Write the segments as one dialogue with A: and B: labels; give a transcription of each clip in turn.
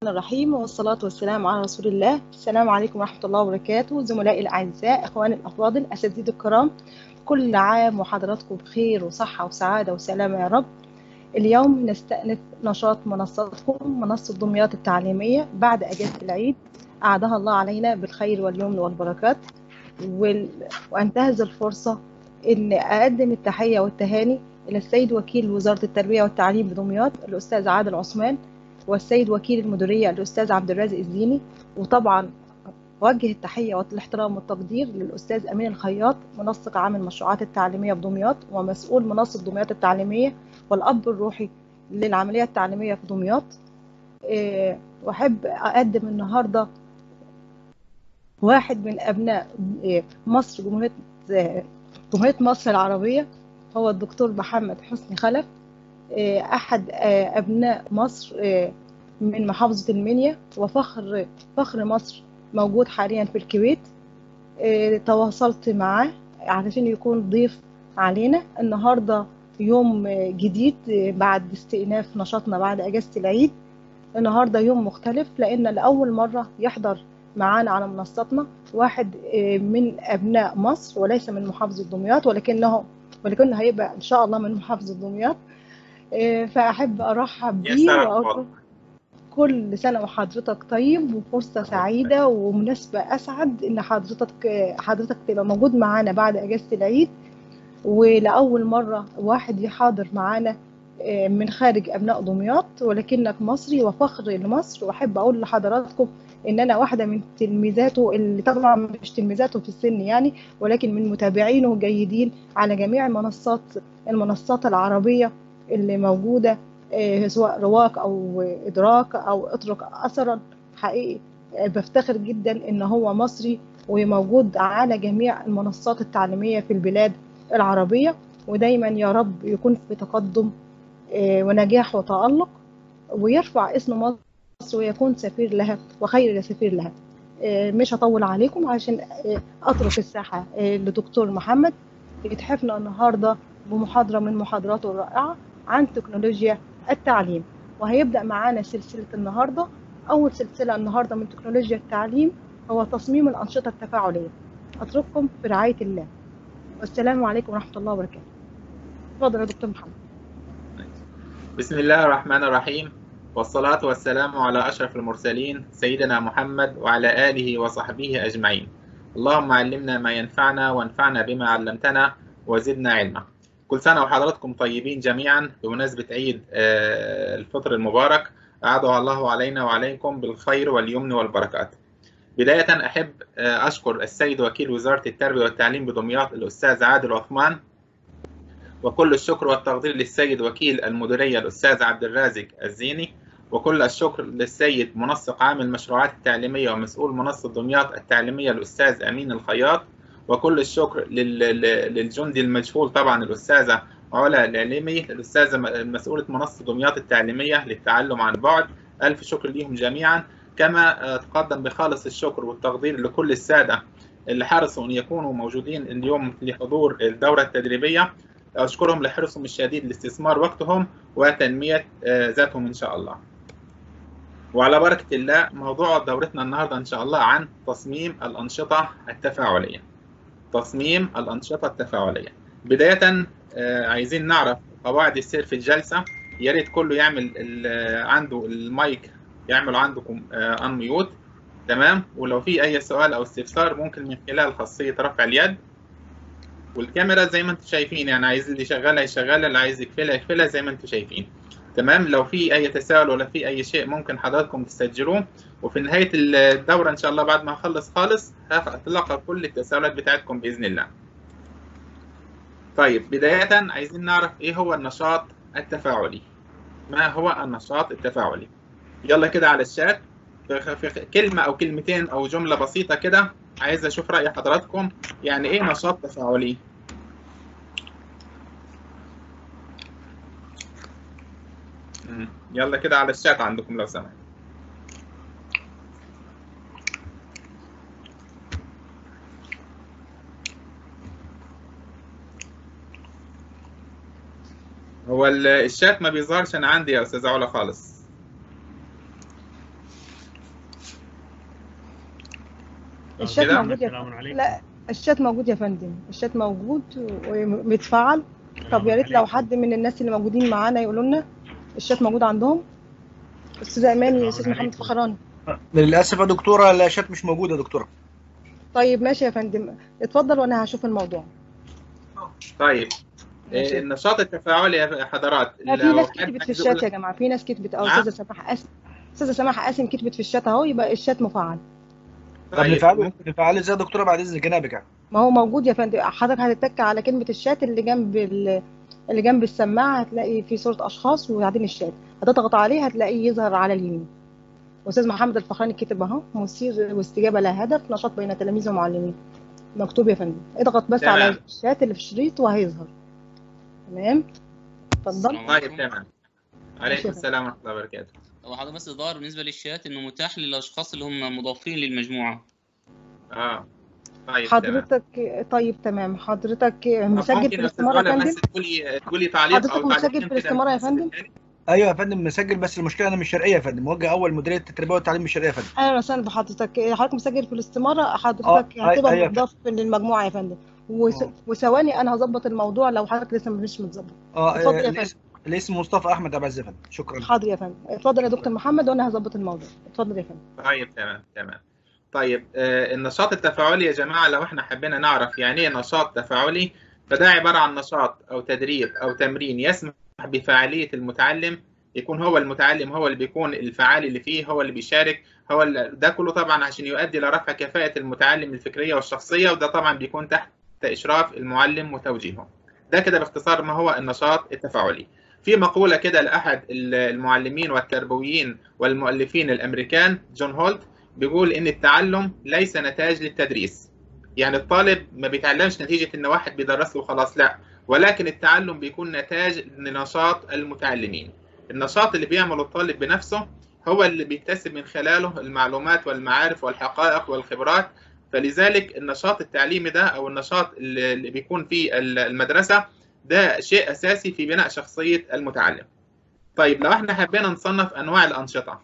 A: الرحيم والصلاة والسلام على رسول الله السلام عليكم ورحمة الله وبركاته زملائي الأعزاء إخواني الأفاضل أساتذتي الكرام كل عام وحضراتكم بخير وصحة وسعادة وسلامة يا رب اليوم نستأنف نشاط منصتكم منصة دمياط التعليمية بعد أجازة العيد أعدها الله علينا بالخير واليمن والبركات وال... وأنتهز الفرصة إن أقدم التحية والتهاني إلى السيد وكيل وزارة التربية والتعليم بدمياط الأستاذ عادل عثمان والسيد وكيل المديرية الأستاذ عبد الرازق الزيني وطبعا وجه التحية والاحترام والتقدير للأستاذ أمين الخياط منسق عام المشروعات التعليمية بدمياط ومسؤول منصة دمياط التعليمية والأب الروحي للعملية التعليمية في دمياط وأحب أقدم النهاردة واحد من أبناء مصر جمهورية جمهورية مصر العربية هو الدكتور محمد حسني خلف أحد أبناء مصر من محافظة المنيا وفخر فخر مصر موجود حاليا في الكويت تواصلت معاه علشان يكون ضيف علينا النهاردة يوم جديد بعد استئناف نشاطنا بعد أجازة العيد النهاردة يوم مختلف لأن لأول مرة يحضر معانا على منصتنا واحد من أبناء مصر وليس من محافظة دمياط ولكنه ولكنه هيبقى إن شاء الله من محافظة دمياط فأحب أرحب بيه وأقول كل سنة وحضرتك طيب وفرصة سعيدة ومناسبة أسعد إن حضرتك حضرتك تبقى موجود معانا بعد أجازة العيد ولأول مرة واحد يحاضر معانا من خارج أبناء دمياط ولكنك مصري وفخر لمصر وأحب أقول لحضراتكم إن أنا واحدة من تلميذاته اللي طبعا مش تلميذاته في السن يعني ولكن من متابعينه جيدين على جميع المنصات المنصات العربية اللي موجودة سواء رواق أو إدراك أو اترك أثرا حقيقي بفتخر جدا إن هو مصري وموجود على جميع المنصات التعليمية في البلاد العربية ودايما يا رب يكون في تقدم ونجاح وتألق ويرفع اسم مصر ويكون سفير لها وخير سفير لها مش هطول عليكم عشان أترك الساحة لدكتور محمد يتحفنا النهاردة بمحاضرة من محاضراته الرائعة عن تكنولوجيا التعليم وهيبدأ معانا سلسلة النهاردة أول سلسلة النهاردة من تكنولوجيا التعليم هو تصميم الأنشطة التفاعلية أترككم في رعاية الله والسلام عليكم ورحمة الله وبركاته تفضل يا دكتور محمد
B: بسم الله الرحمن الرحيم والصلاة والسلام على أشرف المرسلين سيدنا محمد وعلى آله وصحبه أجمعين اللهم علمنا ما ينفعنا وانفعنا بما علمتنا وزدنا علما كل سنة وحضراتكم طيبين جميعا بمناسبة عيد الفطر المبارك أعاده الله علينا وعليكم بالخير واليمن والبركات بداية أحب أشكر السيد وكيل وزارة التربية والتعليم بدمياط الأستاذ عادل عثمان وكل الشكر والتقدير للسيد وكيل المديرية الأستاذ عبد الرازق الزيني وكل الشكر للسيد منسق عام المشروعات التعليمية ومسؤول منصة دمياط التعليمية الأستاذ أمين الخياط وكل الشكر للجندي المجهول طبعا الأستاذة علا العليمي الأستاذة مسؤولة منصة دمياط التعليمية للتعلم عن بعد ألف شكر ليهم جميعا كما تقدم بخالص الشكر والتقدير لكل السادة اللي حرصوا أن يكونوا موجودين اليوم لحضور الدورة التدريبية أشكرهم لحرصهم الشديد لاستثمار وقتهم وتنمية ذاتهم إن شاء الله وعلى بركة الله موضوع دورتنا النهاردة إن شاء الله عن تصميم الأنشطة التفاعلية تصميم الأنشطة التفاعلية بداية عايزين نعرف قواعد السير في الجلسة يا ريت كله يعمل عنده المايك يعمل عندكم انميوت تمام ولو في أي سؤال أو استفسار ممكن من خلال خاصية رفع اليد والكاميرا زي ما انتم شايفين يعني عايز اللي يشغلها يشغلها اللي عايز يقفلها يقفلها زي ما انتم شايفين تمام لو في اي تساؤل ولا في اي شيء ممكن حضراتكم تسجلوه وفي نهايه الدوره ان شاء الله بعد ما اخلص خالص هتلقى كل التساؤلات بتاعتكم باذن الله طيب بدايه عايزين نعرف ايه هو النشاط التفاعلي ما هو النشاط التفاعلي يلا كده على الشات في كلمه او كلمتين او جمله بسيطه كده عايز اشوف راي حضراتكم يعني ايه نشاط تفاعلي يلا كده على الشات عندكم لو سمحت هو الشات ما بيظهرش انا عندي يا استاذه علا خالص
A: الشات
B: كده؟
A: موجود يا
C: السلام
A: فندم
C: عليكم
A: لا الشات موجود يا فندم الشات موجود ومتفعل
C: السلام
A: طب يا ريت لو
C: عليكم.
A: حد من الناس اللي موجودين معانا يقولوا لنا الشات موجود عندهم استاذ اماني
C: السلام
A: استاذ محمد
C: عليكم.
A: فخراني
D: للاسف يا دكتوره لا شات مش موجوده يا دكتوره
A: طيب ماشي يا فندم اتفضل وانا هشوف الموضوع
B: طيب
A: ماشي.
B: آه، النشاط التفاعلي يا حضرات
A: لا في
B: لو
A: ناس
B: حد
A: كتبت في
B: عايز
A: الشات
B: يقول-
A: يا جماعه في ناس كتبت اه
B: نعم.
A: استاذه سماح قاسم استاذه سماح قاسم كتبت في الشات اهو يبقى الشات مفعل
D: طب
B: طيب،
D: نفعله ممكن نفعله ازاي يا دكتوره بعد اذن جنابك يعني
A: ما هو موجود يا فندم حضرتك هتتك على كلمه الشات اللي جنب ال... اللي جنب السماعه هتلاقي في صوره اشخاص وبعدين الشات هتضغط عليه هتلاقيه يظهر على اليمين استاذ محمد الفخراني كتب اهو مثير واستجابه لها هدف نشاط بين تلاميذ ومعلمين مكتوب يا فندم اضغط بس
B: تمام.
A: على الشات اللي في الشريط وهيظهر تمام اتفضل
E: السلام
B: طيب
E: عليكم.
B: تمام عليكم السلام ورحمه الله وبركاته
E: هو حضرتك بس ظاهر بالنسبه للشات انه متاح للاشخاص اللي هم مضافين للمجموعه
B: اه طيب تمام
A: حضرتك طيب تمام حضرتك
B: طب
A: مسجل في
B: ممكن يا أستاذ
A: الاستماره يا
B: علا
A: فندم
B: بس تقولي تقولي تعليق
A: حضرتك
B: او
A: مسجل
B: تعليقين
A: في
B: كده
A: الاستمارة يا
B: من
A: فندم؟
B: الناس
D: ايوه يا فندم مسجل بس المشكله انا مش شرقيه يا فندم موجه اول مديريه التربيه والتعليم مش شرقيه يا فندم
A: اهلا وسهلا بحضرتك حضرتك مسجل في الاستماره
D: آه،
A: حضرتك
D: أي-
A: هتبقى
D: أيوة.
A: مضاف للمجموعه يا فندم وس-
D: آه.
A: وثواني انا هظبط الموضوع لو حضرتك لسه مش متظبط
D: اه
A: اتفضل يا
D: آه، الاسم الاسم مصطفى احمد عبد العزيز يا فندم شكرا
A: حاضر يا فندم اتفضل يا دكتور محمد وانا هظبط الموضوع اتفضل يا فندم
B: طيب تمام تمام طيب آه، النشاط التفاعلي يا جماعة لو احنا حبينا نعرف يعني ايه نشاط تفاعلي فده عبارة عن نشاط أو تدريب أو تمرين يسمح بفعالية المتعلم يكون هو المتعلم هو اللي بيكون الفعال اللي فيه هو اللي بيشارك هو اللي ده كله طبعا عشان يؤدي لرفع كفاءة المتعلم الفكرية والشخصية وده طبعا بيكون تحت إشراف المعلم وتوجيهه ده كده باختصار ما هو النشاط التفاعلي في مقولة كده لأحد المعلمين والتربويين والمؤلفين الأمريكان جون هولت بيقول ان التعلم ليس نتاج للتدريس يعني الطالب ما بيتعلمش نتيجة ان واحد بيدرس له خلاص لا ولكن التعلم بيكون نتاج لنشاط المتعلمين النشاط اللي بيعمله الطالب بنفسه هو اللي بيكتسب من خلاله المعلومات والمعارف والحقائق والخبرات فلذلك النشاط التعليمي ده او النشاط اللي اللي بيكون في المدرسة ده شيء اساسي في بناء شخصية المتعلم طيب لو احنا حبينا نصنف انواع الانشطة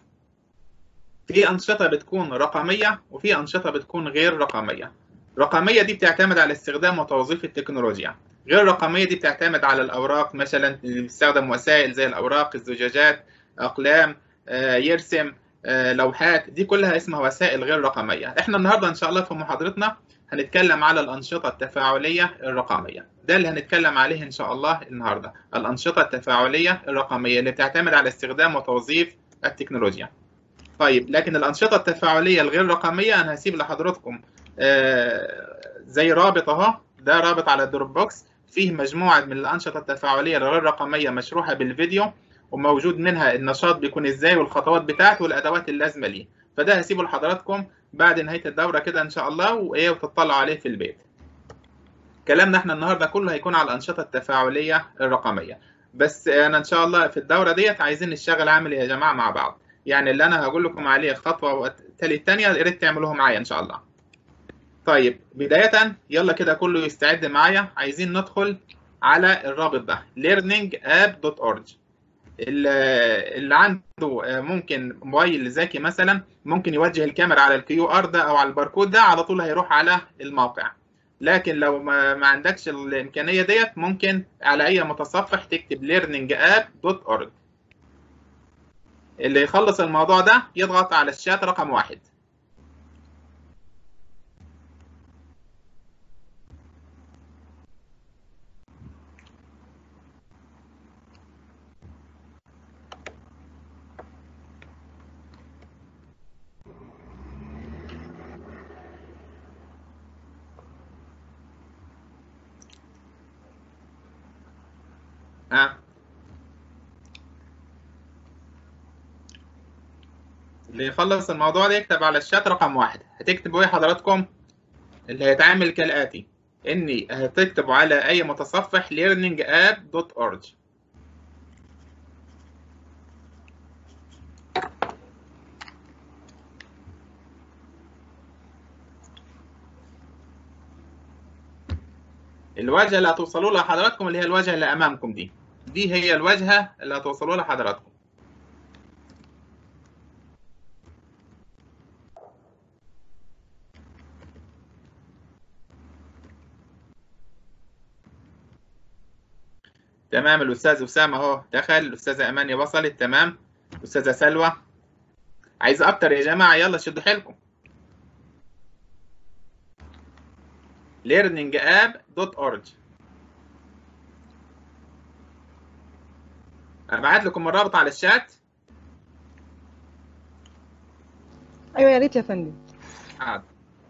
B: في أنشطة بتكون رقمية وفي أنشطة بتكون غير رقمية رقمية دي بتعتمد على استخدام وتوظيف التكنولوجيا غير رقمية دي بتعتمد على الأوراق مثلا اللي بيستخدم وسائل زي الأوراق الزجاجات أقلام آه، يرسم آه، لوحات دي كلها اسمها وسائل غير رقمية احنا النهاردة إن شاء الله في محاضرتنا هنتكلم على الأنشطة التفاعلية الرقمية ده اللي هنتكلم عليه إن شاء الله النهاردة الأنشطة التفاعلية الرقمية اللي بتعتمد على استخدام وتوظيف التكنولوجيا طيب لكن الأنشطة التفاعلية الغير رقمية أنا هسيب لحضراتكم آه، زي رابط أهو ده رابط على الدروب بوكس فيه مجموعة من الأنشطة التفاعلية الغير رقمية مشروحة بالفيديو وموجود منها النشاط بيكون إزاي والخطوات بتاعته والأدوات اللازمة ليه فده هسيبه لحضراتكم بعد نهاية الدورة كده إن شاء الله وإيه وتطلعوا عليه في البيت كلامنا احنا النهارده كله هيكون على الأنشطة التفاعلية الرقمية بس أنا إن شاء الله في الدورة ديت عايزين نشتغل عملي يا جماعة مع بعض يعني اللي انا هقول لكم عليه خطوه تالي الثانيه يا ريت تعملوها معايا ان شاء الله طيب بدايه يلا كده كله يستعد معايا عايزين ندخل على الرابط ده learningapp.org اللي عنده ممكن موبايل ذكي مثلا ممكن يوجه الكاميرا على الكيو ار ده او على الباركود ده على طول هيروح على الموقع لكن لو ما, ما عندكش الامكانيه ديت ممكن على اي متصفح تكتب learningapp.org اللي يخلص الموضوع ده يضغط على الشات رقم واحد ها اللي يخلص الموضوع ده يكتب على الشات رقم واحد هتكتبوا ايه حضراتكم اللي هيتعامل كالآتي اني هتكتبوا على اي متصفح learningapp.org الواجهة اللي هتوصلوا لها حضراتكم اللي هي الواجهة اللي أمامكم دي دي هي الواجهة اللي هتوصلوا لها حضراتكم تمام الاستاذ اسامه اهو دخل الاستاذه اماني وصلت تمام الاستاذه سلوى عايز اكتر يا جماعه يلا شدوا حيلكم learningapp.org ابعت لكم الرابط على الشات
A: ايوه يا ريت يا فندم
B: حاضر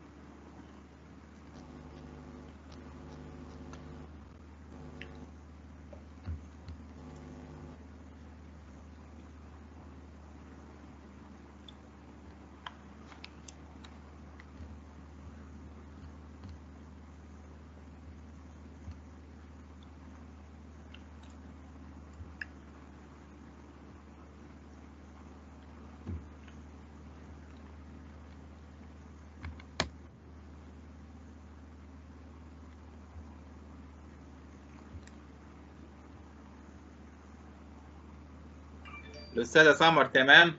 B: الأستاذة سمر تمام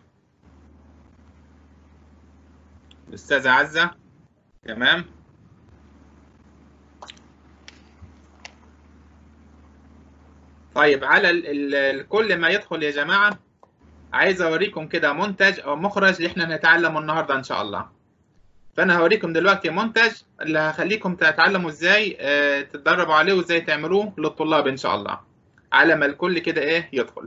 B: الأستاذة عزة تمام طيب على ال ال ال- كل ما يدخل يا جماعة عايز أوريكم كده منتج أو مخرج اللي إحنا هنتعلمه النهاردة إن شاء الله فأنا هوريكم دلوقتي منتج اللي هخليكم تتعلموا إزاي آه، تتدربوا عليه وإزاي تعملوه للطلاب إن شاء الله على ما الكل كده إيه يدخل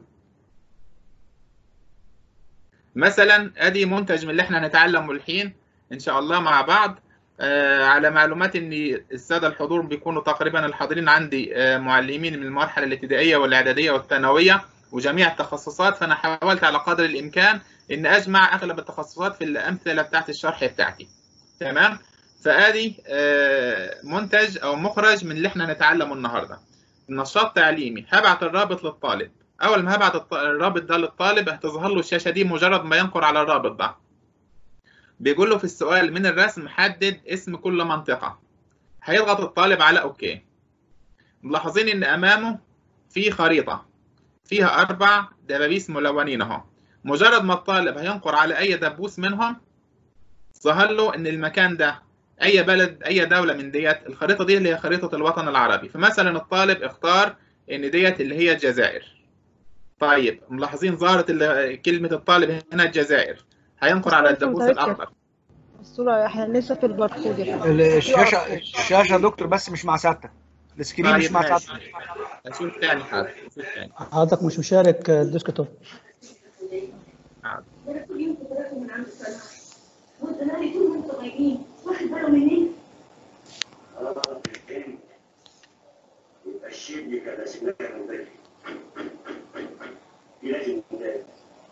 B: مثلا ادي منتج من اللي احنا هنتعلمه الحين ان شاء الله مع بعض آه على معلومات ان الساده الحضور بيكونوا تقريبا الحاضرين عندي آه معلمين من المرحله الابتدائيه والاعداديه والثانويه وجميع التخصصات فانا حاولت على قدر الامكان ان اجمع اغلب التخصصات في الامثله بتاعت الشرح بتاعتي تمام فادي آه منتج او مخرج من اللي احنا هنتعلمه النهارده نشاط تعليمي هبعت الرابط للطالب اول ما هبعت الط- الرابط ده للطالب هتظهر له الشاشه دي مجرد ما ينقر على الرابط ده بيقول له في السؤال من الرسم حدد اسم كل منطقه هيضغط الطالب على اوكي ملاحظين ان امامه في خريطه فيها اربع دبابيس ملونين اهو مجرد ما الطالب هينقر على اي دبوس منهم ظهر له ان المكان ده اي بلد اي دوله من ديت الخريطه دي اللي هي خريطه الوطن العربي فمثلا الطالب اختار ان ديت اللي هي الجزائر طيب ملاحظين ظهرت ال- كلمة الطالب هنا الجزائر هينقر على الدبوس الأخضر
A: الصورة احنا لسه في الباركود يا فندم.
D: ال- الشاشه الشاشه يا دكتور بس مش مع سته السكرين مش
B: طيب
D: مع
B: ماشي.
D: سته
B: أشوف تاني حاضر أشوف تاني
C: حضرتك مش مشارك الديسكتوب
B: حاضر
F: كل يوم تتركوا من عند الصلاة وانت مالي طول ما انتوا غايبين واخد باله مني
G: يبقى الشيء اللي كان اسمه مدرب لازم مدرب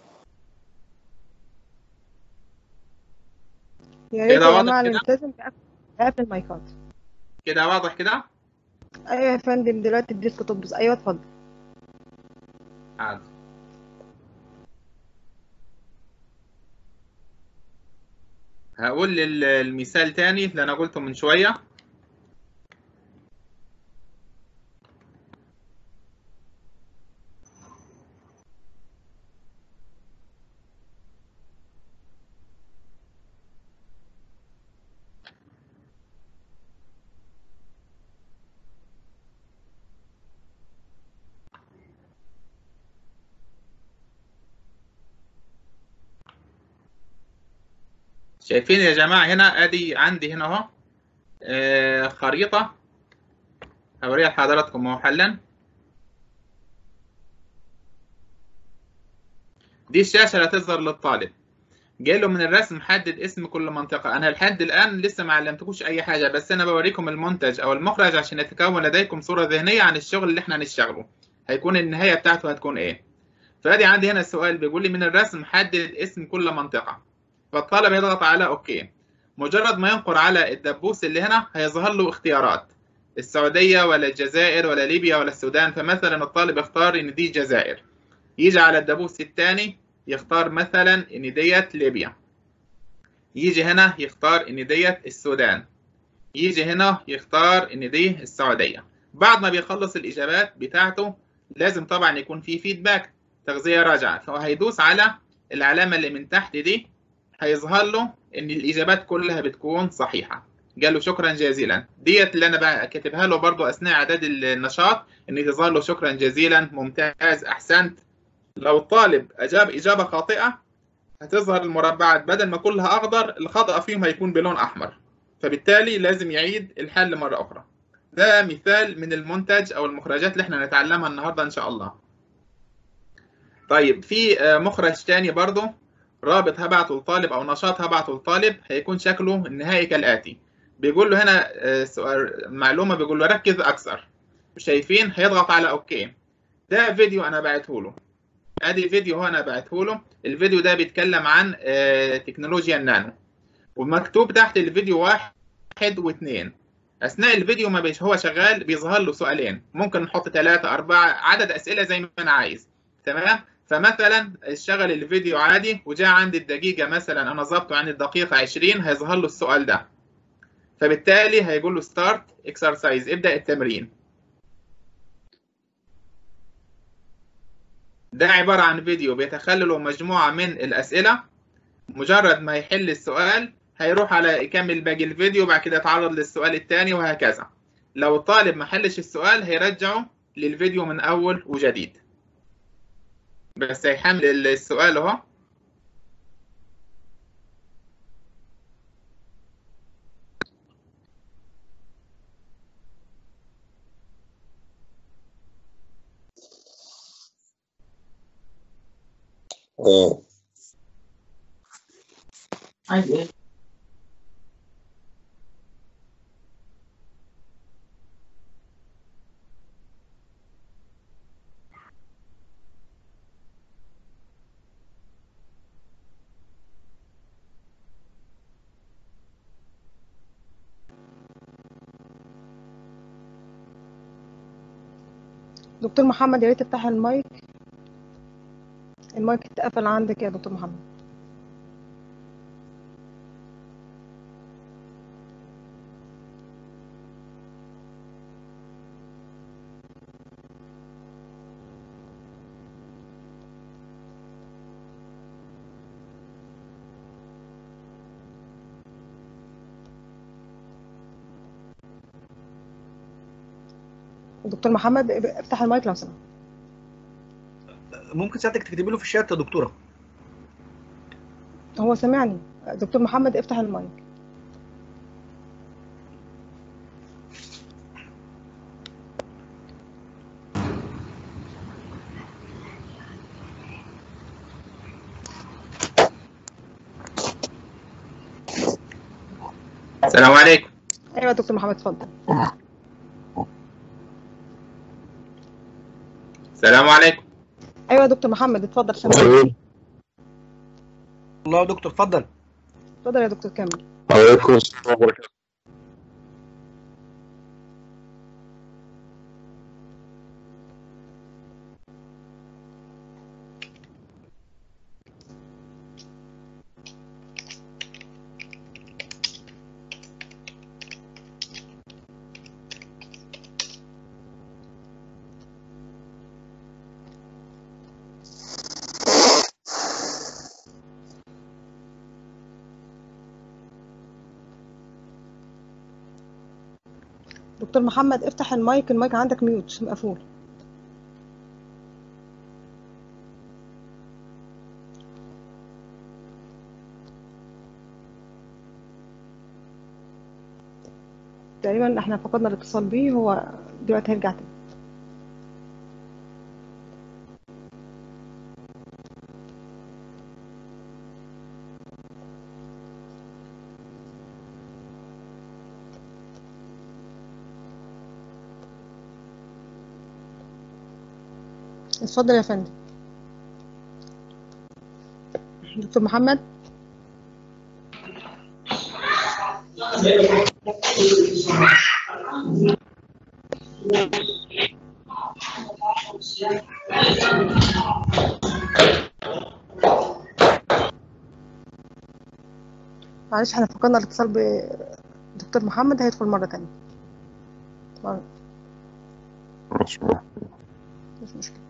A: يا ريت
B: كده
A: يا
B: واضح
A: جماعة
B: كده؟
A: نلتزم بقفل المايكات
B: كده واضح كده؟
A: ايوه يا فندم دلوقتي الديسكتوب بس ايوه اتفضل
B: حاضر هقول ال- المثال تاني اللي أنا قلته من شوية شايفين يا جماعة هنا ادي عندي هنا اهو آه، خريطة هوريها لحضراتكم اهو حالا دي الشاشة اللي هتظهر للطالب جاي له من الرسم حدد اسم كل منطقة أنا لحد الآن لسه ما علمتكوش أي حاجة بس أنا بوريكم المنتج أو المخرج عشان يتكون لديكم صورة ذهنية عن الشغل اللي إحنا هنشتغله هيكون النهاية بتاعته هتكون إيه فأدي عندي هنا السؤال بيقول لي من الرسم حدد اسم كل منطقة فالطالب يضغط على اوكي مجرد ما ينقر على الدبوس اللي هنا هيظهر له اختيارات السعودية ولا الجزائر ولا ليبيا ولا السودان فمثلا الطالب يختار ان دي الجزائر يجي على الدبوس الثاني يختار مثلا ان ديت ليبيا يجي هنا يختار ان ديت السودان يجي هنا يختار ان دي السعودية بعد ما بيخلص الاجابات بتاعته لازم طبعا يكون في فيدباك تغذية راجعة فهو هيدوس على العلامة اللي من تحت دي هيظهر له ان الاجابات كلها بتكون صحيحه قال له شكرا جزيلا ديت اللي انا بقى كاتبها له برضو اثناء اعداد النشاط ان تظهر له شكرا جزيلا ممتاز احسنت لو الطالب اجاب اجابه خاطئه هتظهر المربعات بدل ما كلها اخضر الخطا فيهم هيكون بلون احمر فبالتالي لازم يعيد الحل مره اخرى ده مثال من المنتج او المخرجات اللي احنا هنتعلمها النهارده ان شاء الله طيب في آه، مخرج تاني برضو رابط هبعته للطالب او نشاط هبعته للطالب هيكون شكله النهائي كالاتي بيقول له هنا آه، سؤال معلومه بيقول له ركز اكثر شايفين هيضغط على اوكي ده فيديو انا بعته له ادي فيديو هو انا بعته له الفيديو ده بيتكلم عن آه، تكنولوجيا النانو ومكتوب تحت الفيديو واحد واثنين اثناء الفيديو ما بيش هو شغال بيظهر له سؤالين ممكن نحط ثلاثة أربعة عدد أسئلة زي ما أنا عايز تمام فمثلا اشتغل الفيديو عادي وجاء عند الدقيقة مثلا أنا ظبطه عند الدقيقة 20 هيظهر له السؤال ده فبالتالي هيقول له ستارت اكسرسايز ابدأ التمرين ده عبارة عن فيديو بيتخلله مجموعة من الأسئلة مجرد ما يحل السؤال هيروح على يكمل باقي الفيديو وبعد كده يتعرض للسؤال الثاني وهكذا لو الطالب ما حلش السؤال هيرجعه للفيديو من أول وجديد بس هيحمل السؤال اهو
H: اه
I: عايز ايه؟
A: دكتور محمد يا ريت تفتح المايك المايك اتقفل عندك يا دكتور محمد دكتور محمد افتح المايك لو سمحت
D: ممكن ساعتك تكتبي له في الشات يا دكتوره
A: هو سمعني دكتور محمد افتح المايك
B: السلام عليكم
A: ايوه يا دكتور محمد اتفضل
B: السلام عليكم
A: ايوه يا دكتور محمد اتفضل سامعني
D: الله يا دكتور اتفضل
A: اتفضل يا دكتور كمل
H: عليكم السلام وبركاته
A: دكتور محمد افتح المايك المايك عندك ميوت مقفول تقريبا احنا فقدنا الاتصال بيه هو دلوقتي هيرجع تاني اتفضل يا فندم دكتور محمد معلش احنا فقدنا الاتصال بدكتور محمد هيدخل مرة تانية مرة. مش مشكلة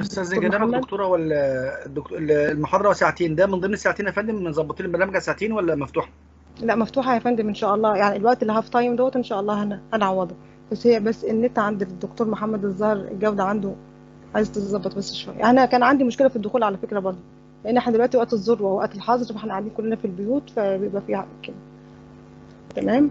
D: استاذ
A: دكتور
D: جناب
A: محمد؟
D: الدكتوره ولا الدكتور المحاضره ساعتين ده من ضمن الساعتين يا فندم مظبطين البرنامج على ساعتين ولا مفتوح؟
A: لا مفتوحة يا فندم إن شاء الله يعني الوقت اللي هاف تايم دوت إن شاء الله هن- هنعوضه بس هي بس النت عند الدكتور محمد الظاهر الجودة عنده عايز تتظبط بس شوية يعني أنا كان عندي مشكلة في الدخول على فكرة برضه لأن إحنا دلوقتي وقت الذروة ووقت الحظر فإحنا قاعدين كلنا في البيوت فبيبقى فيها كده تمام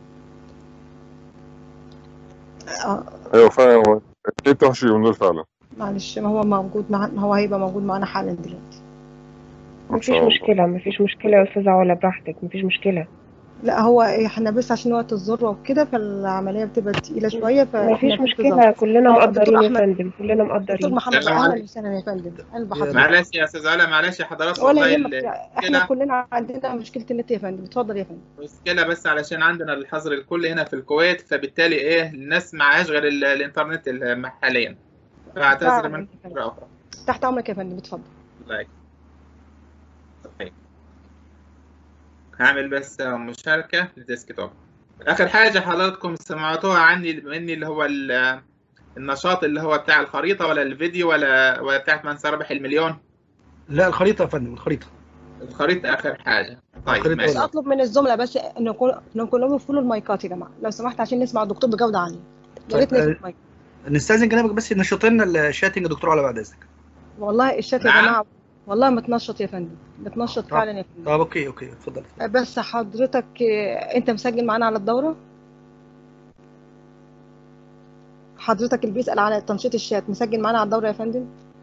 A: آه
H: ايوه فعلا هو النت وحش اليومين دول فعلا
A: معلش ما هو موجود مع ما هو هيبقى موجود معانا حالا دلوقتي
H: ما
I: مفيش
H: شاء الله
I: مشكلة مفيش مشكلة يا أستاذة علا براحتك مفيش مشكلة
A: لا هو احنا بس عشان وقت الذروة وكده فالعملية بتبقى تقيلة شوية فاحنا
I: مفيش
A: في
I: مشكلة
A: انتظار
I: كلنا
A: اه
I: مقدرين
A: الدكتور
I: يا
A: أحمد
I: فندم كلنا
A: دكتور
I: مقدرين
A: محمد
B: السلام
A: اهلا
B: عليكم
A: وسهلا يا فندم قلب
D: يا
A: حضرتك
B: معلش يا استاذ علا معلش يا حضرات
A: ولا
B: والله
A: يهمك احنا
B: المشكله
A: كلنا عندنا مشكلة النت يا فندم اتفضل يا فندم
B: مشكله بس علشان عندنا الحظر الكلي هنا في الكويت فبالتالي ايه الناس معهاش غير ال- الانترنت ال- حاليا فاعتذر
A: فعلا
B: من
A: يا فندم
B: مره اخرى
A: تحت امرك يا فندم اتفضل
B: الله يكرمك. طيب هعمل بس مشاركه للديسكتوب اخر حاجه حضراتكم سمعتوها عني مني اللي هو ال- النشاط اللي هو بتاع الخريطه ولا الفيديو ولا ولا بتاعت من سيربح المليون
D: لا الخريطه يا فندم الخريطه
B: الخريطه اخر حاجه طيب
D: الخريطة
B: ماشي
A: بس اطلب من الزملاء بس ان يكون ان كلهم يقفلوا المايكات يا جماعة لو سمحت عشان نسمع الدكتور بجودة عالية يا ريت
D: طيب
A: نقفل
D: آه،
A: المايك
D: نستاذن جنابك بس نشط لنا الشاتنج يا دكتور على بعد اذنك
A: والله الشات يا
B: نعم
A: جماعة والله متنشط يا فندم متنشط
D: طب
A: فعلا يا فندم
D: طب اوكي اوكي اتفضل اتفضل.
A: بس حضرتك آه، انت مسجل معانا على الدورة حضرتك اللي بيسأل على تنشيط الشات مسجل معانا على الدورة يا فندم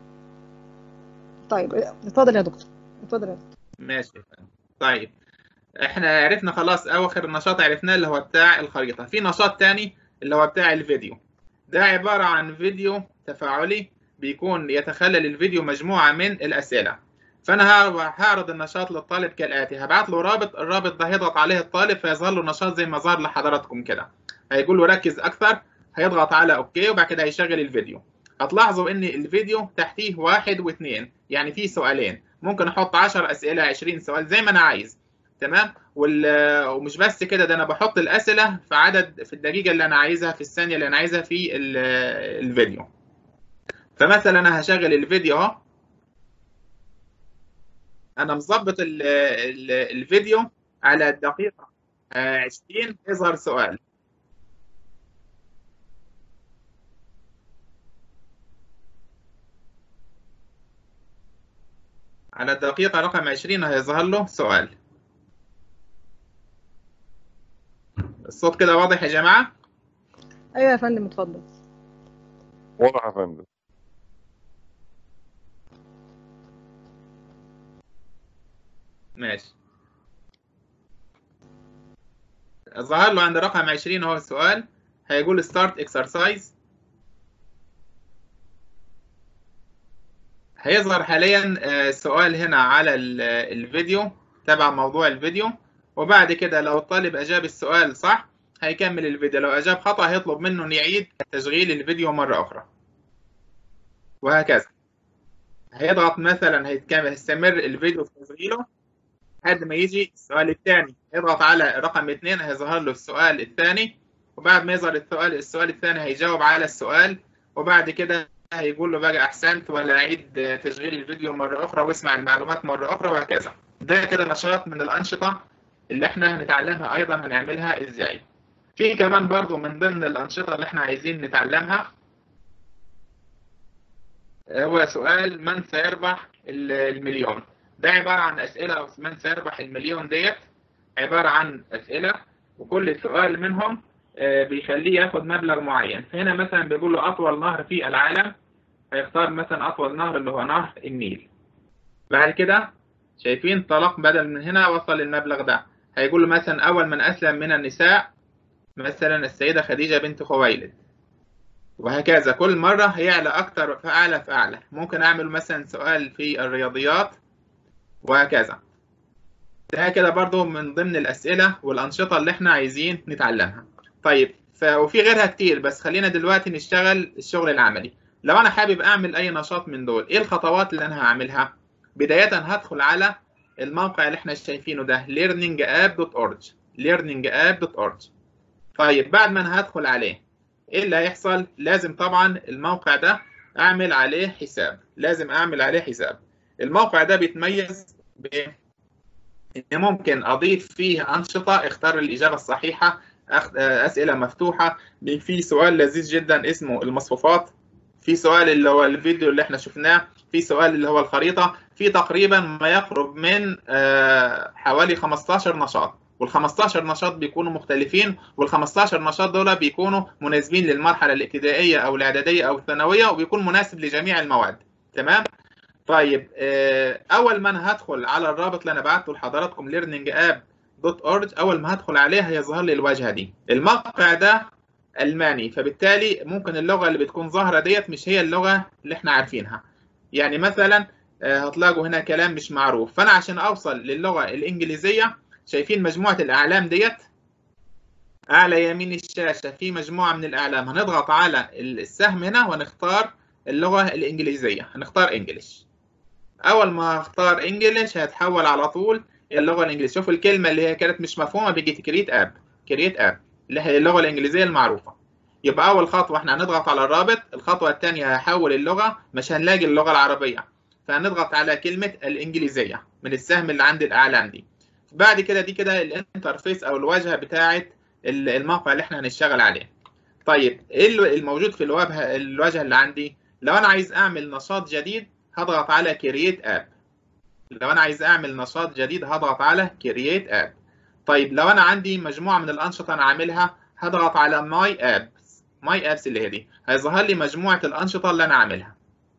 A: طيب اتفضل يا دكتور اتفضل يا دكتور
B: ماشي طيب احنا عرفنا خلاص اواخر نشاط عرفناه اللي هو بتاع الخريطة في نشاط تاني اللي هو بتاع الفيديو ده عبارة عن فيديو تفاعلي بيكون يتخلل الفيديو مجموعة من الأسئلة فأنا هعر- هعرض النشاط للطالب كالآتي هبعت له رابط الرابط ده هيضغط عليه الطالب فيظهر له نشاط زي ما ظهر لحضراتكم كده هيقول له ركز أكثر هيضغط على أوكي وبعد كده هيشغل الفيديو هتلاحظوا إن الفيديو تحتيه واحد واثنين يعني فيه سؤالين ممكن أحط 10 أسئلة 20 سؤال زي ما أنا عايز تمام وال- ومش بس كده ده انا بحط الاسئله في عدد في الدقيقه اللي انا عايزها في الثانيه اللي انا عايزها في ال- الفيديو فمثلا انا هشغل الفيديو اهو انا مظبط ال- ال- الفيديو على الدقيقه آه، 20 يظهر سؤال على الدقيقه رقم 20 هيظهر له سؤال الصوت كده واضح يا جماعه
A: ايوه يا فندم اتفضل
H: واضح يا فندم
B: ماشي ظهر له عند رقم 20 هو السؤال هيقول ستارت اكسرسايز هيظهر حاليا آه، السؤال هنا على ال- الفيديو تبع موضوع الفيديو وبعد كده لو الطالب أجاب السؤال صح هيكمل الفيديو لو أجاب خطأ هيطلب منه أن يعيد تشغيل الفيديو مرة أخرى وهكذا هيضغط مثلا هيتكمل هيستمر الفيديو في تشغيله لحد ما يجي السؤال الثاني يضغط على رقم اثنين هيظهر له السؤال الثاني وبعد ما يظهر السؤال السؤال الثاني هيجاوب على السؤال وبعد كده هيقول له بقى احسنت ولا اعيد تشغيل الفيديو مره اخرى واسمع المعلومات مره اخرى وهكذا ده كده نشاط من الانشطه اللي احنا هنتعلمها ايضا هنعملها ازاي في كمان برضو من ضمن الانشطه اللي احنا عايزين نتعلمها هو سؤال من سيربح ال- المليون ده عبارة عن أسئلة من سيربح المليون ديت عبارة عن أسئلة وكل سؤال منهم آه، بيخليه ياخد مبلغ معين فهنا مثلا بيقول له أطول نهر في العالم هيختار مثلا أطول نهر اللي هو نهر النيل بعد كده شايفين طلق بدل من هنا وصل المبلغ ده هيقول له مثلا أول من أسلم من النساء مثلا السيدة خديجة بنت خويلد وهكذا كل مرة هيعلى أكتر فأعلى فأعلى ممكن أعمل مثلا سؤال في الرياضيات وهكذا ده كده برضو من ضمن الأسئلة والأنشطة اللي احنا عايزين نتعلمها طيب ف... وفي غيرها كتير بس خلينا دلوقتي نشتغل الشغل العملي لو أنا حابب أعمل أي نشاط من دول إيه الخطوات اللي أنا هعملها بداية هدخل على الموقع اللي احنا شايفينه ده learningapp.org learningapp.org طيب بعد ما أنا هدخل عليه ايه اللي هيحصل لازم طبعا الموقع ده اعمل عليه حساب لازم اعمل عليه حساب الموقع ده بيتميز بايه ان ممكن اضيف فيه انشطه اختار الاجابه الصحيحه أخ- اسئله مفتوحه في سؤال لذيذ جدا اسمه المصفوفات في سؤال اللي هو الفيديو اللي احنا شفناه في سؤال اللي هو الخريطه في تقريبا ما يقرب من آه، حوالي 15 نشاط وال 15 نشاط بيكونوا مختلفين وال 15 نشاط دول بيكونوا مناسبين للمرحله الابتدائيه او الاعداديه او الثانويه وبيكون مناسب لجميع المواد تمام طيب آه، اول ما انا هدخل على الرابط اللي انا بعته لحضراتكم learningapp.org اول ما هدخل عليه هيظهر لي الواجهه دي الموقع ده الماني فبالتالي ممكن اللغه اللي بتكون ظاهره ديت مش هي اللغه اللي احنا عارفينها يعني مثلا آه، هتلاقوا هنا كلام مش معروف فانا عشان اوصل للغه الانجليزيه شايفين مجموعه الاعلام ديت اعلى يمين الشاشه في مجموعه من الاعلام هنضغط على السهم هنا ونختار اللغه الانجليزيه هنختار انجليش اول ما اختار انجليش هيتحول على طول الى اللغه الانجليزيه شوف الكلمه اللي هي كانت مش مفهومه بيجي كريت اب كريت اب اللي هي اللغه الانجليزيه المعروفه يبقى اول خطوه احنا هنضغط على الرابط الخطوه الثانيه هحول اللغه مش هنلاقي اللغه العربيه فهنضغط على كلمه الانجليزيه من السهم اللي عند الاعلام دي بعد كده دي كده الانترفيس او الواجهه بتاعه الموقع اللي احنا هنشتغل عليه طيب ايه اللي- الموجود في الواجهه الواجهه اللي عندي لو انا عايز اعمل نشاط جديد هضغط على كرييت اب لو انا عايز اعمل نشاط جديد هضغط على كرييت اب طيب لو انا عندي مجموعه من الانشطه انا عاملها هضغط على ماي ابس ماي ابس اللي هي دي هيظهر لي مجموعه الانشطه اللي انا عاملها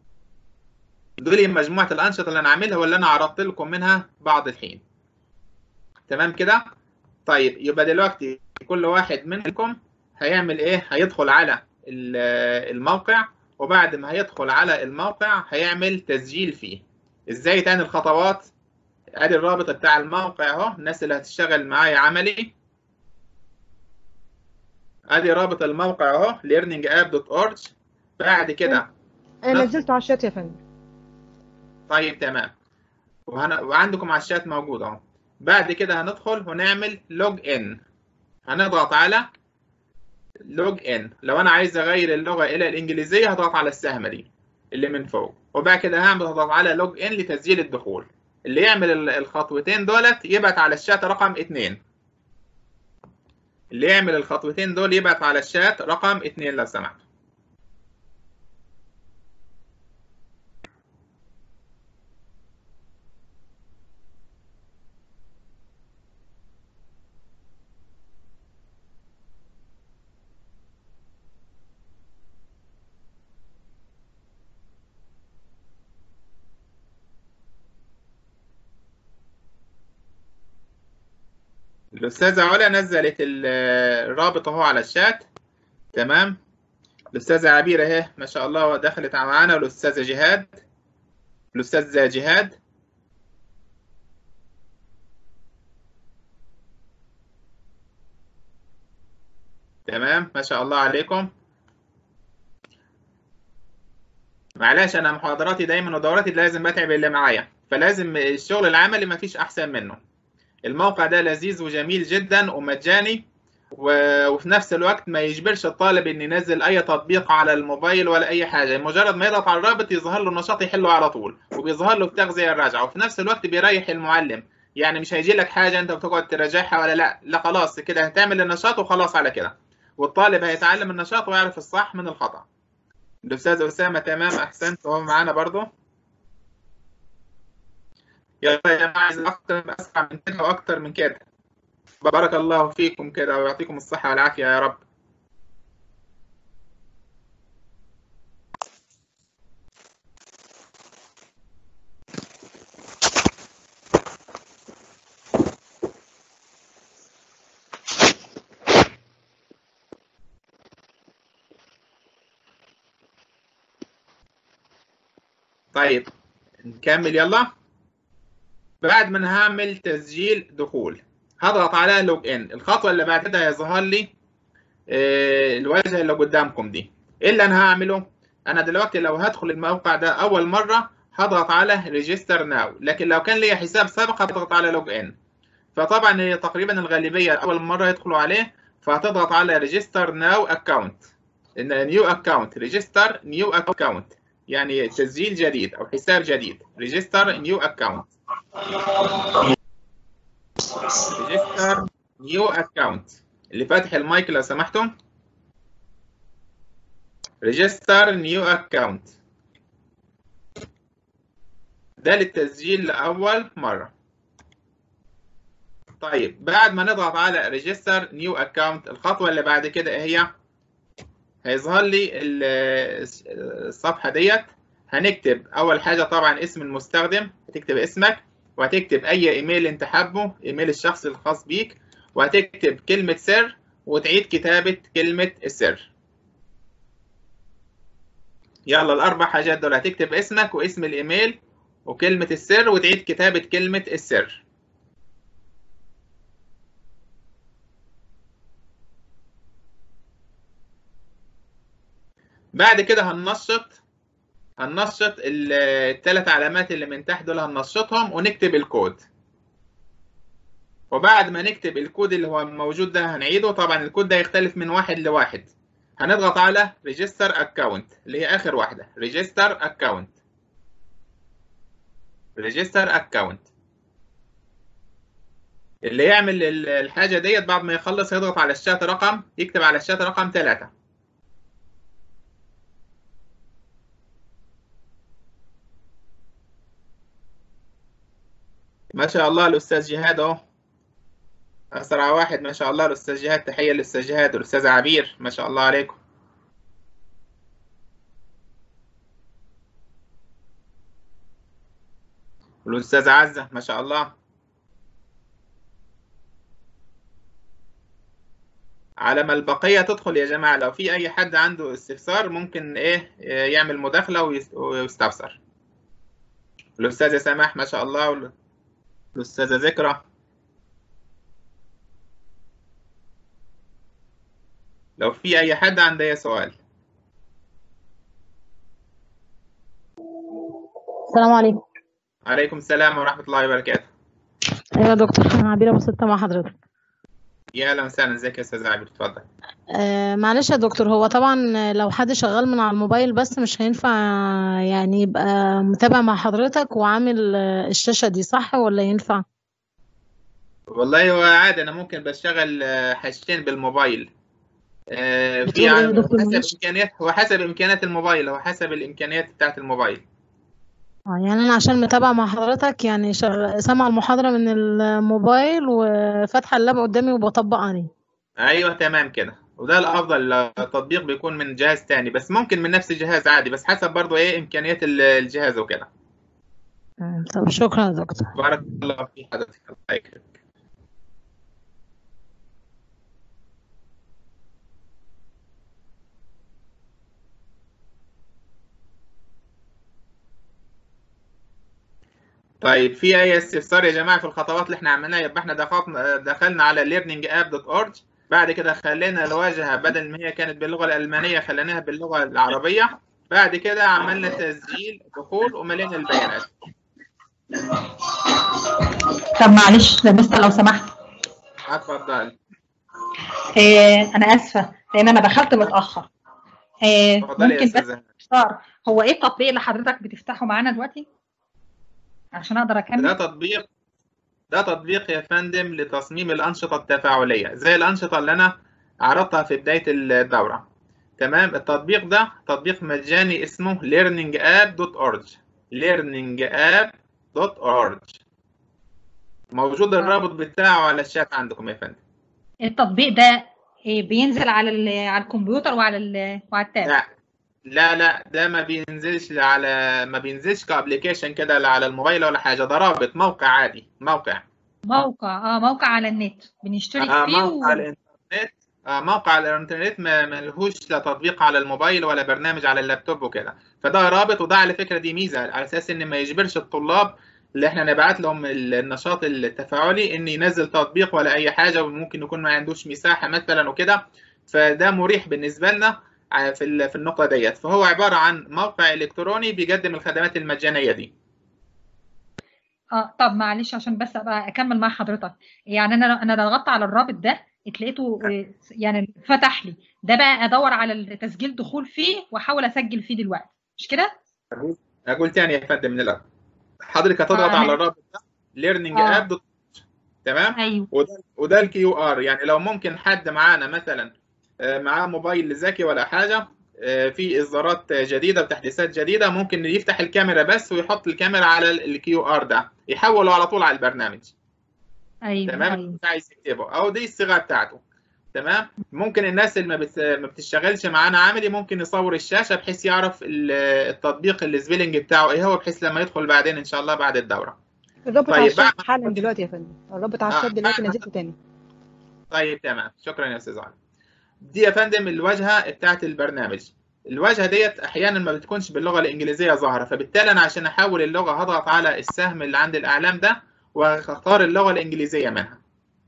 B: دول مجموعه الانشطه اللي انا عاملها واللي انا عرضت لكم منها بعض الحين تمام كده طيب يبقى دلوقتي كل واحد منكم هيعمل ايه هيدخل على ال- الموقع وبعد ما هيدخل على الموقع هيعمل تسجيل فيه ازاي تاني الخطوات ادي الرابط بتاع الموقع اهو الناس اللي هتشتغل معايا عملي ادي رابط الموقع اهو learningapp.org بعد كده
A: انا نزلته على الشات يا فندم
B: طيب تمام وهن... وعندكم على الشات موجود اهو بعد كده هندخل ونعمل لوج ان هنضغط على لوج ان لو انا عايز اغير اللغه الى الانجليزيه هضغط على السهم دي اللي من فوق وبعد كده هعمل هضغط على لوج ان لتسجيل الدخول اللي يعمل ال- الخطوتين دولت يبعت على الشات رقم اتنين اللي يعمل الخطوتين دول يبعت على الشات رقم اتنين لو سمحت الأستاذة علا نزلت ال- الرابط أهو على الشات تمام الأستاذة عبير أهي ما شاء الله دخلت معانا والأستاذة جهاد الأستاذ جهاد تمام ما شاء الله عليكم معلش أنا محاضراتي دايما ودوراتي لازم بتعب اللي معايا فلازم الشغل العملي ما فيش أحسن منه الموقع ده لذيذ وجميل جدا ومجاني و- وفي نفس الوقت ما يجبرش الطالب ان ينزل اي تطبيق على الموبايل ولا اي حاجه مجرد ما يضغط على الرابط يظهر له النشاط يحله على طول وبيظهر له التغذيه الراجعه وفي نفس الوقت بيريح المعلم يعني مش هيجي لك حاجه انت بتقعد تراجعها ولا لا لا خلاص كده هتعمل النشاط وخلاص على كده والطالب هيتعلم النشاط ويعرف الصح من الخطا الاستاذ اسامه تمام احسنت وهو معانا برضو يلا يا جماعه عايز اكتر اسرع من كده واكتر من كده بارك الله فيكم كده ويعطيكم الصحة والعافية يا رب طيب نكمل يلا بعد ما أنا هعمل تسجيل دخول هضغط على لوج ان الخطوه اللي بعد كده هيظهر لي آه، الواجهه اللي قدامكم دي ايه اللي انا هعمله انا دلوقتي لو هدخل الموقع ده اول مره هضغط على ريجستر ناو لكن لو كان لي حساب سابق هضغط على لوج ان فطبعا هي تقريبا الغالبيه اول مره يدخلوا عليه فهتضغط على ريجستر ناو اكونت نيو اكونت ريجستر نيو اكونت يعني تسجيل جديد او حساب جديد ريجستر نيو اكونت ريجستر نيو اكونت اللي فاتح المايك لو سمحتم ريجستر نيو اكونت ده للتسجيل لأول مرة طيب بعد ما نضغط على ريجستر نيو اكونت الخطوة اللي بعد كده إيه هي هيظهر لي ال- الصفحة ديت هنكتب أول حاجة طبعا اسم المستخدم هتكتب اسمك وهتكتب أي إيميل أنت حابه إيميل الشخص الخاص بيك وهتكتب كلمة سر وتعيد كتابة كلمة السر يلا الأربع حاجات دول هتكتب اسمك واسم الإيميل وكلمة السر وتعيد كتابة كلمة السر بعد كده هننشط هننشط الثلاث علامات اللي من تحت دول هننشطهم ونكتب الكود وبعد ما نكتب الكود اللي هو موجود ده هنعيده طبعا الكود ده يختلف من واحد لواحد هنضغط على ريجستر اكونت اللي هي اخر واحده ريجستر اكونت ريجستر اكونت اللي يعمل ال- الحاجه ديت بعد ما يخلص يضغط على الشات رقم يكتب على الشات رقم ثلاثة ما شاء الله الأستاذ جهاد أهو أسرع واحد ما شاء الله الأستاذ جهاد تحية للأستاذ جهاد والأستاذ عبير ما شاء الله عليكم والأستاذ عزة ما شاء الله على ما البقية تدخل يا جماعة لو في أي حد عنده استفسار ممكن إيه إيه، يعمل مداخلة ويس- ويستفسر الأستاذة سماح ما شاء الله وال- الأستاذة ذكرى لو في أي حد عنده أي سؤال
J: السلام عليكم
B: عليكم السلام ورحمة الله وبركاته
J: ايوه يا دكتور انا عبيره بسيطه مع حضرتك
B: يا أهلا وسهلا ازيك يا أستاذ عبير اتفضل
J: آه معلش يا دكتور هو طبعا لو حد شغال من على الموبايل بس مش هينفع يعني يبقى متابع مع حضرتك وعامل آه، الشاشه دي صح ولا ينفع
B: والله هو عادي أنا ممكن بشتغل آه، حاجتين بالموبايل آه، في
J: بتقول إيه يا
B: عن-
J: دكتور
B: حسب
J: معلش؟
B: إمكانيات هو حسب إمكانيات الموبايل هو حسب الإمكانيات بتاعت الموبايل
J: آه يعني انا عشان متابعه مع حضرتك يعني شغ... سامعه المحاضره من الموبايل وفاتحه اللاب قدامي وبطبق عليه
B: ايوه تمام كده وده الافضل لو التطبيق بيكون من جهاز تاني بس ممكن من نفس الجهاز عادي بس حسب برضو ايه امكانيات ال- الجهاز وكده
J: آه، طب شكرا يا دكتور
B: بارك الله في حضرتك الله يكرمك طيب في اي استفسار يا جماعه في الخطوات اللي احنا عملناها يبقى احنا دخلنا دخلنا على learningapp.org بعد كده خلينا الواجهه بدل ما هي كانت باللغه الالمانيه خليناها باللغه العربيه بعد كده عملنا تسجيل دخول وملينا البيانات
K: طب معلش يا مستر لو سمحت
B: اتفضل
K: إيه انا اسفه لان انا دخلت متاخر إيه
B: اتفضلي يا
K: ممكن بس
B: استاذه
K: باختصار هو ايه التطبيق اللي حضرتك بتفتحه معانا دلوقتي عشان اقدر
B: ده
K: اكمل
B: تطبيق ده تطبيق يا فندم لتصميم الأنشطة التفاعلية زي الأنشطة اللي أنا عرضتها في بداية الدورة تمام التطبيق ده تطبيق مجاني اسمه learningapp.org learningapp.org موجود الرابط بتاعه على الشات عندكم يا فندم
K: التطبيق ده إيه بينزل على ال- على الكمبيوتر وعلى ال- وعلى التاب
B: لا لا لا ده ما بينزلش على ما بينزلش كابليكيشن كده لا على الموبايل ولا حاجة ده رابط موقع عادي موقع
K: موقع اه موقع على النت بنشترك
B: آه
K: فيه
B: موقع
K: و...
B: الانترنت آه موقع على الانترنت ما ملهوش لا تطبيق على الموبايل ولا برنامج على اللابتوب وكده فده رابط وده على فكرة دي ميزة على اساس ان ما يجبرش الطلاب اللي احنا نبعت لهم ال- النشاط التفاعلي ان ينزل تطبيق ولا اي حاجة وممكن يكون ما عندوش مساحة مثلا وكده فده مريح بالنسبة لنا ع- في ال- في النقطة ديت فهو عبارة عن موقع الكتروني بيقدم الخدمات المجانية دي
K: اه طب معلش عشان بس ابقى اكمل مع حضرتك يعني انا انا ضغطت على الرابط ده اتلاقيته آه، يعني فتح لي ده بقى ادور على التسجيل دخول فيه واحاول اسجل فيه دلوقتي مش كده
B: اقول اقول تاني يا فندم من الاول حضرتك هتضغط
K: آه،
B: على
K: أنا-
B: الرابط ده ليرنينج
K: آه.
B: اب تمام
K: ايوه
B: وده وده الكيو ار يعني لو ممكن حد معانا مثلا آه، معاه موبايل ذكي ولا حاجه آه، في اصدارات جديده وتحديثات جديده ممكن يفتح الكاميرا بس ويحط الكاميرا على الكيو ار ده يحوله على طول على البرنامج
K: ايوه
B: تمام
K: ايوه
B: اللي عايز يكتبه او دي الصيغه بتاعته تمام ممكن الناس اللي ما, بت... ما بتشتغلش معانا عملي ممكن يصور الشاشه بحيث يعرف ال- التطبيق السبيلنج بتاعه ايه هو بحيث لما يدخل بعدين ان شاء الله بعد الدوره
A: الرابط
B: طيب،
A: على الشات
B: بعد-
A: حالا دلوقتي يا فندم الرابط على
B: آه،
A: الشات دلوقتي
B: بعد-
A: نزلته تاني
B: طيب تمام شكرا يا استاذ علي دي يا فندم الواجهه بتاعت البرنامج الواجهه ديت احيانا ما بتكونش باللغه الانجليزيه ظاهره فبالتالي انا عشان احول اللغه هضغط على السهم اللي عند الاعلام ده واختار اللغه الانجليزيه منها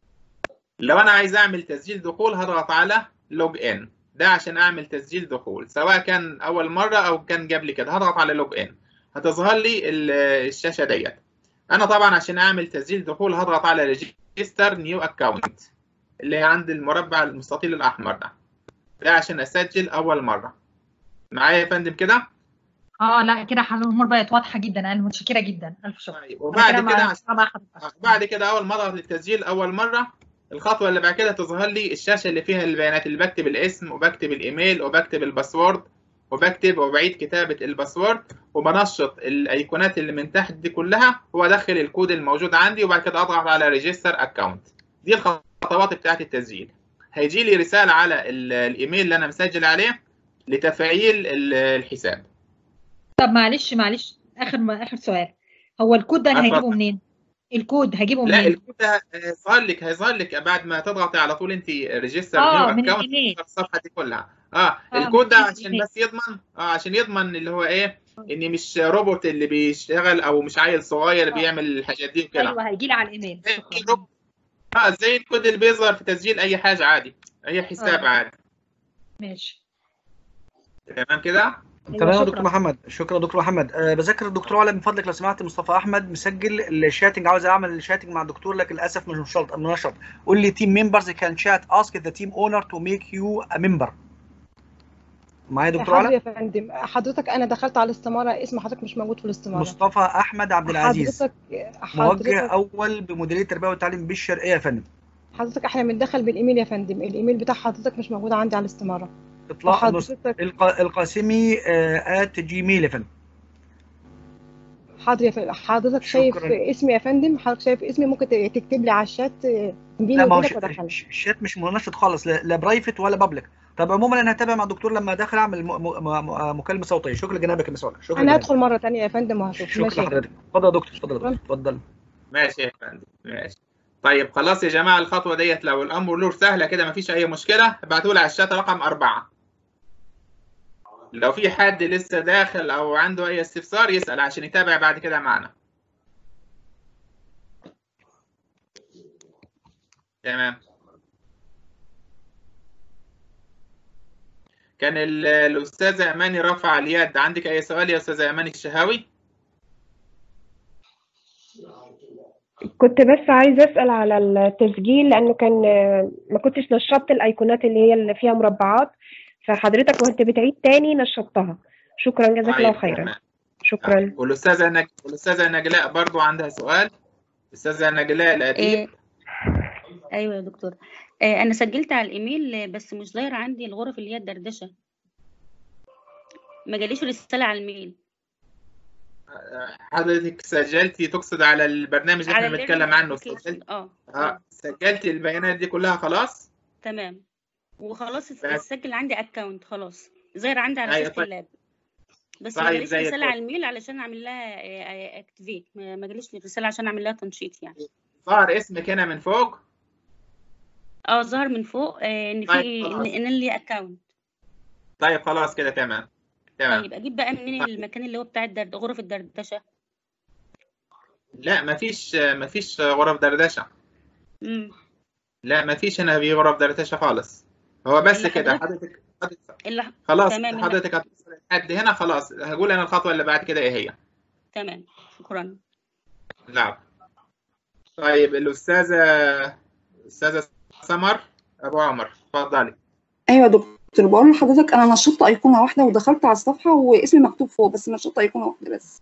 B: لو انا عايز اعمل تسجيل دخول هضغط على لوج ان ده عشان اعمل تسجيل دخول سواء كان اول مره او كان قبل كده هضغط على لوج ان هتظهر لي ال- الشاشه ديت انا طبعا عشان اعمل تسجيل دخول هضغط على ريجستر نيو اكونت اللي عند المربع المستطيل الاحمر ده ده عشان اسجل اول مره معايا يا فندم كده
K: اه لا كده حل- الامور بقت واضحه جدا انا متشكره جدا الف شكر
B: طيب
K: أنا
B: وبعد
K: كده
B: كده
K: مع-
B: عشان
K: مع حضرتك
B: بعد كده اول ما اضغط للتسجيل اول مره الخطوه اللي بعد كده تظهر لي الشاشه اللي فيها البيانات اللي بكتب الاسم وبكتب الايميل وبكتب الباسورد وبكتب وبعيد كتابه الباسورد وبنشط الايقونات اللي من تحت دي كلها وادخل الكود الموجود عندي وبعد كده اضغط على ريجستر اكونت دي الخطوات بتاعت التسجيل هيجي لي رساله على ال- الايميل اللي انا مسجل عليه لتفعيل ال- الحساب
K: طب معلش معلش اخر ما اخر سؤال هو الكود ده انا
B: اتفضل.
K: هجيبه منين الكود هجيبه
B: لا
K: منين
B: الكود ده هيظهر لك هيظهر لك بعد ما تضغطي على طول انت ريجستر
K: اه
B: نيو
K: من
B: اكونت
K: الايميل
B: الصفحه دي كلها اه
K: آه،
B: الكود ده
K: من
B: عشان
K: الإيميل.
B: بس يضمن اه عشان يضمن اللي هو ايه ان مش روبوت اللي بيشتغل او مش عيل صغير
K: آه.
B: بيعمل الحاجات دي وكده
K: ايوه هيجي لي على الايميل
B: زي
K: شكرا
B: الروبوت- اه زي الكود اللي بيظهر في تسجيل اي حاجه عادي اي حساب
K: آه.
B: عادي
K: ماشي
B: تمام كده
D: تمام يا
K: شكراً.
D: دكتور محمد شكرا دكتور محمد أه بذكر الدكتور علا من فضلك لو سمحت مصطفى احمد مسجل الشاتنج عاوز اعمل الشاتنج مع الدكتور لكن للاسف مش منشط منشط قول لي تيم ممبرز كان شات اسك ذا تيم اونر تو ميك يو ا ممبر معايا يا دكتور
A: حاضر
D: علا
A: يا فندم حضرتك انا دخلت على الاستماره اسم حضرتك مش موجود في الاستماره
D: مصطفى احمد عبد العزيز
A: حضرتك
D: موجه
A: حضرتك
D: اول بمديريه التربيه والتعليم بالشرقيه يا فندم
A: حضرتك احنا بندخل بالايميل يا فندم الايميل بتاع حضرتك مش موجود عندي على الاستماره
D: اطلاق نص
A: وحضرتك
D: الق- القاسمي ات جيميل يا فندم
A: حاضر يا فندم حضرتك شايف
D: شكراً.
A: اسمي يا فندم حضرتك شايف اسمي ممكن ت- تكتب لي على الشات آه، بيني
D: لا ما هو
A: وبينك
D: ش-
A: وادخلك
D: ش- الشات مش منشط خالص لا, لا برايفت ولا بابليك طب عموما انا هتابع مع الدكتور لما داخل اعمل م- م- م- مكالمه صوتيه شكرا لجنابك يا مسؤول شكرا
A: انا
D: جنابك.
A: هدخل مره تانية يا فندم وهشوف
D: شكرا
A: ماشي يا
D: لحضرتك اتفضل يا دكتور اتفضل يا دكتور اتفضل
B: ماشي يا فندم ماشي طيب خلاص يا جماعه الخطوه ديت لو الامر له سهله كده مفيش اي مشكله ابعتوا لي على الشات رقم أربعة لو في حد لسه داخل او عنده اي استفسار يسال عشان يتابع بعد كده معنا تمام كان ال- الاستاذه اماني رفع اليد عندك اي سؤال يا استاذه اماني الشهاوي
I: كنت بس عايزة أسأل على التسجيل لأنه كان ما كنتش نشطت الأيقونات اللي هي اللي فيها مربعات فحضرتك وأنت بتعيد تاني نشطتها شكرا جزاك الله
B: طيب،
I: خيرا
B: تمام.
I: شكرا
B: والاستاذه نج... والاستاذه نجلاء برضو عندها سؤال الاستاذه نجلاء الاديب
L: إيه ايوه يا دكتور إيه انا سجلت على الايميل آه، بس مش ظاهر عندي الغرف اللي هي الدردشه ما جاليش رساله على الميل
B: حضرتك سجلتي تقصد على البرنامج اللي
L: على
B: احنا بنتكلم
L: learning
B: عنه
L: application.
B: سجلت
L: اه
B: اه سجلتي البيانات دي كلها خلاص
L: تمام وخلاص
B: بس.
L: اتسجل عندي اكونت خلاص ظاهر عندي على
B: أيوة،
L: سيستم
B: طيب.
L: لاب بس ما
B: طيب،
L: جاليش
B: زي
L: رساله
B: الفل.
L: على الميل علشان اعمل لها اكتيفيت ما جاليش رساله عشان اعمل لها تنشيط يعني
B: ظهر اسمك هنا من فوق
L: اه ظهر من فوق آه، ان في
B: طيب،
L: ان
B: خلاص.
L: إن لي اكونت
B: طيب خلاص كده تمام تمام
L: طيب اجيب بقى منين المكان اللي هو بتاع الدرد غرف الدردشه
B: لا مفيش مفيش غرف دردشه
L: امم
B: لا مفيش هنا في غرف دردشه خالص هو بس
L: اللي
B: كده
L: حضرتك-
B: حضرتك حضرتك-
L: اللي
B: خلاص
L: تمام اللي-
B: حضرتك هتوصل لحد هنا خلاص هقول انا الخطوه اللي بعد كده ايه هي
L: تمام شكرا
B: نعم طيب الأستاذة أستاذة سمر أبو عمر اتفضلي
M: ايوه يا دكتور كنت بقول لحضرتك انا نشطت ايقونه واحده ودخلت على الصفحه واسمي مكتوب فوق بس نشطت ايقونه واحده بس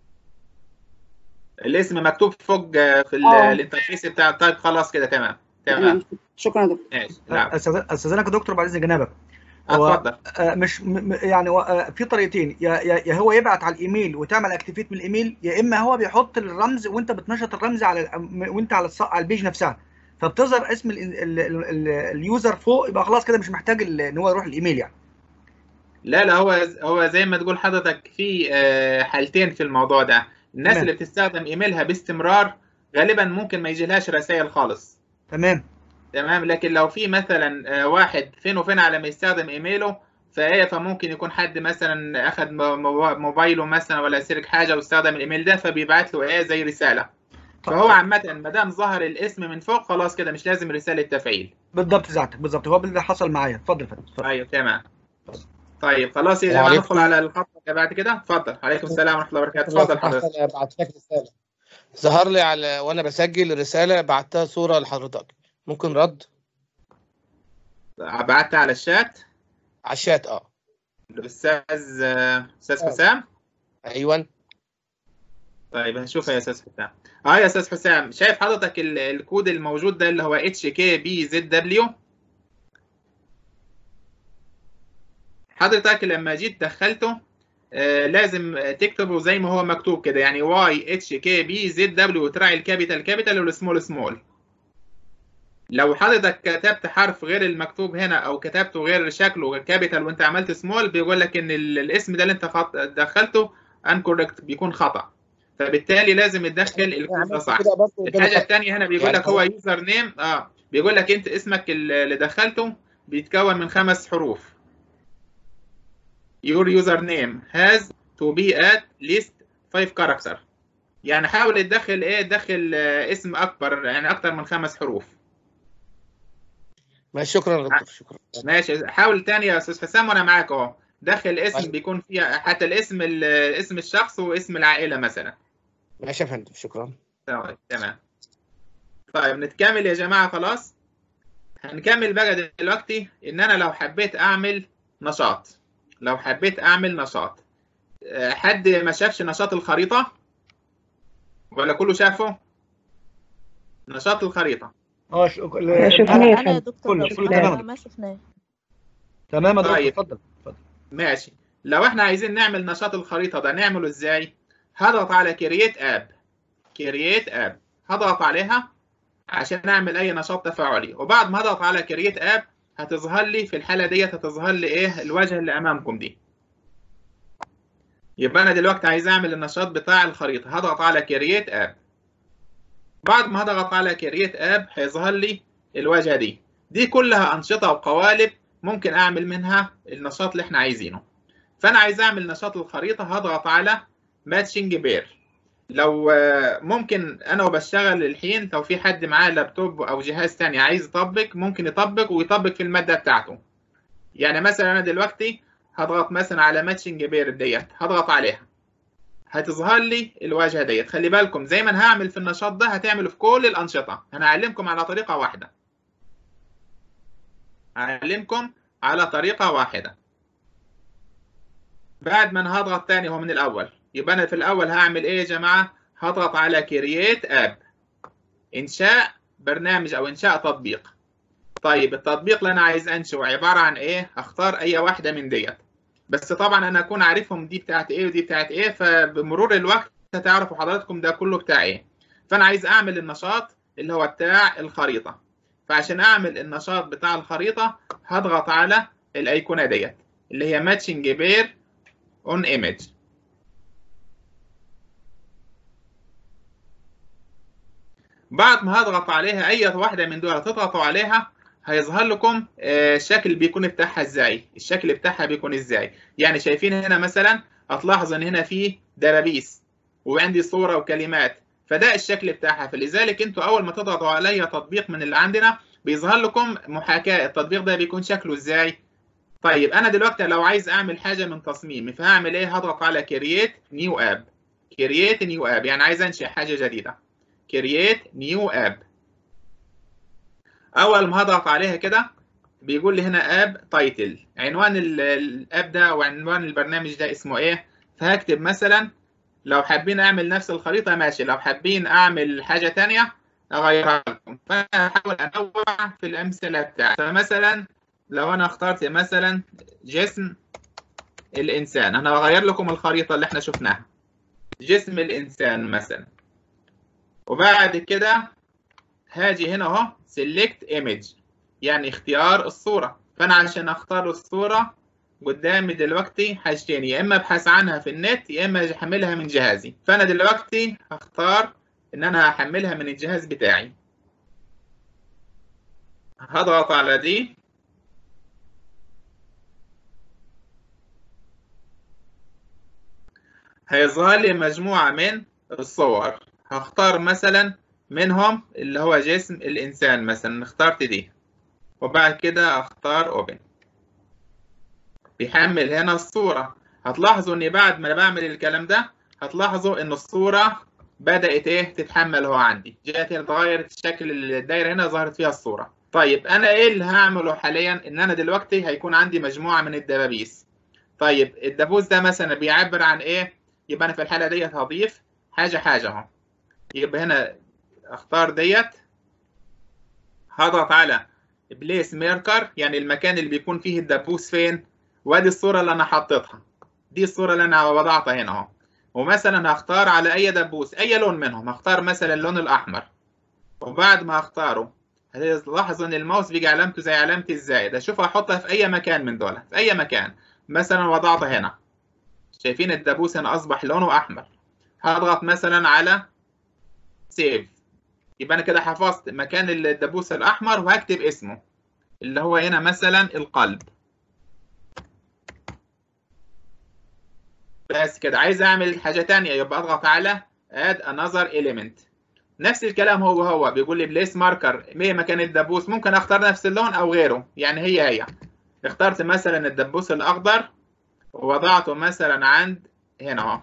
B: الاسم مكتوب فوق آه، في ال-
M: اه
B: الانترفيس بتاع طيب خلاص كده تمام تمام
M: تمام شكرا يا دكتور
B: ماشي نعم
D: أستاذ- استاذنك يا دكتور بعد اذن جنابك هو
B: اتفضل
D: آه، مش م- م- يعني هو، آه، في طريقتين يا يا يا هو يبعت على الايميل وتعمل اكتيفيت من الايميل يا اما هو بيحط الرمز وانت بتنشط الرمز على ال- وانت على الص- على البيج نفسها فبتظهر اسم ال- ال- ال- ال- اليوزر فوق يبقى خلاص كده مش محتاج ال- ان هو يروح الايميل يعني
B: لا لا هو هو زي ما تقول حضرتك في آه، حالتين في الموضوع ده الناس
D: تمام
B: اللي بتستخدم ايميلها باستمرار غالبا ممكن ما يجيلهاش رسائل خالص
D: تمام
B: تمام لكن لو في مثلا آه، واحد فين وفين على ما يستخدم ايميله فايه فممكن يكون حد مثلا اخذ م- مو- موبايله مثلا ولا سرق حاجه واستخدم الايميل ده فبيبعت له ايه زي رساله فهو عامه ما دام ظهر الاسم من فوق خلاص كده مش لازم رساله تفعيل
D: بالضبط ساعتك بالضبط هو اللي حصل معايا اتفضل يا فندم اتفضل.
B: ايوه تمام طيب خلاص يا جماعه
N: وعليكم
B: ندخل على الخط اللي بعد كده اتفضل عليكم السلام ورحمه الله وبركاته اتفضل حضرتك
N: انا بعت لك رساله ظهر لي على وانا بسجل رساله بعتها صوره لحضرتك ممكن رد
B: بعت على الشات
N: على الشات اه
B: الاستاذ آه، استاذ حسام
N: ايوه
B: طيب هنشوفها يا استاذ حسام اه يا استاذ حسام شايف حضرتك ال- الكود الموجود ده اللي هو اتش كي بي زد دبليو حضرتك لما جيت دخلته آه لازم تكتبه زي ما هو مكتوب كده يعني واي اتش كي بي زد دبليو وتراعي الكابيتال كابيتال والسمول سمول لو حضرتك كتبت حرف غير المكتوب هنا او كتبته غير شكله كابيتال وانت عملت سمول بيقول لك ان ال- الاسم ده اللي انت خط... دخلته انكوركت بيكون خطأ فبالتالي لازم تدخل الكود ده صح
N: كده برضه قدامي
B: الحاجه
N: خط.
B: الثانيه هنا بيقول
N: يعني
B: لك هو يوزر نيم اه بيقول لك انت اسمك اللي دخلته بيتكون من خمس حروف your username has to be at least 5 character يعني حاول تدخل ايه تدخل آه، اسم اكبر يعني اكتر من خمس حروف
N: ماشي شكرا يا دكتور شكرا
B: ماشي حاول تاني يا استاذ حسام وانا معاك اهو دخل اسم
N: ماشي.
B: بيكون فيها حتى الاسم ال- اسم الشخص واسم العائله مثلا
N: ماشي يا فندم شكرا
B: طيب تمام طيب نتكمل يا جماعة خلاص هنكمل بقى دلوقتي إن أنا لو حبيت أعمل نشاط لو حبيت أعمل نشاط آه، حد ما شافش نشاط الخريطة ولا كله شافه نشاط الخريطة
D: اه ش-
I: شفناه يا
D: كله
I: فندم.
D: كله كله
I: شفناه.
D: تمام
J: ما شفناه
D: تمام يا دكتور
B: طيب.
D: اتفضل اتفضل
B: ماشي لو احنا عايزين نعمل نشاط الخريطة ده نعمله ازاي هضغط على كرييت اب كرييت اب هضغط عليها عشان اعمل اي نشاط تفاعلي وبعد ما اضغط على كرييت اب هتظهر لي في الحالة ديت هتظهر لي ايه الواجهة اللي امامكم دي يبقى انا دلوقتي عايز اعمل النشاط بتاع الخريطة هضغط على كرييت اب بعد ما هضغط على كرييت اب هيظهر لي الواجهة دي دي كلها أنشطة وقوالب ممكن أعمل منها النشاط اللي احنا عايزينه فأنا عايز أعمل نشاط الخريطة هضغط على ماتشنج بير لو آه، ممكن أنا وبشتغل الحين لو في حد معاه لابتوب أو جهاز تاني عايز يطبق ممكن يطبق ويطبق في المادة بتاعته يعني مثلا أنا دلوقتي هضغط مثلا على ماتشنج بير ديت هضغط عليها هتظهر لي الواجهة ديت خلي بالكم زي ما أنا هعمل في النشاط ده هتعمله في كل الأنشطة أنا هعلمكم على طريقة واحدة هعلمكم على طريقة واحدة بعد ما انا هضغط تاني هو من الاول يبقى انا في الاول هعمل ايه يا جماعة هضغط على كرييت اب انشاء برنامج او انشاء تطبيق طيب التطبيق اللي انا عايز انشئه عبارة عن ايه اختار اي واحدة من ديت بس طبعا انا اكون عارفهم دي بتاعت ايه ودي بتاعت ايه فبمرور الوقت هتعرفوا حضراتكم ده كله بتاع ايه فانا عايز اعمل النشاط اللي هو بتاع الخريطة فعشان اعمل النشاط بتاع الخريطة هضغط على الايقونة ديت اللي هي ماتشنج بير اون ايمج بعد ما هضغط عليها اي واحدة من دول تضغطوا عليها هيظهر لكم آه، الشكل بيكون بتاعها ازاي الشكل بتاعها بيكون ازاي يعني شايفين هنا مثلا هتلاحظ ان هنا في دبابيس وعندي صورة وكلمات فده الشكل بتاعها فلذلك انتوا اول ما تضغطوا على اي تطبيق من اللي عندنا بيظهر لكم محاكاة التطبيق ده بيكون شكله ازاي طيب انا دلوقتي لو عايز اعمل حاجة من تصميمي فهعمل ايه هضغط على create new app create new app يعني عايز انشئ حاجة جديدة create new app اول ما هضغط عليها كده بيقول لي هنا اب تايتل عنوان ال- الاب ده وعنوان البرنامج ده اسمه ايه فهكتب مثلا لو حابين اعمل نفس الخريطه ماشي لو حابين اعمل حاجه تانية اغيرها لكم فانا هحاول انوع في الامثله بتاعتي فمثلا لو انا اخترت مثلا جسم الانسان انا هغير لكم الخريطه اللي احنا شفناها جسم الانسان مثلا وبعد كده هاجي هنا اهو سيلكت ايمج يعني اختيار الصوره فانا عشان اختار الصوره قدامي دلوقتي حاجتين يا اما ابحث عنها في النت يا اما احملها من جهازي فانا دلوقتي هختار ان انا هحملها من الجهاز بتاعي هضغط على دي هيظهر لي مجموعة من الصور هختار مثلا منهم اللي هو جسم الإنسان مثلا اخترت دي وبعد كده اختار اوبن بيحمل هنا الصورة هتلاحظوا ان بعد ما انا بعمل الكلام ده هتلاحظوا ان الصورة بدأت ايه تتحمل هو عندي جات هنا اتغيرت شكل الدايرة هنا ظهرت فيها الصورة طيب انا ايه اللي هعمله حاليا ان انا دلوقتي هيكون عندي مجموعة من الدبابيس طيب الدبوس ده مثلا بيعبر عن ايه يبقى انا في الحالة ديت هضيف حاجة حاجة اهو يبقى هنا اختار ديت هضغط على بليس ميركر يعني المكان اللي بيكون فيه الدبوس فين وادي الصورة اللي انا حطيتها دي الصورة اللي انا وضعتها هنا اهو ومثلا هختار على اي دبوس اي لون منهم هختار مثلا اللون الاحمر وبعد ما هختاره هتلاحظوا ان الماوس بيجي علامته زي علامة الزائد اشوف احطها في اي مكان من دول في اي مكان مثلا وضعتها هنا شايفين الدبوس هنا اصبح لونه احمر هضغط مثلا على سيف يبقى انا كده حفظت مكان الدبوس الاحمر وهكتب اسمه اللي هو هنا مثلا القلب بس كده عايز اعمل حاجه تانية يبقى اضغط على add another element نفس الكلام هو هو بيقول لي بليس ماركر ايه مكان الدبوس ممكن اختار نفس اللون او غيره يعني هي هي اخترت مثلا الدبوس الاخضر ووضعته مثلا عند هنا اهو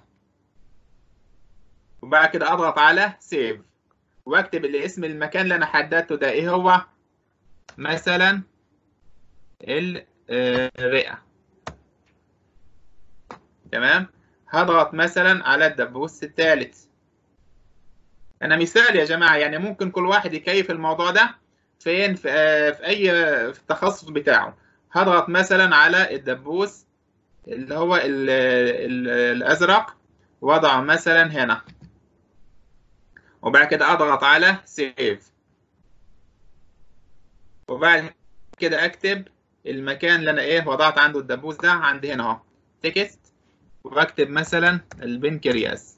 B: وبعد كده اضغط على سيف واكتب اللي اسم المكان اللي انا حددته ده ايه هو مثلا الرئة تمام هضغط مثلا على الدبوس الثالث انا مثال يا جماعة يعني ممكن كل واحد يكيف الموضوع ده فين في, في اي في التخصص بتاعه هضغط مثلا على الدبوس اللي هو ال ال الازرق وضعه مثلا هنا وبعد كده اضغط على سيف وبعد كده اكتب المكان اللي انا ايه وضعت عنده الدبوس ده عندي هنا اهو تكست واكتب مثلا البنكرياس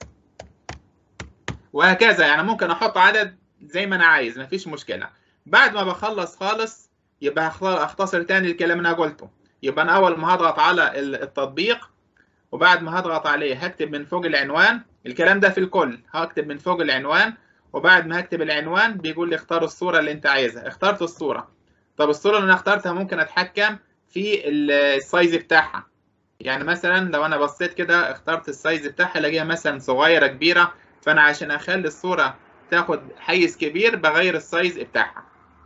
B: وهكذا يعني ممكن احط عدد زي ما انا عايز مفيش مشكله بعد ما بخلص خالص يبقى اختصر تاني الكلام اللي انا قلته يبقى انا اول ما هضغط على التطبيق وبعد ما هضغط عليه هكتب من فوق العنوان الكلام ده في الكل هكتب من فوق العنوان وبعد ما هكتب العنوان بيقول لي اختار الصورة اللي انت عايزها اخترت الصورة طب الصورة اللي انا اخترتها ممكن اتحكم في السايز بتاعها يعني مثلا لو انا بصيت كده اخترت السايز بتاعها الاقيها مثلا صغيرة كبيرة فانا عشان اخلي الصورة تاخد حيز كبير بغير السايز بتاعها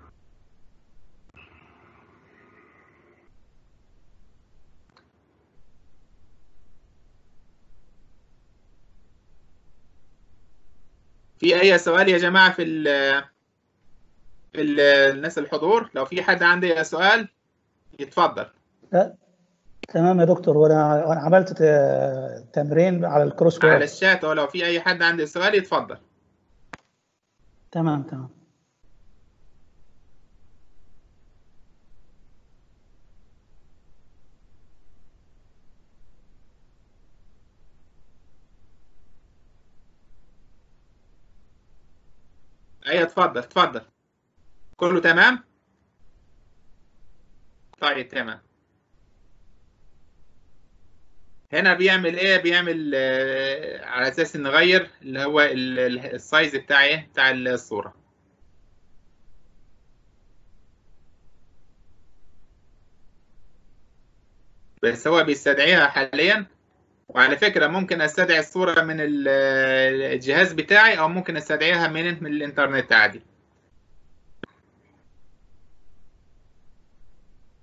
B: في اي سؤال يا جماعه في ال في ال الناس الحضور لو في حد عنده سؤال يتفضل
C: لا تمام يا دكتور وانا وانا عملت تمرين على الكروس
B: على الشات ولو في اي حد عنده سؤال يتفضل
C: تمام تمام
B: ايوه اتفضل اتفضل كله تمام طيب تمام هنا بيعمل ايه بيعمل آه على اساس نغير اللي هو السايز بتاع ايه بتاع الصوره بس هو بيستدعيها حاليا وعلى فكرة ممكن استدعي الصورة من الجهاز بتاعي او ممكن استدعيها من من الانترنت عادي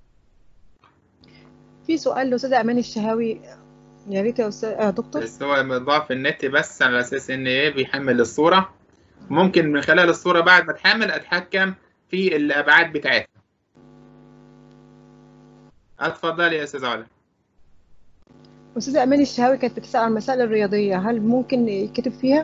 A: في سؤال لاستاذه امان الشهاوي يا ريت يا استاذ يا دكتور
B: بس هو ضعف النت بس على اساس ان ايه بيحمل الصوره ممكن من خلال الصوره بعد ما تحمل اتحكم في الابعاد بتاعتها اتفضل يا استاذ علا
A: استاذه امان الشهاوي كانت بتسال عن المسائل الرياضيه هل ممكن يكتب فيها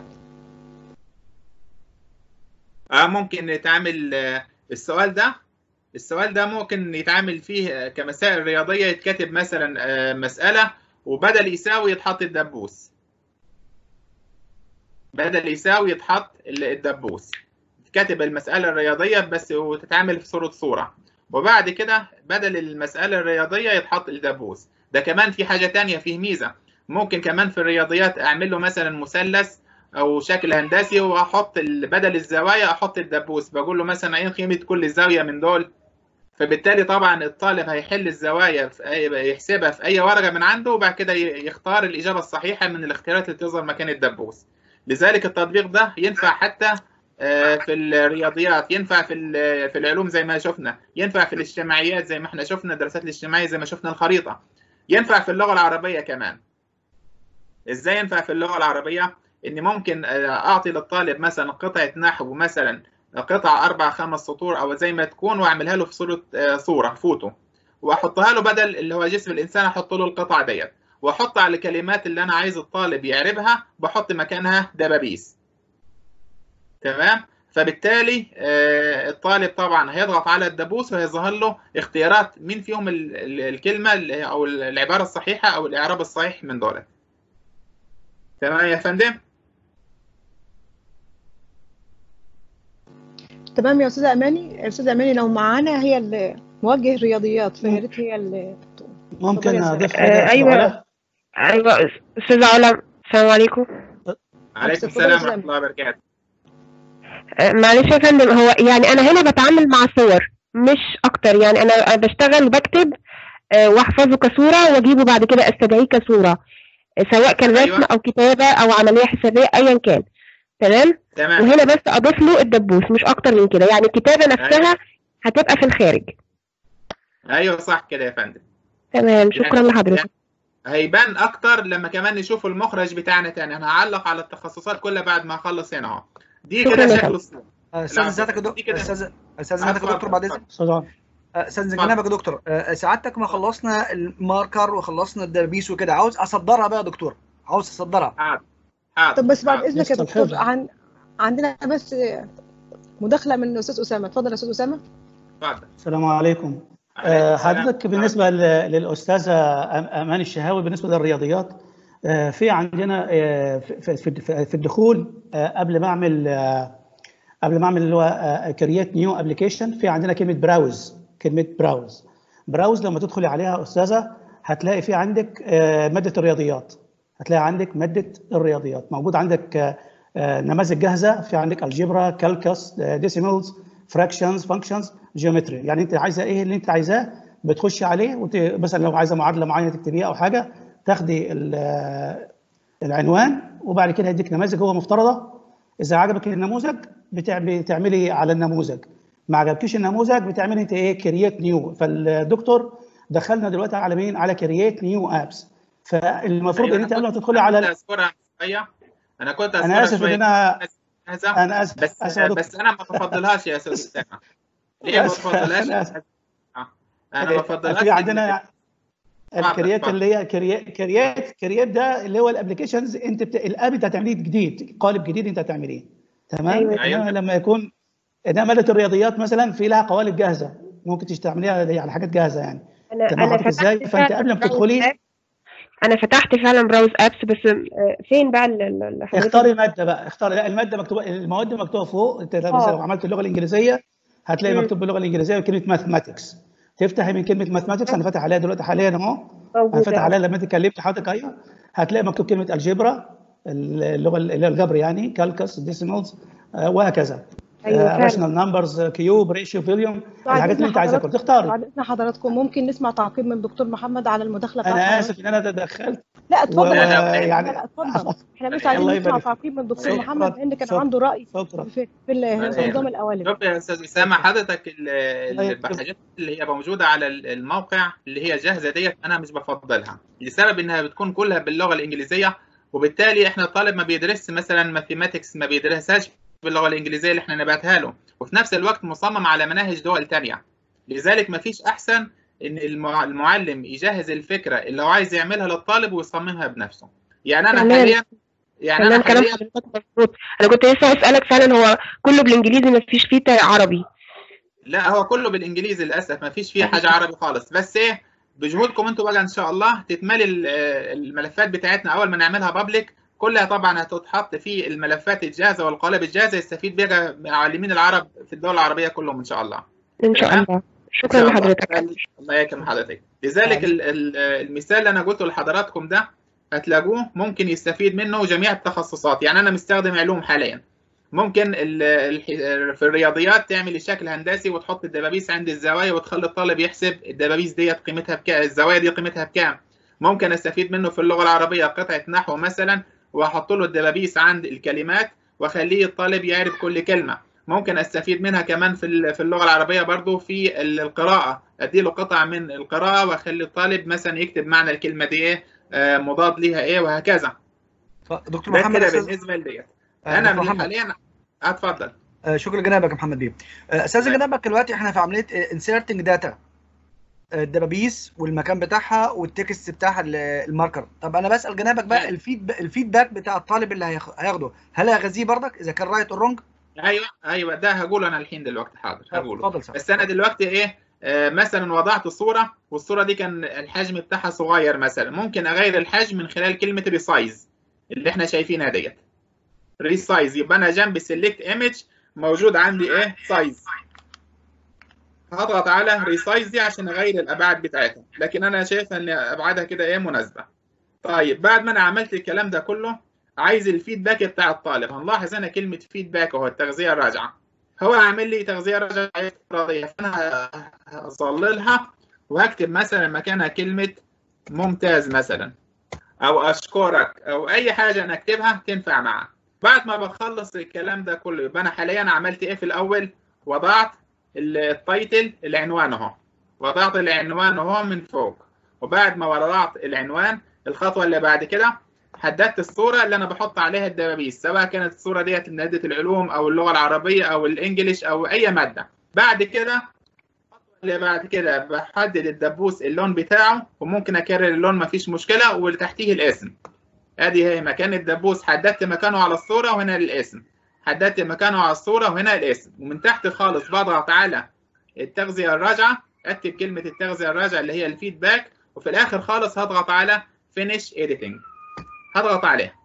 B: اه ممكن يتعمل آه، السؤال ده السؤال ده ممكن يتعامل فيه آه، كمسائل رياضية يتكتب مثلا آه، مسألة وبدل يساوي يتحط الدبوس بدل يساوي يتحط ال- الدبوس تكتب المسألة الرياضية بس وتتعامل في صورة صورة وبعد كده بدل المسألة الرياضية يتحط الدبوس ده كمان في حاجة تانية فيه ميزة ممكن كمان في الرياضيات أعمل له مثلا مثلث او شكل هندسي واحط ال- بدل الزوايا احط الدبوس بقول له مثلا ايه قيمه كل زاويه من دول فبالتالي طبعا الطالب هيحل الزوايا في أي يحسبها في اي ورقه من عنده وبعد كده ي- يختار الاجابه الصحيحه من الاختيارات اللي تظهر مكان الدبوس لذلك التطبيق ده ينفع حتى آه، في الرياضيات ينفع في ال- في العلوم زي ما شفنا ينفع في الاجتماعيات زي ما احنا شفنا الدراسات الاجتماعيه زي ما شفنا الخريطه ينفع في اللغه العربيه كمان ازاي ينفع في اللغه العربيه ان ممكن آه، اعطي للطالب مثلا قطعه نحو مثلا قطعه اربع خمس سطور او زي ما تكون واعملها له في صوره آه، صوره فوتو واحطها له بدل اللي هو جسم الانسان احط له القطعه ديت واحط على الكلمات اللي انا عايز الطالب يعربها بحط مكانها دبابيس تمام فبالتالي آه، الطالب طبعا هيضغط على الدبوس وهيظهر له اختيارات مين فيهم ال- ال- الكلمه اللي- او العباره الصحيحه او الاعراب الصحيح من دولت تمام يا فندم
A: تمام يا استاذه اماني استاذه اماني لو معانا هي اللي موجه رياضيات فيا ريت هي اللي
C: ممكن
A: اتفضلي يا
C: اضيف
A: أستاذة.
C: حاجه
I: آه،
C: يا أستاذ
I: ايوه
C: علاء؟
I: ايوه استاذ علا السلام عليكم
B: عليكم
A: اتفضلي
B: السلام
A: يا أستاذة
B: ورحمه الله وبركاته
I: آه، معلش يا فندم هو يعني انا هنا بتعامل مع صور مش اكتر يعني انا أنا بشتغل وبكتب آه، واحفظه كصوره واجيبه بعد كده استدعيه كصوره آه، سواء كان رسم
B: أيوة.
I: او كتابه او عمليه حسابيه ايا كان تمام
B: تمام
I: وهنا بس اضيف له الدبوس مش اكتر من كده يعني الكتابه نفسها هتبقى في الخارج
B: ايوه صح كده يا فندم
I: تمام شكرا
B: يعني-
I: لحضرتك
B: هيبان اكتر لما كمان نشوف المخرج بتاعنا تاني انا هعلق على التخصصات كلها بعد ما اخلص هنا اهو دي
I: شكراً
B: كده
I: يا
B: شكل
I: فندم.
B: الصورة
D: استاذ
B: نعم.
D: ذاتك يا
B: دي
D: دكتور
B: كده
D: استاذ استاذ ذاتك يا
B: اتفضل،
D: دكتور بعد اذنك
B: اتفضل.
C: استاذ علاء.
D: آه، استاذ جنابك يا دكتور آه، سعادتك ما خلصنا الماركر وخلصنا الدبابيس وكده عاوز اصدرها بقى يا دكتور عاوز اصدرها
B: حاضر حاضر
A: طب بس بعد
B: حاضر.
A: اذنك يا
C: لسه
A: دكتور
C: الحفظ.
A: عن... عندنا بس مداخله من الاستاذ اسامه اتفضل يا استاذ اسامه
B: اتفضل
C: السلام عليكم
B: عليكم
C: آه،
B: السلام.
C: حضرتك بالنسبه ل- للاستاذه أم- امان الشهاوي بالنسبه للرياضيات آه، في عندنا آه، في في- في في الدخول آه، قبل ما اعمل آه، قبل ما اعمل اللي هو كرييت نيو ابلكيشن في عندنا كلمه براوز كلمه براوز براوز لما تدخلي عليها استاذه هتلاقي في عندك آه، ماده الرياضيات هتلاقي عندك ماده الرياضيات موجود عندك آه، آه، نماذج جاهزه في عندك الجبرا كالكس ديسيمالز فراكشنز فانكشنز جيومتري يعني انت عايزه ايه اللي انت عايزاه بتخشي عليه وت... مثلا لو عايزه معادله معينه تكتبيها او حاجه تاخدي ال- آه، العنوان وبعد كده يديك نماذج هو مفترضه اذا عجبك النموذج بتع- بتعملي على النموذج ما عجبكيش النموذج بتعملي انت ايه كرييت نيو فالدكتور دخلنا دلوقتي على مين على كرييت نيو ابس فالمفروض
B: أيوة،
C: ان انت
B: أنا
C: قبل ما
B: كنت-
C: تدخلي
B: أنا
C: على
B: كنت أذكرها شوية انا كنت
C: انا
B: اذكرها
C: اسف
B: شويه
C: ان انا
B: جاهزة.
C: انا اسف
B: بس
C: اسف يا دكتور
B: بس انا ما بفضلهاش يا استاذ اسامه ليه ما
C: آسف،
B: بفضلهاش
C: أنا آسف.
B: آه. انا ما بفضلهاش
C: في عندنا
B: اتفضل،
C: الكريات
B: اتفضل.
C: اللي هي كريات كريات كريات ده اللي هو الابلكيشنز انت بت... الاب انت هتعمليه جديد قالب جديد انت هتعمليه تمام
I: أيوة.
B: أيوة.
C: انما لما يكون انما ماده الرياضيات مثلا في لها قوالب جاهزه ممكن تستعمليها على حاجات جاهزه يعني
I: انا
C: تمام
I: انا
C: حضرتك ازاي
I: فتحت
C: فانت
I: فعلا
C: قبل ما
I: براوز
C: تدخلي
I: ابس انا فتحت فعلا براوز ابس بس آه، فين بقى ال- ال- اللي حضرتك
C: اختاري ماده بقى اختاري لا الماده مكتوبه المواد مكتوبه فوق انت مثلا
I: آه.
C: لو عملت اللغه الانجليزيه هتلاقي
I: مم.
C: مكتوب باللغه الانجليزيه كلمه ماثماتكس تفتحي من كلمه ماثماتكس انا فاتح عليها دلوقتي حاليا اهو انا
I: موجوده
C: فاتح عليها لما انت كلمت حضرتك ايوه هتلاقي مكتوب كلمه الجبرا اللغه اللي هي الجبر يعني كالكس ديسيمالز وهكذا
I: ايوه فعلا
C: راشنال نمبرز كيوب ريشيو فوليوم
A: بعد
C: الحاجات اللي
A: اذن
C: انت عايزها
A: حضراتكم
C: تختاري
A: بعد اذن حضراتكم ممكن نسمع تعقيب من الدكتور محمد على المداخله بتاعت
C: انا
A: حضرتك
C: اسف ان انا تدخلت
A: لا اتفضل
C: و-
A: يا دكتور. لا
C: يعني
A: لا اتفضل احنا بس
C: الله
A: عايزين نسمع
C: يبارك
A: تعقيب من الدكتور
C: شكراً.
A: محمد لان كان
C: شكراً.
A: عنده راي
C: شكرا
A: في في ال- النظام الاولي
B: شوف يا استاذ اسامه حضرتك ال-
C: الله يكرمك.
B: الحاجات اللي هي موجوده على ال- الموقع اللي هي جاهزه ديت انا مش بفضلها لسبب انها بتكون كلها باللغه الانجليزيه وبالتالي احنا الطالب ما بيدرسش مثلا ماثيماتكس ما بيدرسهاش باللغه الانجليزيه اللي احنا نبعتها له وفي نفس الوقت مصمم على مناهج دول تانية لذلك ما فيش احسن ان المع- المعلم يجهز الفكره اللي هو عايز يعملها للطالب ويصممها بنفسه يعني انا
I: تمام.
B: حاليا يعني
I: تمام
B: انا
I: كلام
B: حاليا
I: حضرتك مظبوط انا كنت لسه هسألك فعلا هو كله بالانجليزي ما فيش فيه تا- عربي
B: لا هو كله بالانجليزي للاسف ما فيش فيه حاجه عربي خالص بس ايه بجهودكم انتوا بقى ان شاء الله تتملي ال- آه، الملفات بتاعتنا اول ما نعملها بابليك كلها طبعا هتتحط في الملفات الجاهزه والقوالب الجاهزه يستفيد بها معلمين العرب في الدول العربيه كلهم ان شاء الله
I: ان شاء
B: تمام؟
I: الله
B: إن
I: شكرا
B: شاء الله.
I: لحضرتك
B: الله يكرم حضرتك لذلك ال- ال- المثال اللي انا قلته لحضراتكم ده هتلاقوه ممكن يستفيد منه جميع التخصصات يعني انا مستخدم علوم حاليا ممكن ال- ال- في الرياضيات تعمل الشكل هندسي وتحط الدبابيس عند الزوايا وتخلي الطالب يحسب الدبابيس ديت قيمتها بكام الزوايا دي قيمتها بكام ممكن استفيد منه في اللغه العربيه قطعه نحو مثلا واحط له الدبابيس عند الكلمات واخليه الطالب يعرف كل كلمه ممكن استفيد منها كمان في ال- في اللغه العربيه برضو في ال- القراءه ادي له قطعه من القراءه واخلي الطالب مثلا يكتب معنى الكلمه دي ايه آه، مضاد ليها ايه وهكذا
D: دكتور
B: ده
D: محمد
B: كده
D: أستاذ
B: بالنسبه لديت
D: آه،
B: انا
D: دكتور
B: من
D: محمد.
B: حاليا اتفضل
D: آه، شكرا جنابك يا محمد بيه آه، استاذ جنابك دلوقتي احنا في عمليه انسيرتنج داتا الدبابيس والمكان بتاعها والتكست بتاعها ال- الماركر طب انا بسال جنابك بقى الفيد الفيدباك بتاع الطالب اللي هياخ- هياخده هل هيغذيه برضك اذا كان رايت اور رونج
B: ايوه ايوه ده هقوله انا الحين دلوقتي حاضر هقوله
D: اتفضل سامح.
B: بس انا دلوقتي ايه آه مثلا وضعت صوره والصوره دي كان الحجم بتاعها صغير مثلا ممكن اغير الحجم من خلال كلمه ريسايز اللي احنا شايفينها ديت ريسايز يبقى انا جنب سيلكت ايمج موجود عندي ايه سايز هضغط على ريسايز دي عشان اغير الابعاد بتاعتها لكن انا شايف ان ابعادها كده ايه مناسبه طيب بعد ما انا عملت الكلام ده كله عايز الفيدباك بتاع الطالب هنلاحظ هنا كلمه فيدباك اهو التغذيه الراجعه هو عامل لي تغذيه راجعه افتراضيه فانا هظللها وهكتب مثلا مكانها كلمه ممتاز مثلا او اشكرك او اي حاجه انا اكتبها تنفع معاه بعد ما بخلص الكلام ده كله يبقى انا حاليا عملت ايه في الاول وضعت ال- التايتل العنوان اهو وضعت العنوان اهو من فوق وبعد ما وضعت العنوان الخطوه اللي بعد كده حددت الصوره اللي انا بحط عليها الدبابيس سواء كانت الصوره ديت من ماده العلوم او اللغه العربيه او الانجليش او اي ماده بعد كده اللي بعد كده بحدد الدبوس اللون بتاعه وممكن اكرر اللون مفيش مشكله وتحتيه الاسم ادي هي مكان الدبوس حددت مكانه على الصوره وهنا الاسم حددت مكانه على الصوره وهنا الاسم ومن تحت خالص بضغط على التغذيه الراجعه اكتب كلمه التغذيه الراجعه اللي هي الفيدباك وفي الاخر خالص هضغط على finish editing هضغط عليها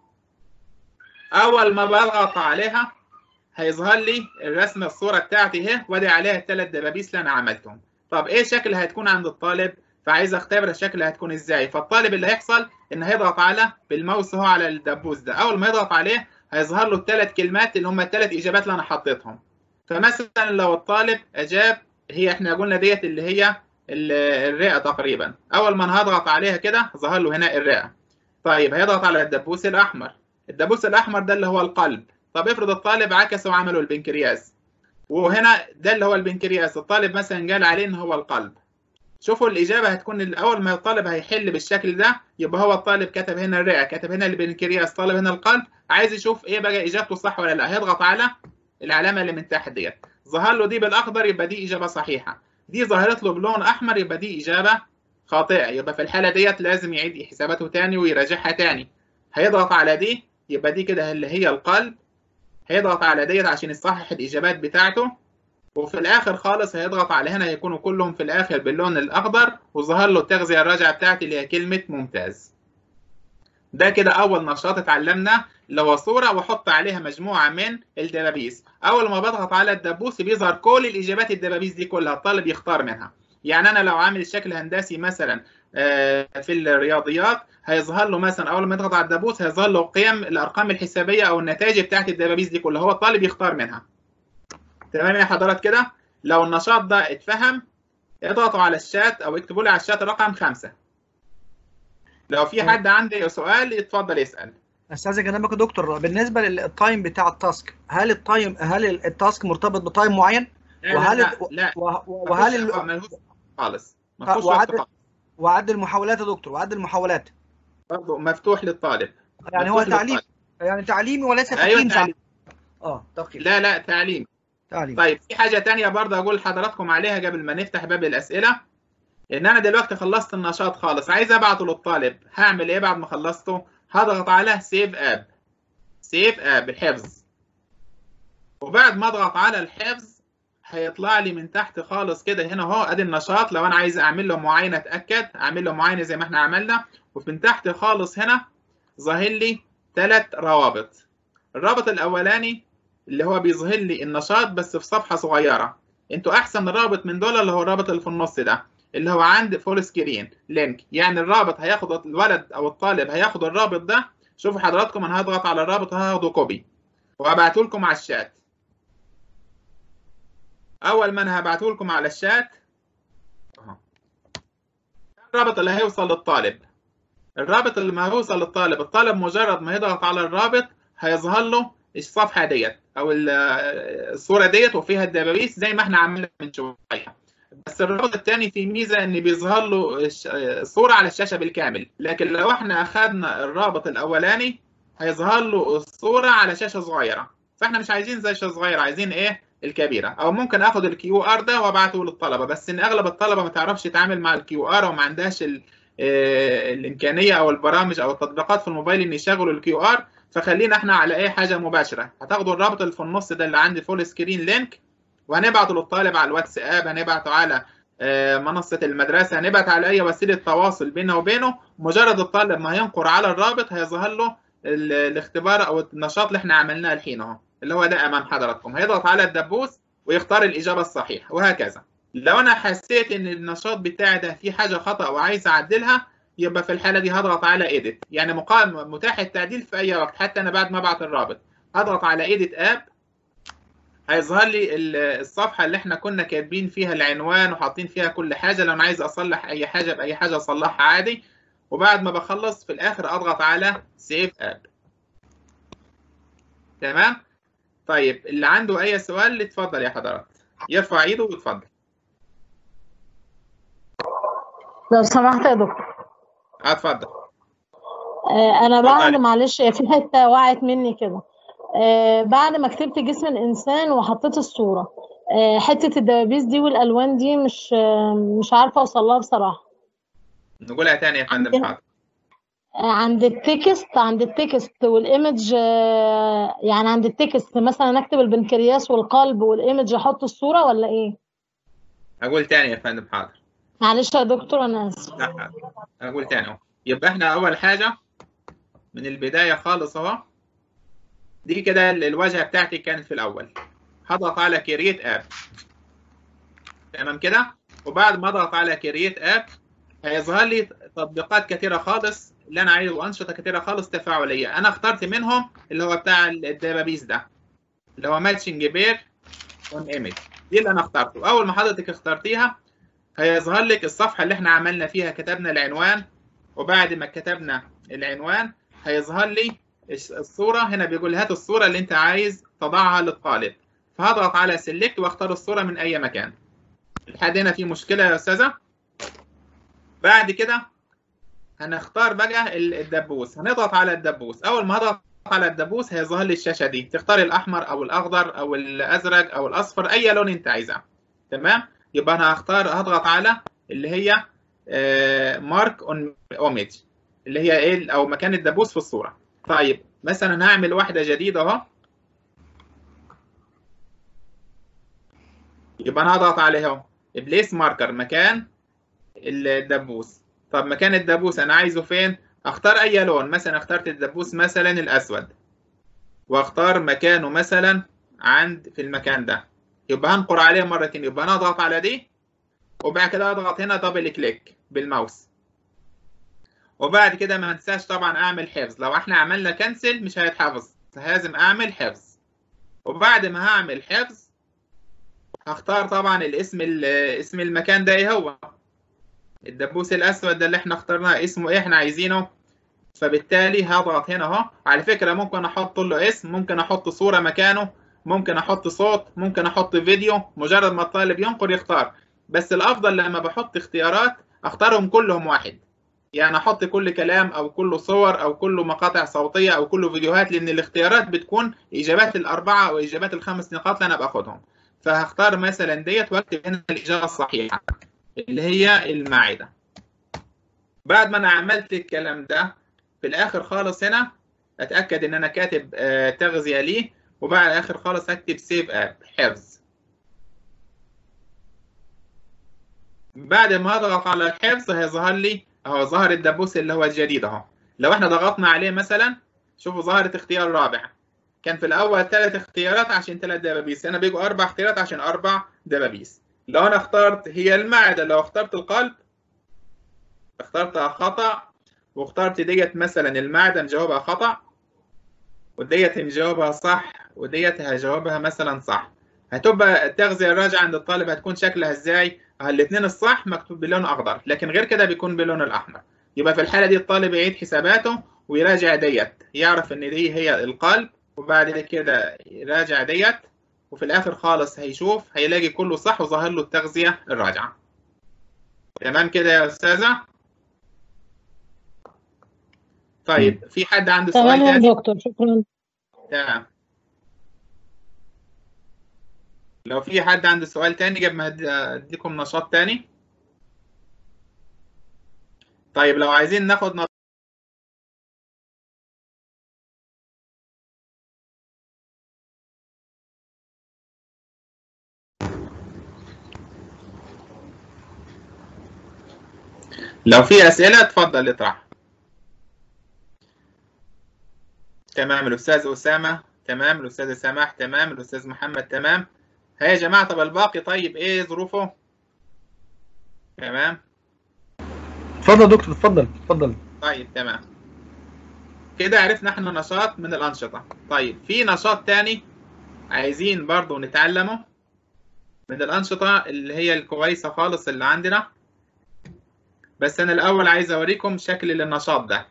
B: اول ما بضغط عليها هيظهر لي الرسمه الصوره بتاعتي اهي وادي عليها الثلاث دبابيس اللي انا عملتهم طب ايه شكل هتكون عند الطالب فعايز اختبر الشكل هتكون ازاي فالطالب اللي هيحصل ان هيضغط على بالماوس اهو على الدبوس ده اول ما يضغط عليه هيظهر له الثلاث كلمات اللي هم الثلاث اجابات اللي انا حطيتهم فمثلا لو الطالب اجاب هي احنا قلنا ديت اللي هي ال- الرئه تقريبا اول ما أنا هضغط عليها كده ظهر له هنا الرئه طيب هيضغط على الدبوس الاحمر الدبوس الاحمر ده اللي هو القلب طب افرض الطالب عكس وعمله البنكرياس وهنا ده اللي هو البنكرياس الطالب مثلا قال عليه ان هو القلب شوفوا الاجابه هتكون اول ما الطالب هيحل بالشكل ده يبقى هو الطالب كتب هنا الرئه كتب هنا البنكرياس طالب هنا القلب عايز يشوف ايه بقى اجابته صح ولا لا هيضغط على العلامه اللي من تحت ديت ظهر له دي بالاخضر يبقى دي اجابه صحيحه دي ظهرت له بلون احمر يبقى دي اجابه خاطئه يبقى في الحاله ديت لازم يعيد حساباته تاني ويراجعها تاني هيضغط على دي يبقى دي كده اللي هي القلب هيضغط على ديت عشان يصحح الاجابات بتاعته وفي الاخر خالص هيضغط على هنا هيكونوا كلهم في الاخر باللون الاخضر وظهر له التغذيه الراجعه بتاعتي اللي هي كلمه ممتاز ده كده اول نشاط اتعلمنا اللي هو صوره واحط عليها مجموعه من الدبابيس اول ما بضغط على الدبوس بيظهر كل الاجابات الدبابيس دي كلها الطالب يختار منها يعني انا لو عامل الشكل هندسي مثلا آه، في الرياضيات هيظهر له مثلا اول ما يضغط على الدبوس هيظهر له قيم الارقام الحسابيه او النتائج بتاعت الدبابيس دي كلها هو الطالب يختار منها تمام يا حضرات كده لو النشاط ده اتفهم اضغطوا على الشات او اكتبوا لي على الشات رقم خمسة لو في حد عنده سؤال يتفضل يسال
D: استاذ جنابك يا دكتور بالنسبه للتايم بتاع التاسك هل التايم هل التاسك مرتبط بتايم معين
B: لا
D: وهل
B: لا لا
D: وه- وهل ال-
B: ملهوش خالص ما فيهوش وقت
D: وعد
B: خالص
D: وعد المحاولات يا دكتور وعد المحاولات
B: برضه مفتوح للطالب
D: يعني هو
B: مفتوح
D: تعليم
B: للطالب.
D: يعني تعليمي وليس
B: ايوه
D: تقييم
B: تعليم
D: اه تقييم
B: لا لا تعليم
D: تعليم
B: طيب في حاجة تانية برضه أقول لحضراتكم عليها قبل ما نفتح باب الأسئلة إن أنا دلوقتي خلصت النشاط خالص عايز أبعته للطالب هعمل إيه بعد ما خلصته؟ هضغط على سيف أب سيف أب الحفظ وبعد ما أضغط على الحفظ هيطلع لي من تحت خالص كده هنا أهو أدي النشاط لو أنا عايز أعمل له معاينة أتأكد أعمل له معاينة زي ما إحنا عملنا ومن تحت خالص هنا ظاهر لي ثلاث روابط الرابط الأولاني اللي هو بيظهر لي النشاط بس في صفحة صغيرة انتوا احسن رابط من دول اللي هو الرابط اللي في النص ده اللي هو عند فول سكرين لينك يعني الرابط هياخد الولد او الطالب هياخد الرابط ده شوفوا حضراتكم انا هضغط على الرابط هاخده كوبي وهبعته لكم على الشات اول ما انا هبعته لكم على الشات اهو. الرابط اللي هيوصل للطالب الرابط اللي ما هيوصل للطالب الطالب مجرد ما يضغط على الرابط هيظهر له الصفحه ديت او ال- الصوره ديت وفيها الدبابيس زي ما احنا عملنا من شويه بس الرابط الثاني فيه ميزه ان بيظهر له الش- الصوره على الشاشه بالكامل لكن لو احنا اخذنا الرابط الاولاني هيظهر له الصوره على شاشه صغيره فاحنا مش عايزين زي شاشه صغيره عايزين ايه الكبيره او ممكن اخد الكيو ار ده وابعته للطلبه بس ان اغلب الطلبه ما تعرفش تتعامل مع الكيو ار وما عندهاش ال- آه، الامكانيه او البرامج او التطبيقات في الموبايل ان يشغلوا الكيو ار فخلينا احنا على اي حاجه مباشره هتاخدوا الرابط اللي في النص ده اللي عندي فول سكرين لينك وهنبعته للطالب على الواتساب هنبعته على آه، منصه المدرسه هنبعت على اي وسيله تواصل بيننا وبينه مجرد الطالب ما ينقر على الرابط هيظهر له ال- الاختبار او النشاط اللي احنا عملناه الحين اهو اللي هو ده امام حضراتكم هيضغط على الدبوس ويختار الاجابه الصحيحه وهكذا لو انا حسيت ان النشاط بتاعي ده فيه حاجه خطا وعايز اعدلها يبقى في الحاله دي هضغط على ايديت يعني مقام متاح التعديل في اي وقت حتى انا بعد ما ابعت الرابط هضغط على ايديت اب هيظهر لي ال- الصفحه اللي احنا كنا كاتبين فيها العنوان وحاطين فيها كل حاجه لو انا عايز اصلح اي حاجه باي حاجه اصلحها عادي وبعد ما بخلص في الاخر اضغط على سيف اب تمام طيب اللي عنده اي سؤال اتفضل يا حضرات يرفع ايده ويتفضل
J: لو سمحت يا دكتور
B: اه اتفضل
J: آه، انا بعد
B: اتفضلي.
J: معلش في حته وقعت مني كده آه، بعد ما كتبت جسم الانسان وحطيت الصوره آه، حته الدبابيس دي والالوان دي مش آه، مش عارفه اوصل لها بصراحه
B: نقولها تاني يا فندم حاضر
J: آه، عند التكست عند التكست والايمج آه، يعني عند التكست مثلا اكتب البنكرياس والقلب والايمج احط الصوره ولا ايه
B: اقول تاني يا فندم حاضر
J: معلش يا دكتور انا اسف
B: لا حاضر اقول تاني اهو يبقى احنا اول حاجه من البدايه خالص اهو دي كده ال- الواجهه بتاعتي كانت في الاول هضغط على كرييت اب تمام كده وبعد ما اضغط على كرييت اب هيظهر لي تطبيقات كتيره خالص اللي انا عايزه وانشطه كتيره خالص تفاعليه انا اخترت منهم اللي هو بتاع الدبابيس ده اللي هو ماتشنج بير اون ايمج دي اللي انا اخترته اول ما حضرتك اخترتيها هيظهر لك الصفحه اللي احنا عملنا فيها كتبنا العنوان وبعد ما كتبنا العنوان هيظهر لي الس- الصوره هنا بيقول هات الصوره اللي انت عايز تضعها للطالب فهضغط على سيلكت واختار الصوره من اي مكان لحد هنا في مشكله يا استاذه بعد كده هنختار بقى ال- الدبوس هنضغط على الدبوس اول ما هضغط على الدبوس هيظهر لي الشاشه دي تختار الاحمر او الاخضر او الازرق او الاصفر اي لون انت عايزاه تمام يبقى انا هختار هضغط على اللي هي مارك اون اوميج اللي هي ايه او مكان الدبوس في الصوره طيب مثلا هعمل واحده جديده اهو يبقى انا هضغط عليه اهو بليس ماركر مكان الدبوس طب مكان الدبوس انا عايزه فين اختار اي لون مثلا اخترت الدبوس مثلا الاسود واختار مكانه مثلا عند في المكان ده يبقى هنقر عليه مرتين يبقى انا اضغط على دي وبعد كده اضغط هنا دبل كليك بالماوس وبعد كده ما انساش طبعا اعمل حفظ لو احنا عملنا كنسل مش هيتحفظ لازم اعمل حفظ وبعد ما هعمل حفظ هختار طبعا الاسم ال- اسم المكان ده ايه هو الدبوس الاسود ده اللي احنا اخترناه اسمه ايه احنا عايزينه فبالتالي هضغط هنا اهو على فكره ممكن احط له اسم ممكن احط صوره مكانه ممكن احط صوت ممكن احط فيديو مجرد ما الطالب ينقر يختار بس الافضل لما بحط اختيارات اختارهم كلهم واحد يعني احط كل كلام او كل صور او كل مقاطع صوتيه او كل فيديوهات لان الاختيارات بتكون اجابات الاربعه او اجابات الخمس نقاط اللي انا باخدهم فهختار مثلا ديت واكتب هنا الاجابه الصحيحه اللي هي الماعده بعد ما انا عملت الكلام ده في الاخر خالص هنا اتاكد ان انا كاتب آه تغذيه ليه وبعد الاخر خالص هكتب سيف اب حفظ بعد ما اضغط على الحفظ هيظهر لي اهو ظهر الدبوس اللي هو الجديد اهو لو احنا ضغطنا عليه مثلا شوفوا ظهرت اختيار رابع كان في الاول ثلاث اختيارات عشان ثلاث دبابيس هنا بيجوا اربع اختيارات عشان اربع دبابيس لو انا اخترت هي المعده لو اخترت القلب اخترتها خطا واخترت ديت مثلا المعده نجاوبها خطا وديت نجاوبها صح وديت هجاوبها مثلا صح هتبقى التغذيه الراجعه عند الطالب هتكون شكلها ازاي الاثنين الصح مكتوب بلون اخضر لكن غير كده بيكون بلون الاحمر يبقى في الحاله دي الطالب يعيد حساباته ويراجع ديت يعرف ان دي هي القلب وبعد كده يراجع ديت وفي الاخر خالص هيشوف هيلاقي كله صح وظاهر له التغذيه الراجعه تمام كده يا استاذه طيب في حد عنده سؤال
J: تمام يا
B: تاني
J: دكتور شكرا
B: تمام لو في حد عنده سؤال تاني قبل ما أدي- اديكم نشاط تاني طيب لو عايزين ناخد نشاط لو في أسئلة اتفضل اطرح تمام الأستاذ أسامة تمام الأستاذ سماح تمام الأستاذ محمد تمام ها يا جماعة طب الباقي طيب إيه ظروفه؟ تمام
D: اتفضل يا دكتور اتفضل اتفضل
B: طيب تمام كده عرفنا احنا نشاط من الأنشطة طيب في نشاط تاني عايزين برضو نتعلمه من الأنشطة اللي هي الكويسة خالص اللي عندنا بس أنا الأول عايز أوريكم شكل النشاط ده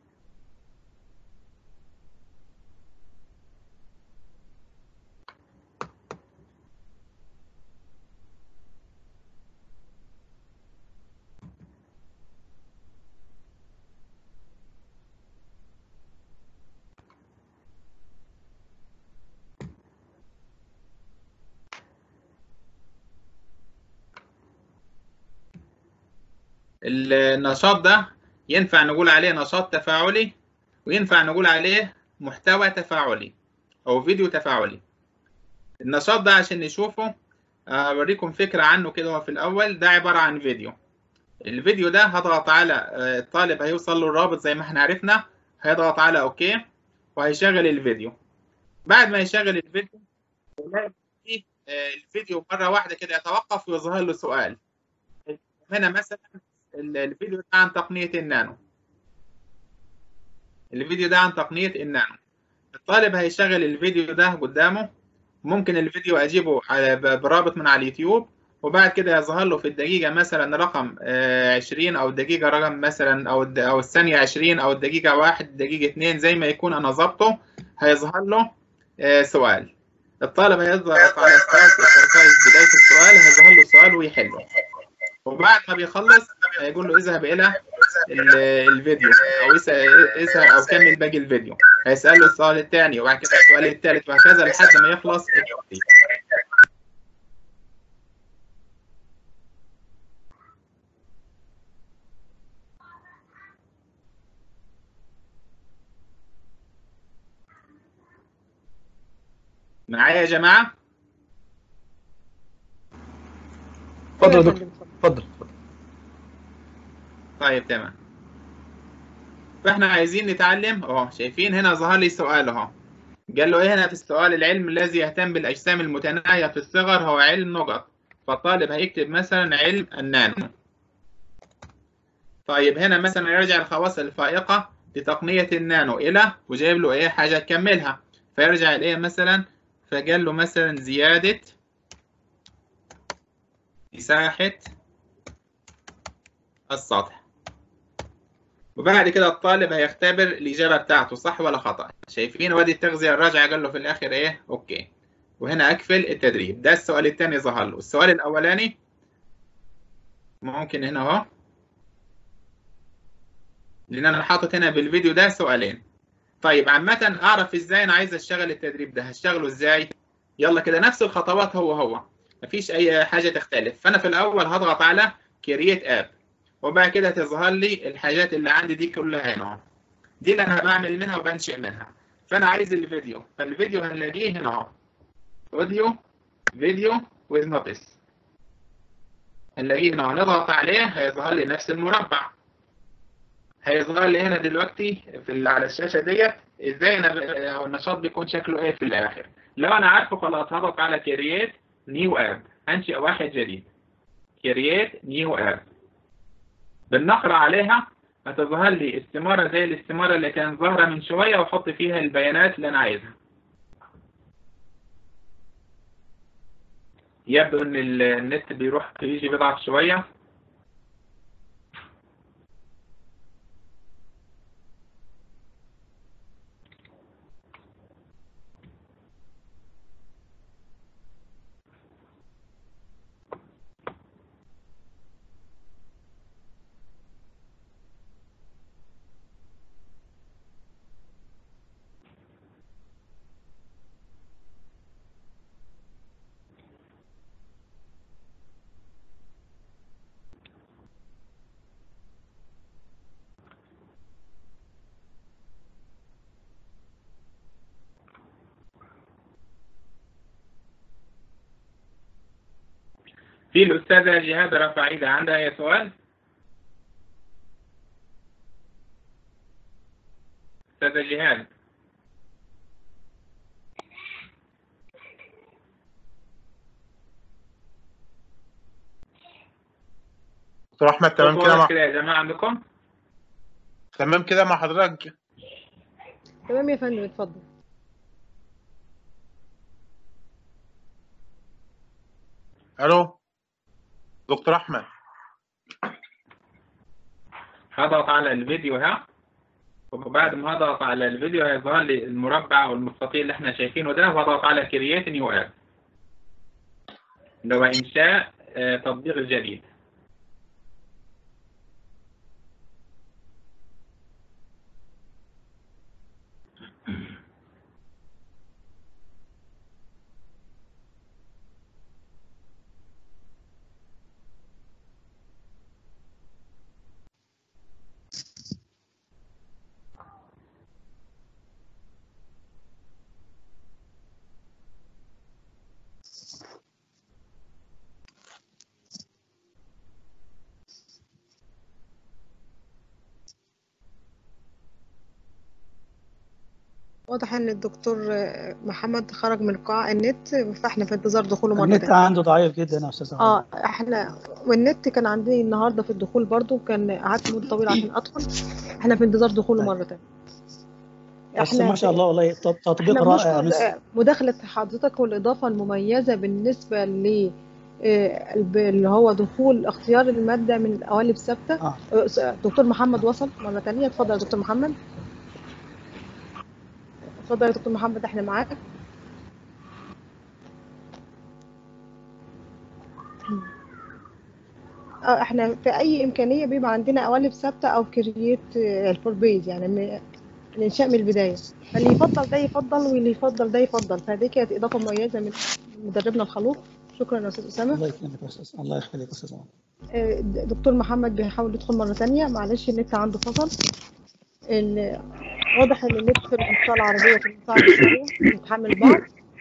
B: النشاط ده ينفع نقول عليه نشاط تفاعلي وينفع نقول عليه محتوى تفاعلي أو فيديو تفاعلي النشاط ده عشان نشوفه أوريكم فكرة عنه كده هو في الأول ده عبارة عن فيديو الفيديو ده هضغط على آه، الطالب هيوصل له الرابط زي ما احنا عرفنا هيضغط على أوكي وهيشغل الفيديو بعد ما يشغل الفيديو هيلاقي فيه، آه، الفيديو مرة واحدة كده يتوقف ويظهر له سؤال هنا مثلا ال- الفيديو ده عن تقنية النانو الفيديو ده عن تقنية النانو الطالب هيشغل الفيديو ده قدامه ممكن الفيديو اجيبه على ب- برابط من على اليوتيوب وبعد كده يظهر له في الدقيقة مثلا رقم آه، 20 أو الدقيقة رقم مثلا أو الد- أو الثانية 20 أو الدقيقة واحد الدقيقة اتنين زي ما يكون أنا ظبطه هيظهر له آه، سؤال الطالب هيضغط على ستارت exercise بداية السؤال هيظهر له سؤال ويحله وبعد ما بيخلص هيقول له اذهب الى ال- الفيديو او يس- اذهب او كمل باقي الفيديو هيسأله السؤال الثاني وبعد كده السؤال الثالث وهكذا لحد ما يخلص الفيديو. معايا يا جماعة؟
D: اتفضل يا دكتور اتفضل
B: طيب تمام فاحنا عايزين نتعلم اهو شايفين هنا ظهر لي سؤال اهو قال له ايه هنا في السؤال العلم الذي يهتم بالاجسام المتناهيه في الصغر هو علم نقط فالطالب هيكتب مثلا علم النانو طيب هنا مثلا يرجع الخواص الفائقه لتقنيه النانو الى وجايب له ايه حاجه تكملها فيرجع الايه مثلا فقال له مثلا زياده مساحه السطح وبعد كده الطالب هيختبر الإجابة بتاعته صح ولا خطأ شايفين وادي التغذية الراجعة قال له في الآخر إيه أوكي وهنا أقفل التدريب ده السؤال الثاني ظهر له السؤال الأولاني ممكن هنا أهو لأن أنا حاطط هنا بالفيديو ده سؤالين طيب عامة أعرف إزاي أنا عايز أشتغل التدريب ده هشتغله إزاي يلا كده نفس الخطوات هو هو مفيش أي حاجة تختلف فأنا في الأول هضغط على كرييت آب وبعد كده تظهر لي الحاجات اللي عندي دي كلها هنا دي اللي انا بعمل منها وبنشئ منها فانا عايز الفيديو فالفيديو هنلاقيه هنا اهو اوديو فيديو with notice هنلاقيه هنا هنضغط عليه هيظهر لي نفس المربع هيظهر لي هنا دلوقتي في ال- على الشاشه ديت ازاي انا ب- أو النشاط بيكون شكله ايه في الاخر لو انا عارفه خلاص هضغط على كرييت نيو اب هنشئ واحد جديد كرييت نيو اب بالنقر عليها هتظهر لي استمارة زي الاستمارة اللي كانت ظاهرة من شوية واحط فيها البيانات اللي انا عايزها يبدو ان ال- النت بيروح يجي بيضعف شوية في الأستاذة جهاد رفاعيدة عندها أي سؤال؟ أستاذة جهاد
O: دكتور احمد تمام كده
B: واضح
O: مع
B: كده يا جماعة عندكم؟
O: تمام كده مع حضرتك
A: تمام يا فندم اتفضل
O: الو دكتور احمد
B: هضغط على الفيديو ها وبعد ما هضغط على الفيديو هيظهر لي المربع او المستطيل اللي احنا شايفينه ده وهضغط على كرييت نيو اب اللي هو انشاء آه، تطبيق جديد
A: واضح ان الدكتور محمد خرج من قاع النت فاحنا في انتظار دخوله مرة
C: النت
A: تانية
C: عنده ضعيف جدا يا استاذ عمرو.
A: اه احنا والنت كان عندي النهارده في الدخول برضو كان قعدت مدة طويلة عشان ادخل احنا في انتظار دخوله مرة تانية
C: بس ما شاء الله والله تط- تطبيق
A: احنا
C: رائع
A: بنشكر
C: مس-
A: آه، مداخلة حضرتك والإضافة المميزة بالنسبة ل آه، الب- اللي هو دخول اختيار المادة من القوالب ثابتة
C: آه.
A: آه، س- دكتور محمد وصل مرة تانية اتفضل يا دكتور محمد اتفضل يا دكتور محمد احنا معاك اه احنا في اي امكانيه بيبقى عندنا قوالب ثابته او كرييت الفور بيز يعني من الانشاء من البدايه فاللي يفضل ده يفضل واللي يفضل ده يفضل فدي كانت اضافه مميزه من مدربنا الخلوق شكرا يا استاذ اسامه
C: الله يكرمك يا استاذ الله يخليك يا استاذ عمرو.
A: آه، د- دكتور محمد بيحاول يدخل مره ثانيه معلش النت عنده فصل ال- واضح ان النت في المنطقه العربيه في صعب شويه بيتحمل بعض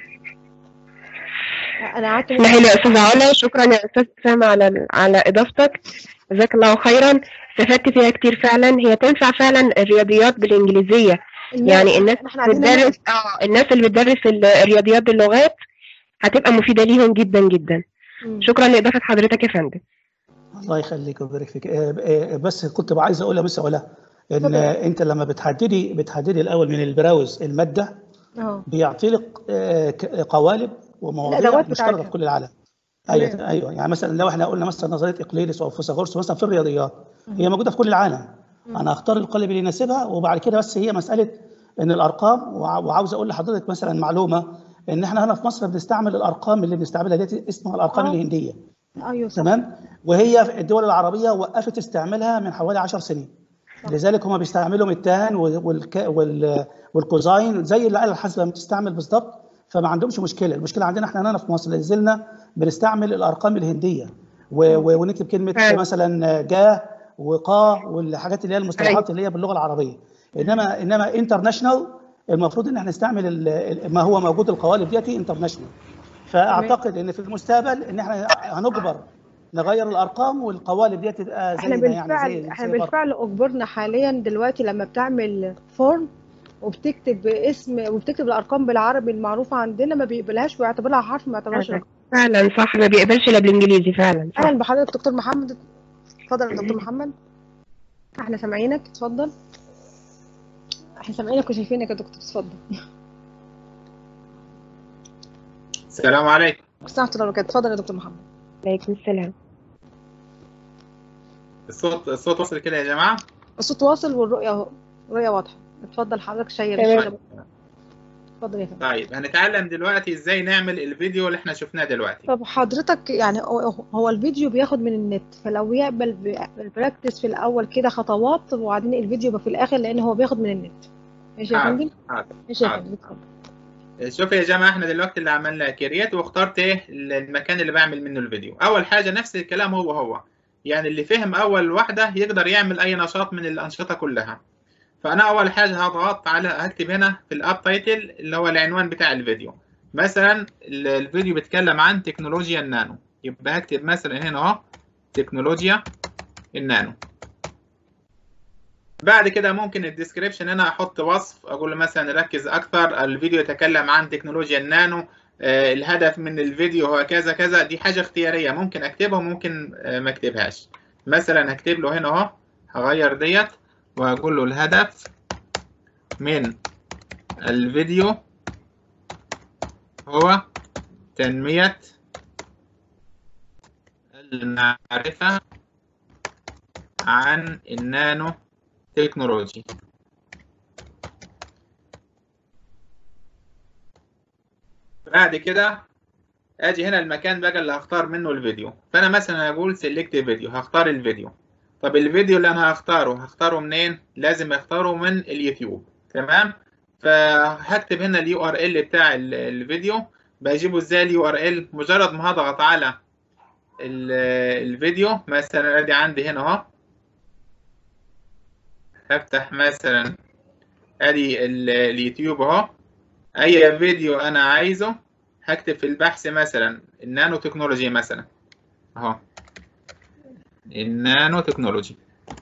A: انا قعدت
I: اسمحي لي يا استاذه علا شكرا يا استاذ اسامه على على اضافتك جزاك الله خيرا استفدت فيها كتير فعلا هي تنفع فعلا الرياضيات بالانجليزيه
A: الماس.
I: يعني الناس
A: احنا
I: اللي
A: عندنا
I: بتدرس اه الناس اللي بتدرس ال- الرياضيات باللغات هتبقى مفيده ليهم جدا جدا
A: مم.
I: شكرا لاضافه حضرتك يا فندم
C: الله يخليك ويبارك فيك آه، آه، بس كنت بقى عايز اقولها بس اقولها ان
A: اتفضل.
C: آه، انت لما بتحددي بتحددي الاول من البراوز الماده
A: اه
C: بيعطي لك آه، ك- قوالب ومواضيع
A: الأدوات
C: مشتركه
A: بتاعتها.
C: في كل العالم ايوه ايوه يعني مثلا لو احنا قلنا مثلا نظريه اقليدس او فيثاغورس مثلا في الرياضيات هي موجوده في كل العالم انا هختار القالب اللي يناسبها وبعد كده بس هي مساله ان الارقام وع- وعاوز اقول لحضرتك مثلا معلومه ان احنا هنا في مصر بنستعمل الارقام اللي بنستعملها دي اسمها الارقام
A: آه.
C: الهنديه
A: ايوه صح
C: تمام وهي في الدول العربيه وقفت استعمالها من حوالي 10 سنين لذلك هم بيستعملوا التان والك... وال... والكوزاين زي الآلة الحاسبة بتستعمل بالظبط فما عندهمش مشكلة المشكلة عندنا احنا هنا في مصر لازلنا بنستعمل الأرقام الهندية و... و... ونكتب كلمة
I: فعلا.
C: مثلا جا وقا والحاجات اللي هي المصطلحات اللي هي باللغة العربية إنما إنما انترناشونال المفروض ان احنا نستعمل ال- ال- ما هو موجود القوالب ديتي انترناشونال فاعتقد ان في المستقبل ان احنا هنجبر نغير الارقام والقوالب دي تبقى
A: احنا
C: زينا يعني
A: بالفعل
C: زي
A: احنا
C: زي بره.
A: بالفعل اجبرنا حاليا دلوقتي لما بتعمل فورم وبتكتب اسم وبتكتب الارقام بالعربي المعروفه عندنا ما بيقبلهاش ويعتبرها حرف ما يعتبرهاش رقم
I: فعلا صح ما بيقبلش الا بالانجليزي فعلا صح
A: اهلا بحضرتك دكتور محمد اتفضل يا دكتور محمد احنا سامعينك اتفضل احنا سامعينك وشايفينك يا دكتور اتفضل
B: السلام عليكم
A: السلام ورحمه الله وبركاته اتفضل يا دكتور محمد
I: عليكم السلام
B: الصوت الصوت وصل كده يا جماعة
A: الصوت واصل والرؤيه اهو الرؤيه واضحه اتفضل حضرتك شير
I: تمام.
A: الشاشة. اتفضل يا فندم
B: طيب هنتعلم دلوقتي ازاي نعمل الفيديو اللي احنا شفناه دلوقتي
A: طب حضرتك يعني هو هو الفيديو بياخد من النت فلو يقبل ب- بالبراكتس في الاول كده خطوات وبعدين الفيديو يبقى في الاخر لان هو بياخد من النت ماشي يا
B: حاضر
A: فندم
B: حاضر
A: ماشي يا
B: حاضر.
A: فندم اتفضل
B: شوف يا جماعة احنا دلوقتي اللي عملنا كريات واخترت ايه المكان اللي بعمل منه الفيديو اول حاجة نفس الكلام هو هو يعني اللي فهم اول واحدة يقدر يعمل اي نشاط من الانشطة كلها فانا اول حاجة هضغط على هكتب هنا في الاب تايتل اللي هو العنوان بتاع الفيديو مثلا ال- الفيديو بيتكلم عن تكنولوجيا النانو يبقى هكتب مثلا هنا اهو تكنولوجيا النانو بعد كده ممكن الديسكريبشن هنا احط وصف اقول له مثلا ركز اكثر الفيديو يتكلم عن تكنولوجيا النانو آه، الهدف من الفيديو هو كذا كذا دي حاجة اختيارية ممكن اكتبها وممكن آه، ما اكتبهاش مثلا هكتب له هنا اهو هغير ديت واقول له الهدف من الفيديو هو تنمية المعرفة عن النانو تكنولوجي بعد كده اجي هنا المكان بقى اللي هختار منه الفيديو فانا مثلا هقول سيلكت فيديو هختار الفيديو طب الفيديو اللي انا هختاره هختاره منين لازم اختاره من اليوتيوب تمام فهكتب هنا اليو ار ال بتاع ال- الفيديو بجيبه ازاي اليو ار ال مجرد ما هضغط على ال- الفيديو مثلا ادي عندي هنا اهو هفتح مثلا ادي ال- اليوتيوب اهو اي فيديو انا عايزه هكتب في البحث مثلا النانو تكنولوجي مثلا اهو النانو تكنولوجي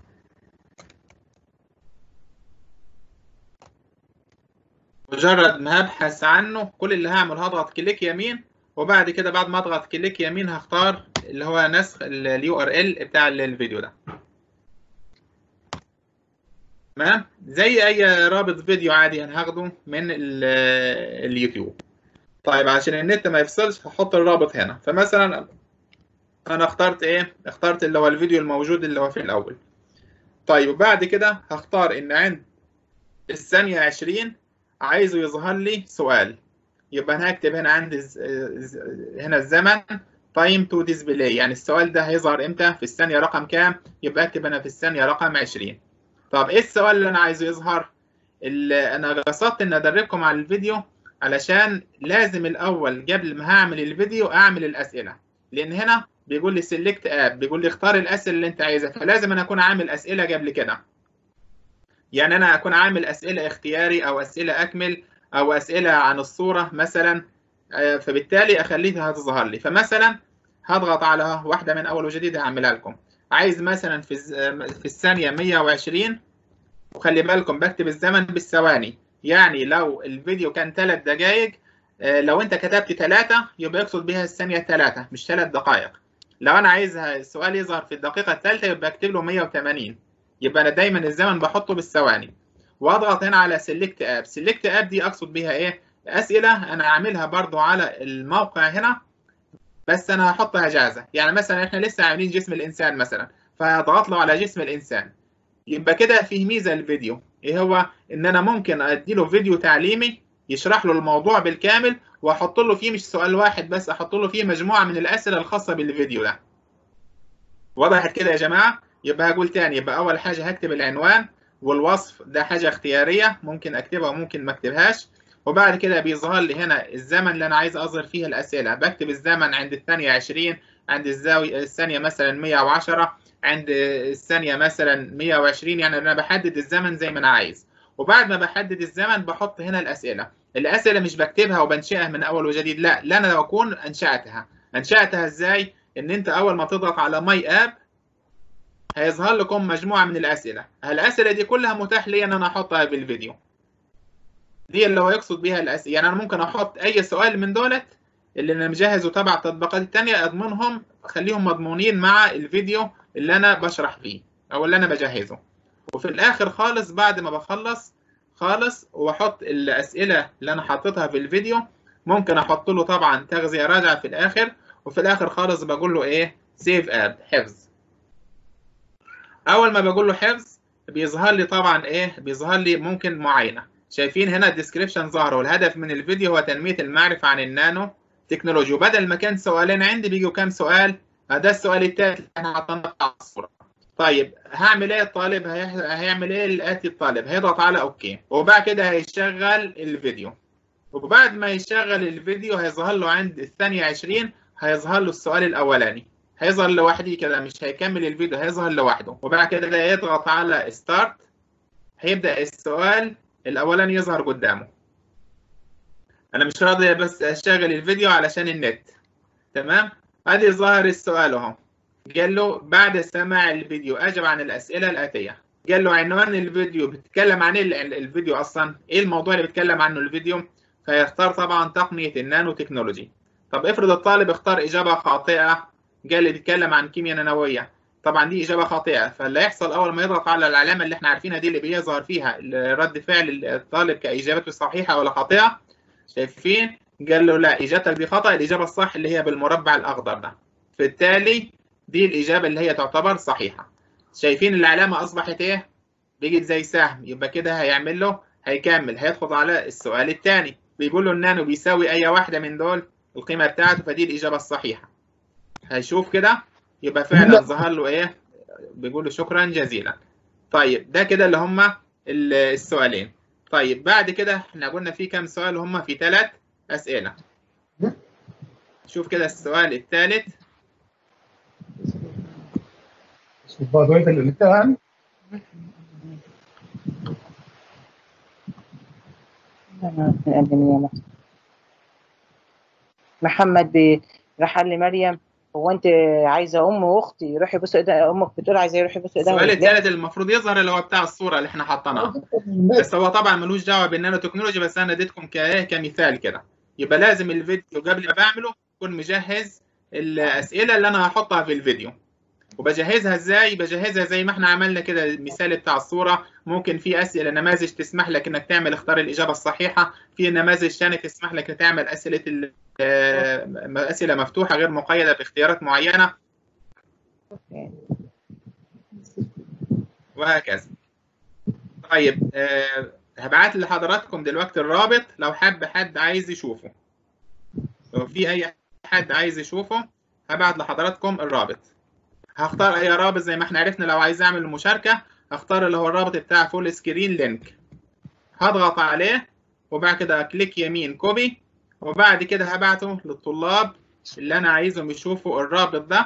B: مجرد ما هبحث عنه كل اللي هعمل هضغط كليك يمين وبعد كده بعد ما اضغط كليك يمين هختار اللي هو نسخ اليو ار ال بتاع الفيديو ده تمام زي اي رابط فيديو عادي انا هاخده من ال- اليوتيوب طيب عشان النت ما يفصلش هحط الرابط هنا فمثلا انا اخترت ايه اخترت اللي هو الفيديو الموجود اللي هو في الاول طيب وبعد كده هختار ان عند الثانية 20 عايزه يظهر لي سؤال يبقى انا هكتب هنا عندي ز- ز- هنا الزمن تايم تو ديسبلاي يعني السؤال ده هيظهر امتى في الثانية رقم كام يبقى اكتب انا في الثانية رقم 20 طب ايه السؤال اللي انا عايزه يظهر اللي انا قصدت ان ادربكم على الفيديو علشان لازم الاول قبل ما هعمل الفيديو اعمل الاسئله لان هنا بيقول لي سيلكت اب بيقول لي اختار الاسئله اللي انت عايزها فلازم انا اكون عامل اسئله قبل كده يعني انا اكون عامل اسئله اختياري او اسئله اكمل او اسئله عن الصوره مثلا آه، فبالتالي اخليها تظهر لي فمثلا هضغط على واحده من اول وجديد هعملها لكم عايز مثلا في الز- في الثانيه 120 وخلي بالكم بكتب الزمن بالثواني يعني لو الفيديو كان ثلاث دقائق آه، لو انت كتبت ثلاثة يبقى يقصد بها الثانية ثلاثة مش ثلاث دقائق لو انا عايزها السؤال يظهر في الدقيقة الثالثة يبقى اكتب له 180 يبقى انا دايما الزمن بحطه بالثواني واضغط هنا على سيلكت اب سيلكت اب دي اقصد بيها ايه اسئلة انا عاملها برضو على الموقع هنا بس انا هحطها جاهزه يعني مثلا احنا لسه عاملين جسم الانسان مثلا فهضغط له على جسم الانسان يبقى كده فيه ميزه الفيديو ايه هو ان انا ممكن ادي له فيديو تعليمي يشرح له الموضوع بالكامل واحط له فيه مش سؤال واحد بس احط له فيه مجموعه من الاسئله الخاصه بالفيديو ده وضحت كده يا جماعه يبقى هقول تاني يبقى اول حاجه هكتب العنوان والوصف ده حاجه اختياريه ممكن اكتبها وممكن ما اكتبهاش وبعد كده بيظهر لي هنا الزمن اللي انا عايز اظهر فيه الاسئله بكتب الزمن عند الثانيه 20 عند الزاويه الثانيه مثلا 110 عند الثانيه مثلا 120 يعني انا بحدد الزمن زي ما انا عايز وبعد ما بحدد الزمن بحط هنا الاسئله الاسئله مش بكتبها وبنشئها من اول وجديد لا لا انا بكون انشاتها انشاتها ازاي ان انت اول ما تضغط على ماي اب هيظهر لكم مجموعه من الاسئله الاسئله دي كلها متاح لي ان انا احطها في الفيديو دي اللي هو يقصد بيها الاسئله يعني انا ممكن احط اي سؤال من دولت اللي انا مجهزه تبع التطبيقات التانية اضمنهم اخليهم مضمونين مع الفيديو اللي انا بشرح فيه او اللي انا بجهزه وفي الاخر خالص بعد ما بخلص خالص واحط الاسئله اللي انا حاططها في الفيديو ممكن احط له طبعا تغذيه راجعه في الاخر وفي الاخر خالص بقول له ايه سيف اب حفظ اول ما بقول له حفظ بيظهر لي طبعا ايه بيظهر لي ممكن معاينه شايفين هنا الديسكريبشن ظهر والهدف من الفيديو هو تنميه المعرفه عن النانو تكنولوجي وبدل ما كان سؤالين عندي بيجوا كام سؤال ده السؤال الثالث اللي احنا حطيناه على الصوره طيب هعمل ايه الطالب هيعمل ايه الاتي الطالب هيضغط على اوكي وبعد كده هيشغل الفيديو وبعد ما يشغل الفيديو هيظهر له عند الثانية 20 هيظهر له السؤال الأولاني هيظهر لوحده كده مش هيكمل الفيديو هيظهر لوحده وبعد كده يضغط على ستارت هيبدأ السؤال الأولاني يظهر قدامه أنا مش راضي بس أشغل الفيديو علشان النت تمام ادي ظهر السؤال اهو قال له بعد سماع الفيديو اجب عن الاسئله الاتيه قال له عنوان الفيديو بيتكلم عن ايه الفيديو اصلا ايه الموضوع اللي بيتكلم عنه الفيديو فيختار طبعا تقنيه النانو تكنولوجي طب افرض الطالب اختار اجابه خاطئه قال لي بيتكلم عن كيمياء نانويه طبعا دي اجابه خاطئه فاللي هيحصل اول ما يضغط على العلامه اللي احنا عارفينها دي اللي بيظهر فيها رد فعل الطالب كاجابته صحيحه ولا خاطئه شايفين قال له لا اجابتك دي خطا الاجابه الصح اللي هي بالمربع الاخضر ده بالتالي دي الاجابه اللي هي تعتبر صحيحه شايفين العلامه اصبحت ايه بيجي زي سهم يبقى كده هيعمل له هيكمل هيدخل على السؤال الثاني بيقول له النانو بيساوي اي واحده من دول القيمه بتاعته فدي الاجابه الصحيحه هيشوف كده يبقى فعلا ظهر له ايه بيقول له شكرا جزيلا طيب ده كده اللي هم السؤالين طيب بعد كده احنا قلنا في كام سؤال هم في ثلاث أسئلة شوف كده السؤال الثالث
P: محمد راح قال لمريم هو انت عايزه ام واختي يروحوا يبصوا ايدها امك بتقول عايزه يروحوا يبصوا ايدها
B: السؤال الثالث المفروض يظهر اللي هو بتاع الصوره اللي احنا حاطينها بس هو طبعا ملوش دعوه بالنانو تكنولوجي بس انا اديتكم كمثال كده يبقى لازم الفيديو قبل ما بعمله اكون مجهز الاسئله اللي انا هحطها في الفيديو وبجهزها ازاي بجهزها زي ما احنا عملنا كده المثال بتاع الصوره ممكن في اسئله نماذج تسمح لك انك تعمل اختار الاجابه الصحيحه في نماذج ثانيه تسمح لك تعمل اسئله اسئله مفتوحه غير مقيده باختيارات معينه وهكذا طيب أه هبعت لحضراتكم دلوقتي الرابط لو حب حد عايز يشوفه لو في اي حد عايز يشوفه هبعت لحضراتكم الرابط هختار اي رابط زي ما احنا عرفنا لو عايز اعمل المشاركه هختار اللي هو الرابط بتاع فول سكرين لينك هضغط عليه وبعد كده كليك يمين كوبي وبعد كده هبعته للطلاب اللي انا عايزهم يشوفوا الرابط ده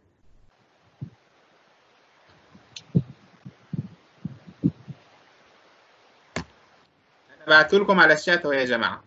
B: انا بعته لكم على الشات اهو يا جماعه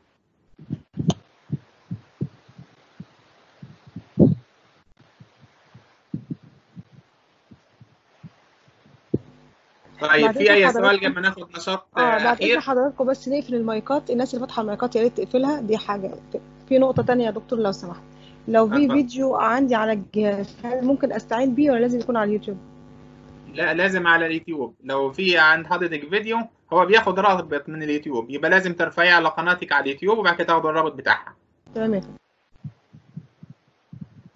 B: طيب في اي سؤال قبل ما ناخد نشاط
A: اه بعد
B: اخير
A: اذن حضراتكم بس نقفل المايكات الناس اللي فاتحه المايكات يا ريت تقفلها دي حاجه في نقطه تانية يا دكتور لو سمحت لو في
B: اتفضل.
A: فيديو عندي على الجهاز هل ممكن استعين بيه ولا لازم يكون على اليوتيوب
B: لا لازم على اليوتيوب لو في عند حضرتك فيديو هو بياخد رابط من اليوتيوب يبقى لازم ترفعيه على قناتك على اليوتيوب وبعد كده تاخد الرابط بتاعها
A: تمام يا فندم.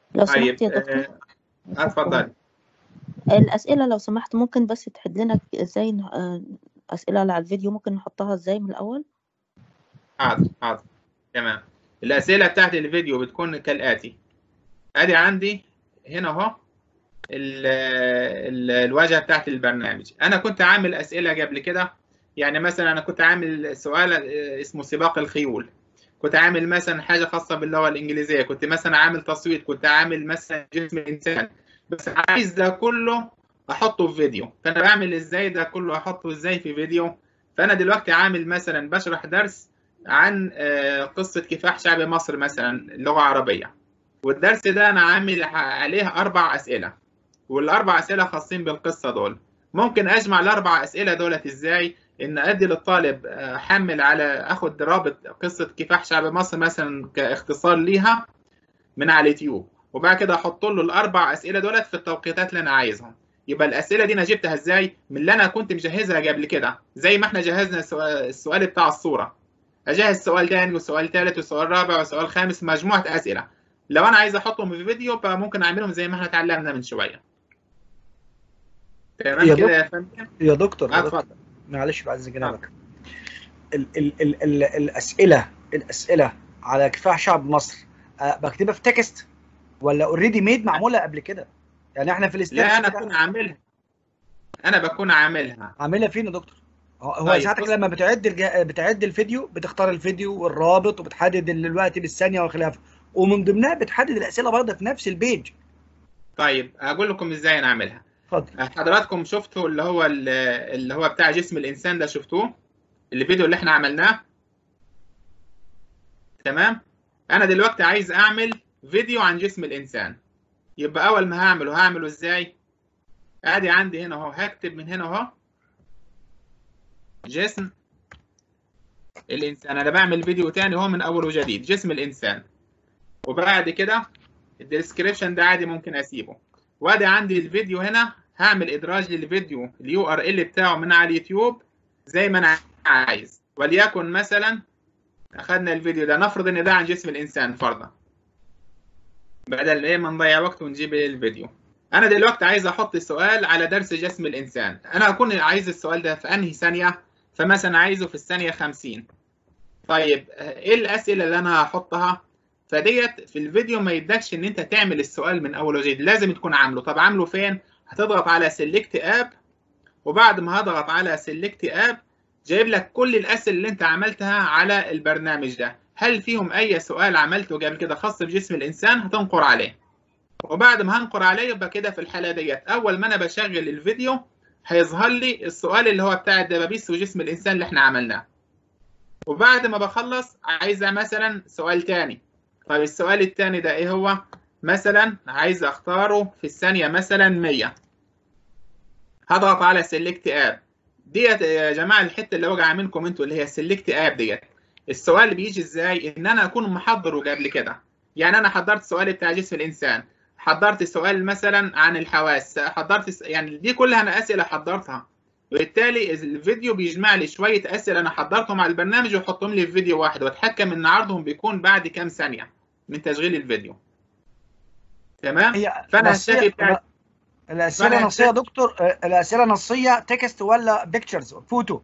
Q: لو
B: طيب
Q: سمحت يا دكتور
B: آه، اتفضل
Q: الأسئلة لو سمحت ممكن بس تحد لنا ازاي ن- آه، أسئلة على الفيديو ممكن نحطها ازاي من الأول
B: حاضر حاضر تمام الأسئلة بتاعت الفيديو بتكون كالآتي أدي عندي هنا أهو ال- ال- الواجهة بتاعت البرنامج أنا كنت عامل أسئلة قبل كده يعني مثلا أنا كنت عامل سؤال آه، اسمه سباق الخيول كنت عامل مثلا حاجة خاصة باللغة الإنجليزية كنت مثلا عامل تصويت كنت عامل مثلا جسم الإنسان بس عايز ده كله أحطه في فيديو فأنا بعمل إزاي ده كله أحطه إزاي في فيديو فأنا دلوقتي عامل مثلا بشرح درس عن آه، قصة كفاح شعب مصر مثلا لغة عربية والدرس ده أنا عامل ح- عليه أربع أسئلة والأربع أسئلة خاصين بالقصة دول ممكن أجمع الأربع أسئلة دولت إزاي إن أدي للطالب آه، حمل على أخد رابط قصة كفاح شعب مصر مثلا كاختصار ليها من على اليوتيوب وبعد كده أحط له الأربع أسئلة دولت في التوقيتات اللي أنا عايزهم يبقى الأسئلة دي أنا جبتها إزاي من اللي أنا كنت مجهزها قبل كده زي ما إحنا جهزنا السؤال السؤال بتاع الصورة اجهز سؤال تاني وسؤال تالت وسؤال رابع وسؤال خامس مجموعه اسئله لو انا عايز احطهم في فيديو فممكن اعملهم زي ما احنا اتعلمنا من شويه تمام
D: يا
B: كده يا
D: دكتور
B: فندم
D: يا دكتور
B: آه،
D: يا دكتور
B: اتفضل
D: معلش بعد إذن جنابك ال ال ال ال الاسئله الاسئله على كفاح شعب مصر أه بكتبها في تكست ولا اوريدي ميد معموله قبل كده يعني احنا في
B: لا
D: الستبس
B: انا اكون عاملها انا بكون عاملها
D: عاملها فين يا دكتور هو هو
B: طيب
D: ساعتك
B: بص
D: لما بتعد الج... بتعد الفيديو بتختار الفيديو والرابط وبتحدد الوقت بالثانيه وخلافه ومن ضمنها بتحدد الاسئله برضه في نفس البيج
B: طيب اقول لكم ازاي انا اعملها
D: اتفضل
B: حضراتكم شفتوا اللي هو ال- اللي هو بتاع جسم الانسان ده شفتوه الفيديو اللي احنا عملناه تمام انا دلوقتي عايز اعمل فيديو عن جسم الانسان يبقى اول ما هعمله هعمله ازاي ادي عندي هنا اهو هكتب من هنا اهو جسم الانسان انا بعمل فيديو تاني هو من اول وجديد جسم الانسان وبعد كده الديسكريبشن ده عادي ممكن اسيبه وادي عندي الفيديو هنا هعمل ادراج للفيديو اليو ار ال بتاعه من على اليوتيوب زي ما انا عايز وليكن مثلا اخذنا الفيديو ده نفرض ان ده عن جسم الانسان فرضا بدل ايه ما نضيع وقت ونجيب الفيديو انا دلوقتي عايز احط سؤال على درس جسم الانسان انا اكون عايز السؤال ده في انهي ثانيه فمثلا عايزه في الثانيه 50 طيب ايه الاسئله اللي انا هحطها فديت في الفيديو ما يدكش ان انت تعمل السؤال من اول وجديد لازم تكون عامله طب عامله فين هتضغط على سيلكت اب وبعد ما هضغط على سيلكت اب جايب لك كل الاسئله اللي انت عملتها على البرنامج ده هل فيهم اي سؤال عملته قبل كده خاص بجسم الانسان هتنقر عليه وبعد ما هنقر عليه يبقى كده في الحاله ديت اول ما انا بشغل الفيديو هيظهر لي السؤال اللي هو بتاع الدبابيس وجسم الانسان اللي احنا عملناه وبعد ما بخلص عايزه مثلا سؤال تاني طيب السؤال التاني ده ايه هو مثلا عايز اختاره في الثانيه مثلا 100 هضغط على سيلكت اب ديت يا جماعه الحته اللي وجع منكم انتوا اللي هي سيلكت اب ديت السؤال اللي بيجي ازاي ان انا اكون محضره قبل كده يعني انا حضرت سؤال بتاع جسم الانسان حضرت سؤال مثلا عن الحواس حضرت س- يعني دي كلها انا اسئله حضرتها وبالتالي الفيديو بيجمع لي شويه اسئله انا حضرتهم على البرنامج ويحطهم لي في فيديو واحد واتحكم ان عرضهم بيكون بعد كام ثانيه من تشغيل الفيديو تمام
D: هي
B: فانا
D: نصية
B: هشتغل بتاع
D: الاسئله
B: فأنا
D: نصيه يا
B: هشتغل-
D: دكتور آه، الاسئله نصيه تكست ولا بيكتشرز فوتو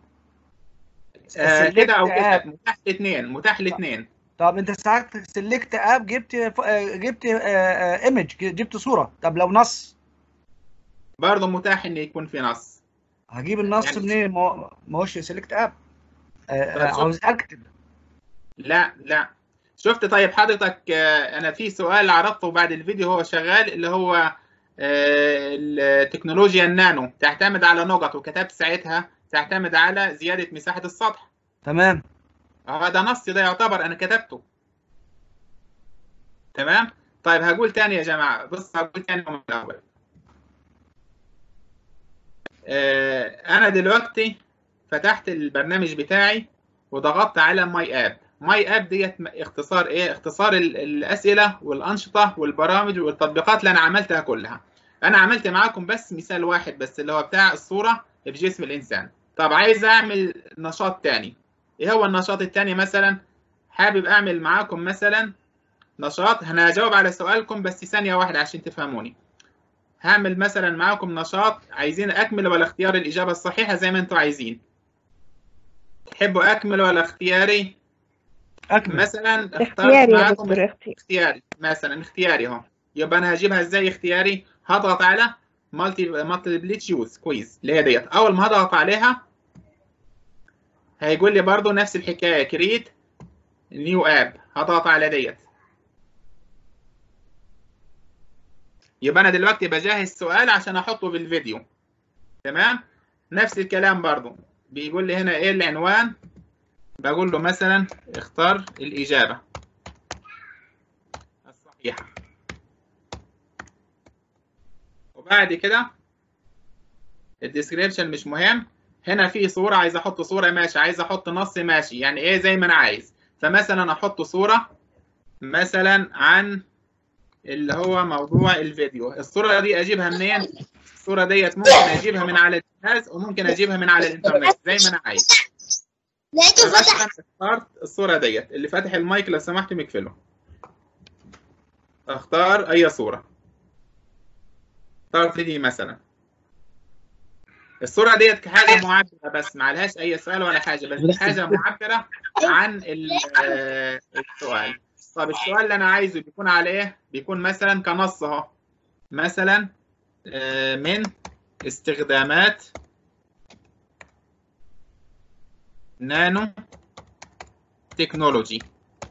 B: آه كده او
D: select
B: كده
D: app.
B: متاح الاثنين متاح الاثنين
D: طب انت ساعات سلكت اب جبت ف- آه، جبت ايمج جبت صوره طب لو نص
B: برضه متاح ان يكون في نص
D: هجيب النص
B: يعني-
D: منين ما هو- ما هوش سلكت اب
B: طيب شوف.
D: عاوز اكتب
B: لا لا شفت طيب حضرتك آه، انا في سؤال عرضته بعد الفيديو هو شغال اللي هو آه، التكنولوجيا النانو تعتمد على نقط وكتبت ساعتها تعتمد على زيادة مساحة السطح
D: تمام
B: هذا نص ده يعتبر انا كتبته تمام طيب هقول تاني يا جماعة بص هقول تاني من الاول آه، انا دلوقتي فتحت البرنامج بتاعي وضغطت على ماي اب ماي اب ديت م- اختصار ايه اختصار ال- الاسئله والانشطه والبرامج والتطبيقات اللي انا عملتها كلها انا عملت معاكم بس مثال واحد بس اللي هو بتاع الصوره في جسم الانسان طب عايز اعمل نشاط تاني ايه هو النشاط التاني مثلا حابب اعمل معاكم مثلا نشاط انا هجاوب على سؤالكم بس ثانيه واحده عشان تفهموني هعمل مثلا معاكم نشاط عايزين اكمل ولا اختيار الاجابه الصحيحه زي ما انتم عايزين تحبوا اكمل ولا اختياري
D: اكمل
B: مثلا اخترت
I: اختياري يا
B: معاكم
I: دكتور اختياري
B: اختياري مثلا اختياري اهو يبقى انا هجيبها ازاي اختياري هضغط على مالتي مالتي تشوز كويس اللي هي ديت اول ما هضغط عليها هيقول لي برضو نفس الحكايه كريت نيو اب هضغط على ديت يبقى انا دلوقتي بجهز سؤال عشان احطه في الفيديو تمام نفس الكلام برضو بيقول لي هنا ايه العنوان بقول له مثلا اختار الاجابه الصحيحه وبعد كده الديسكريبشن مش مهم هنا في صورة عايز احط صورة ماشي عايز احط نص ماشي يعني ايه زي ما انا عايز فمثلا احط صورة مثلا عن اللي هو موضوع الفيديو الصورة دي اجيبها منين الصورة ديت ممكن اجيبها من على الجهاز وممكن اجيبها من على الانترنت زي ما انا عايز فمثلا اخترت الصورة ديت اللي فاتح المايك لو سمحت مقفله اختار اي صورة اخترت دي مثلا الصورة ديت كحاجة معبرة بس ما عليهاش أي سؤال ولا حاجة بس حاجة معبرة عن ال- آه، السؤال طب السؤال اللي أنا عايزه بيكون على إيه؟ بيكون مثلا كنص أهو مثلا آه، من استخدامات نانو تكنولوجي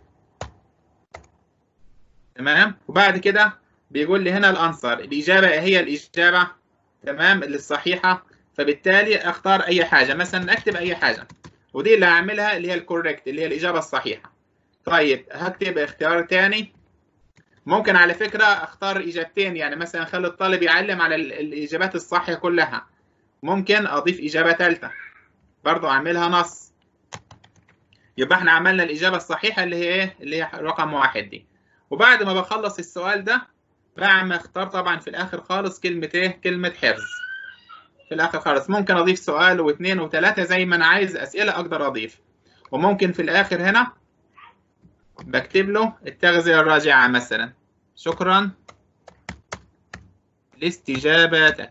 B: تمام وبعد كده بيقول لي هنا الأنصر الإجابة إيه هي الإجابة تمام اللي الصحيحة فبالتالي اختار اي حاجه مثلا اكتب اي حاجه ودي اللي هعملها اللي هي الكوريكت اللي هي الاجابه الصحيحه طيب هكتب اختيار تاني ممكن على فكره اختار اجابتين يعني مثلا اخلي الطالب يعلم على ال- الاجابات الصح كلها ممكن اضيف اجابه ثالثه برضو اعملها نص يبقى احنا عملنا الاجابه الصحيحه اللي هي ايه اللي هي رقم واحد دي وبعد ما بخلص السؤال ده بعمل اختار طبعا في الاخر خالص كلمه ايه كلمه حفظ في الاخر خالص ممكن اضيف سؤال واثنين وثلاثه زي ما انا عايز اسئله اقدر اضيف وممكن في الاخر هنا بكتب له التغذيه الراجعه مثلا شكرا لاستجابتك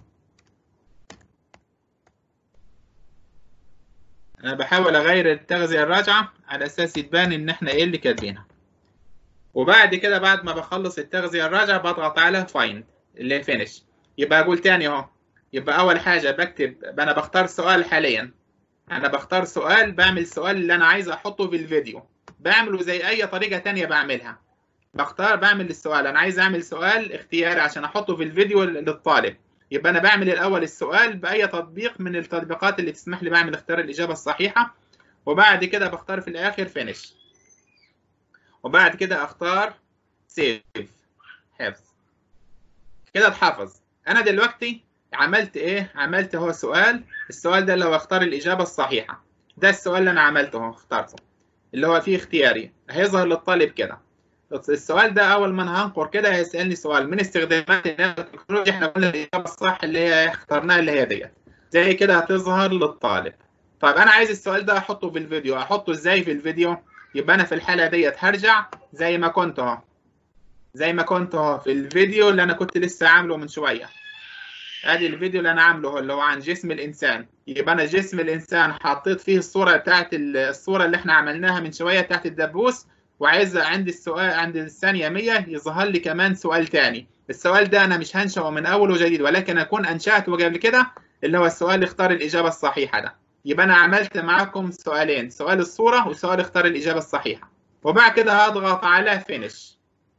B: انا بحاول اغير التغذيه الراجعه على اساس تبان ان احنا ايه اللي كاتبينها وبعد كده بعد ما بخلص التغذيه الراجعه بضغط على فايند اللي هي فينش يبقى اقول تاني اهو يبقى اول حاجه بكتب انا بختار سؤال حاليا انا بختار سؤال بعمل السؤال اللي انا عايز احطه في الفيديو بعمله زي اي طريقه تانية بعملها بختار بعمل السؤال انا عايز اعمل سؤال اختياري عشان احطه في الفيديو للطالب يبقى انا بعمل الاول السؤال باي تطبيق من التطبيقات اللي تسمح لي بعمل اختيار الاجابه الصحيحه وبعد كده بختار في الاخر فينش وبعد كده اختار سيف حفظ كده اتحفظ انا دلوقتي عملت ايه عملت هو سؤال السؤال ده اللي هو اختار الاجابه الصحيحه ده السؤال اللي انا عملته هو اخترته اللي هو فيه اختياري هيظهر للطالب كده السؤال ده اول ما انا هنقر كده هيسالني سؤال من استخدامات التكنولوجيا احنا قلنا الاجابه الصح اللي هي اخترناها اللي هي ديت زي كده هتظهر للطالب طيب انا عايز السؤال ده احطه في الفيديو احطه ازاي في الفيديو يبقى انا في الحاله ديت هرجع زي ما كنت اهو زي ما كنت اهو في الفيديو اللي انا كنت لسه عامله من شويه ادي الفيديو اللي انا عامله اللي هو عن جسم الانسان يبقى انا جسم الانسان حطيت فيه الصوره بتاعت الصوره اللي احنا عملناها من شويه بتاعت الدبوس وعايز عند السؤال عند الثانيه 100 يظهر لي كمان سؤال تاني السؤال ده انا مش هنشأه من اول وجديد ولكن اكون انشاته قبل كده اللي هو السؤال اختار الاجابه الصحيحه ده يبقى انا عملت معاكم سؤالين سؤال الصوره وسؤال اختار الاجابه الصحيحه وبعد كده هضغط على فينش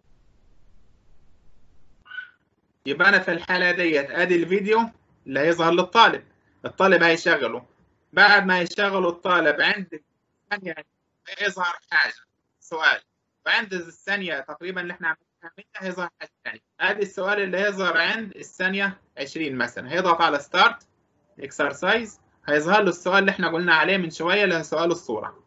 B: يبقى انا في الحاله ديت ادي الفيديو اللي هيظهر للطالب الطالب هيشغله بعد ما يشغله الطالب عند الثانيه هيظهر حاجه سؤال وعند الثانيه تقريبا اللي احنا عملناها هيظهر حاجه ثانيه ادي السؤال اللي هيظهر عند الثانيه 20 مثلا هيضغط على ستارت اكسرسايز هيظهر له السؤال اللي احنا قلنا عليه من شويه اللي هو سؤال الصوره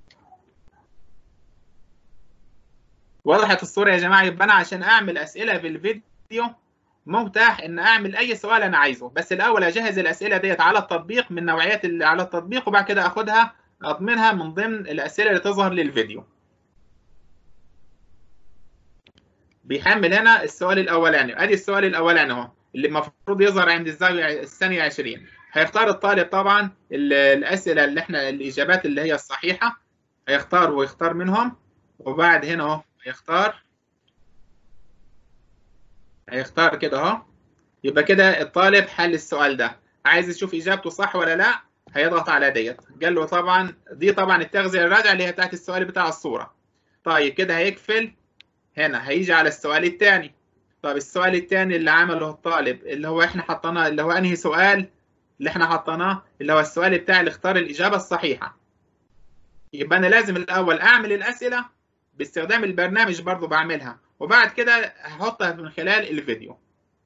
B: وضحت الصوره يا جماعه يبقى انا عشان اعمل اسئله في الفيديو متاح ان اعمل اي سؤال انا عايزه بس الاول اجهز الاسئله ديت على التطبيق من نوعيات اللي على التطبيق وبعد كده اخدها اضمنها من ضمن الاسئله اللي تظهر للفيديو بيحمل هنا السؤال الاولاني ادي السؤال الاولاني اهو اللي المفروض يظهر عند الزاويه الثانيه 20 هيختار الطالب طبعا ال- الاسئله اللي احنا الاجابات اللي هي الصحيحه هيختار ويختار منهم وبعد هنا اهو هيختار هيختار كده اهو يبقى كده الطالب حل السؤال ده عايز يشوف اجابته صح ولا لا هيضغط على ديت قال له طبعا دي طبعا التغذيه الراجعه اللي هي بتاعت السؤال بتاع الصوره طيب كده هيقفل هنا هيجي على السؤال الثاني طب السؤال الثاني اللي عمله الطالب اللي هو احنا حطيناه اللي هو انهي سؤال اللي احنا حطيناه اللي هو السؤال بتاع اللي اختار الاجابه الصحيحه يبقى انا لازم الاول اعمل الاسئله باستخدام البرنامج برضو بعملها وبعد كده هحطها من خلال الفيديو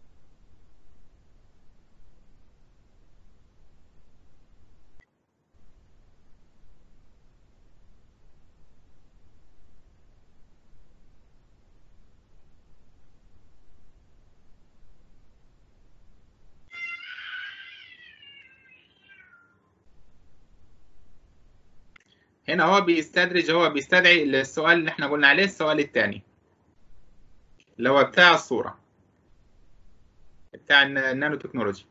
B: هنا هو بيستدرج هو بيستدعي السؤال اللي احنا قلنا عليه السؤال الثاني اللي هو بتاع الصورة بتاع الن- النانو تكنولوجي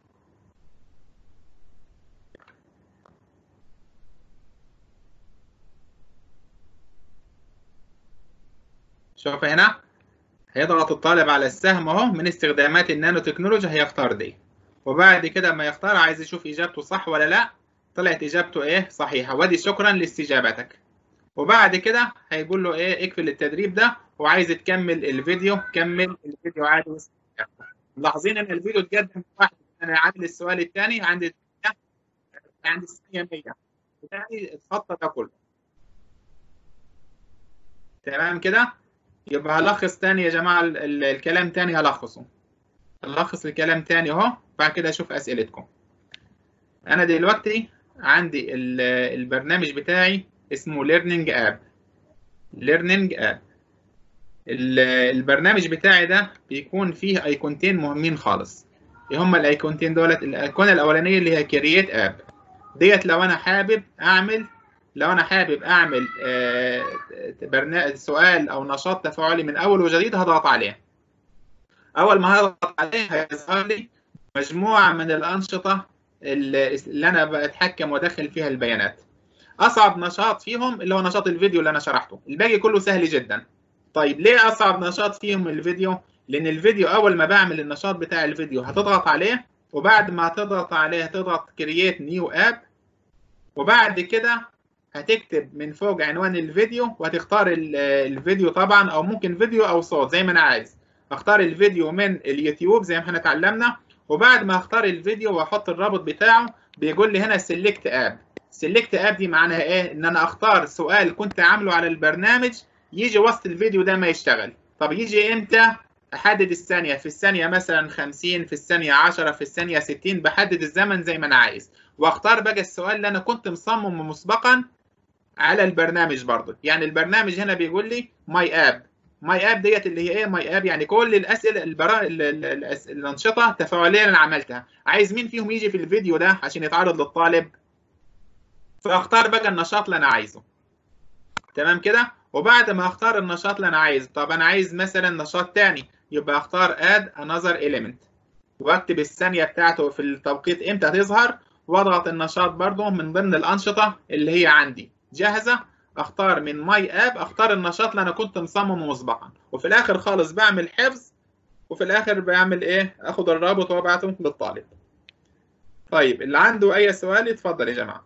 B: شوف هنا هيضغط الطالب على السهم اهو من استخدامات النانو تكنولوجي هيختار دي وبعد كده ما يختار عايز يشوف اجابته صح ولا لا طلعت اجابته ايه صحيحه وادي شكرا لاستجابتك وبعد كده هيقول له ايه اقفل التدريب ده وعايز تكمل الفيديو كمل الفيديو عادي ملاحظين ان الفيديو اتقدم واحد انا عامل السؤال الثاني عندي عندي الثانيه 100 يعني الخط ده كله تمام كده يبقى هلخص تاني يا جماعه ال- ال- الكلام تاني هلخصه هلخص الكلام تاني اهو بعد كده اشوف اسئلتكم انا دلوقتي عندي ال- البرنامج بتاعي اسمه ليرنينج اب ليرنينج اب البرنامج بتاعي ده بيكون فيه ايقونتين مهمين خالص ايه هما الايقونتين دولت الايقونه الاولانيه اللي هي كرييت اب ديت لو انا حابب اعمل لو انا حابب اعمل آه، برنامج سؤال او نشاط تفاعلي من اول وجديد هضغط عليه اول ما هضغط عليه هيظهر لي مجموعه من الانشطه اللي اللي انا بتحكم وادخل فيها البيانات اصعب نشاط فيهم اللي هو نشاط الفيديو اللي انا شرحته الباقي كله سهل جدا طيب ليه اصعب نشاط فيهم الفيديو لان الفيديو اول ما بعمل النشاط بتاع الفيديو هتضغط عليه وبعد ما تضغط عليه هتضغط كرييت نيو اب وبعد كده هتكتب من فوق عنوان الفيديو وهتختار ال- الفيديو طبعا او ممكن فيديو او صوت زي ما انا عايز اختار الفيديو من اليوتيوب زي ما احنا اتعلمنا وبعد ما اختار الفيديو واحط الرابط بتاعه بيقول لي هنا سيلكت اب سيلكت اب دي معناها ايه ان انا اختار سؤال كنت عامله على البرنامج يجي وسط الفيديو ده ما يشتغل طب يجي امتى احدد الثانيه في الثانيه مثلا 50 في الثانيه 10 في الثانيه 60 بحدد الزمن زي ما انا عايز واختار بقى السؤال اللي انا كنت مصممه مسبقا على البرنامج برضه يعني البرنامج هنا بيقول لي ماي اب ماي اب ديت اللي هي ايه ماي اب يعني كل الاسئله البرا... ال- ال- الأس- الانشطه التفاعليه اللي انا عملتها عايز مين فيهم يجي في الفيديو ده عشان يتعرض للطالب فاختار بقى النشاط اللي انا عايزه تمام كده وبعد ما اختار النشاط اللي انا عايزه طب انا عايز مثلا نشاط تاني يبقى اختار اد another element واكتب الثانيه بتاعته في التوقيت امتى هتظهر واضغط النشاط برضو من ضمن الانشطه اللي هي عندي جاهزه اختار من ماي اب اختار النشاط اللي انا كنت مصممه مسبقا وفي الاخر خالص بعمل حفظ وفي الاخر بعمل ايه اخد الرابط وابعته للطالب طيب اللي عنده اي سؤال يتفضل يا جماعه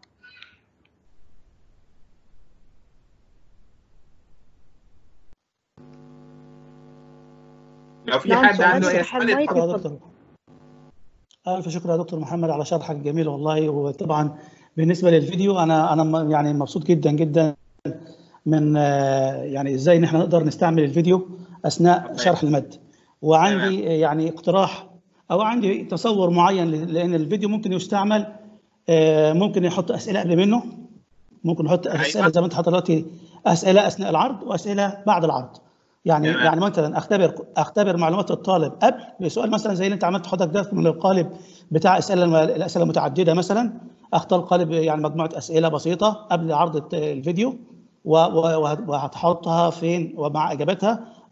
B: لو في
I: نعم
B: حد
I: سؤال
B: عنده اي
I: شرح
B: سؤال
I: المايك
B: يتفضل
C: شكرا يا دكتور ألف شكر يا دكتور محمد على شرحك الجميل والله وطبعا بالنسبة للفيديو أنا أنا م- يعني مبسوط جدا جدا من آه، يعني إزاي إن إحنا نقدر نستعمل الفيديو أثناء شرح المادة وعندي آه، يعني اقتراح أو عندي تصور معين ل- لأن الفيديو ممكن يستعمل آه، ممكن يحط أسئلة قبل منه ممكن نحط أسئلة زي ما أنت حاطط دلوقتي أسئلة أثناء العرض وأسئلة بعد العرض يعني
B: تمام.
C: يعني مثلا اختبر اختبر معلومات الطالب قبل بسؤال مثلا زي اللي انت عملت حضرتك ده من القالب بتاع اسئله الاسئله المتعدده مثلا اختار قالب يعني مجموعه اسئله بسيطه قبل عرض الت- الفيديو و- و- وه- وهتحطها فين ومع اجابتها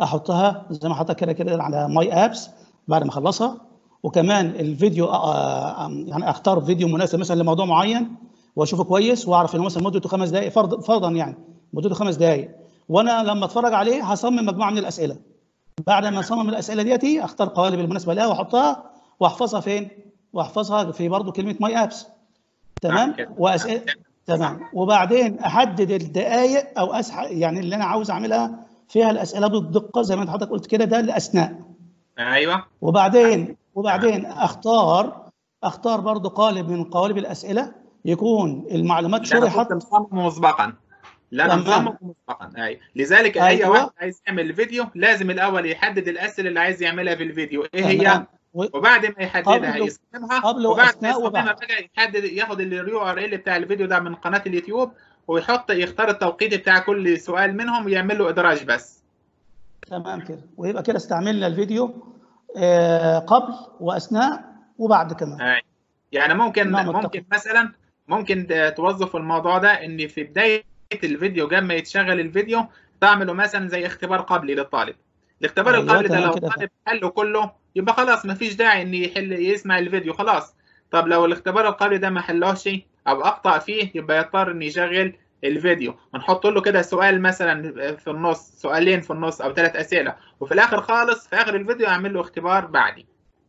C: احطها زي ما حطها كده كده على ماي ابس بعد ما اخلصها وكمان الفيديو آه، آه، يعني اختار فيديو مناسب مثلا لموضوع معين واشوفه كويس واعرف انه مثلا مدته خمس دقائق فرض فرضا يعني مدته خمس دقائق وانا لما اتفرج عليه هصمم مجموعه من الاسئله بعد ما اصمم الاسئله ديتي اختار قوالب المناسبه لها واحطها واحفظها فين؟ واحفظها في برضه كلمه ماي ابس تمام واسئله تمام وبعدين احدد الدقائق او اسح يعني اللي انا عاوز اعملها فيها الاسئله بالدقه زي ما انت حضرتك قلت كده ده الاثناء
B: ايوه
C: وبعدين وبعدين اختار اختار برضه قالب من قوالب الاسئله يكون المعلومات
B: لا انا
C: شرحت
B: كنت مصمم مسبقا لا انا
C: تمام.
B: مصمم مسبقا ايوه لذلك اي
C: أيوة.
B: واحد عايز يعمل فيديو لازم الاول يحدد الاسئله اللي عايز يعملها في الفيديو ايه هي
C: تمام. و-
B: وبعد ما يحددها
C: قبل-
B: يصممها
C: قبل
B: وبعد ما
C: وأثناء
B: يصممها
C: وبعد.
B: بقى يحدد ياخد اليو ار ال بتاع الفيديو ده من قناه اليوتيوب ويحط يختار التوقيت بتاع كل سؤال منهم ويعمل له ادراج بس
C: تمام كده ويبقى كده استعملنا الفيديو آه، قبل واثناء وبعد كمان
B: أي. يعني ممكن
C: نعم،
B: ممكن
C: أتفق.
B: مثلا ممكن ت- توظف الموضوع ده ان في بدايه الفيديو قبل ما يتشغل الفيديو تعمله مثلا زي اختبار قبلي للطالب الاختبار
C: أيوة،
B: القبلي ده
C: تمام
B: لو
C: كده.
B: الطالب حله كله يبقى خلاص ما فيش داعي ان يحل يسمع الفيديو خلاص طب لو الاختبار القبلي ده ما حلوش او اخطا فيه يبقى يضطر ان يشغل الفيديو ونحط له كده سؤال مثلا في النص سؤالين في النص او ثلاث اسئله وفي الاخر خالص في اخر الفيديو اعمل له اختبار بعدي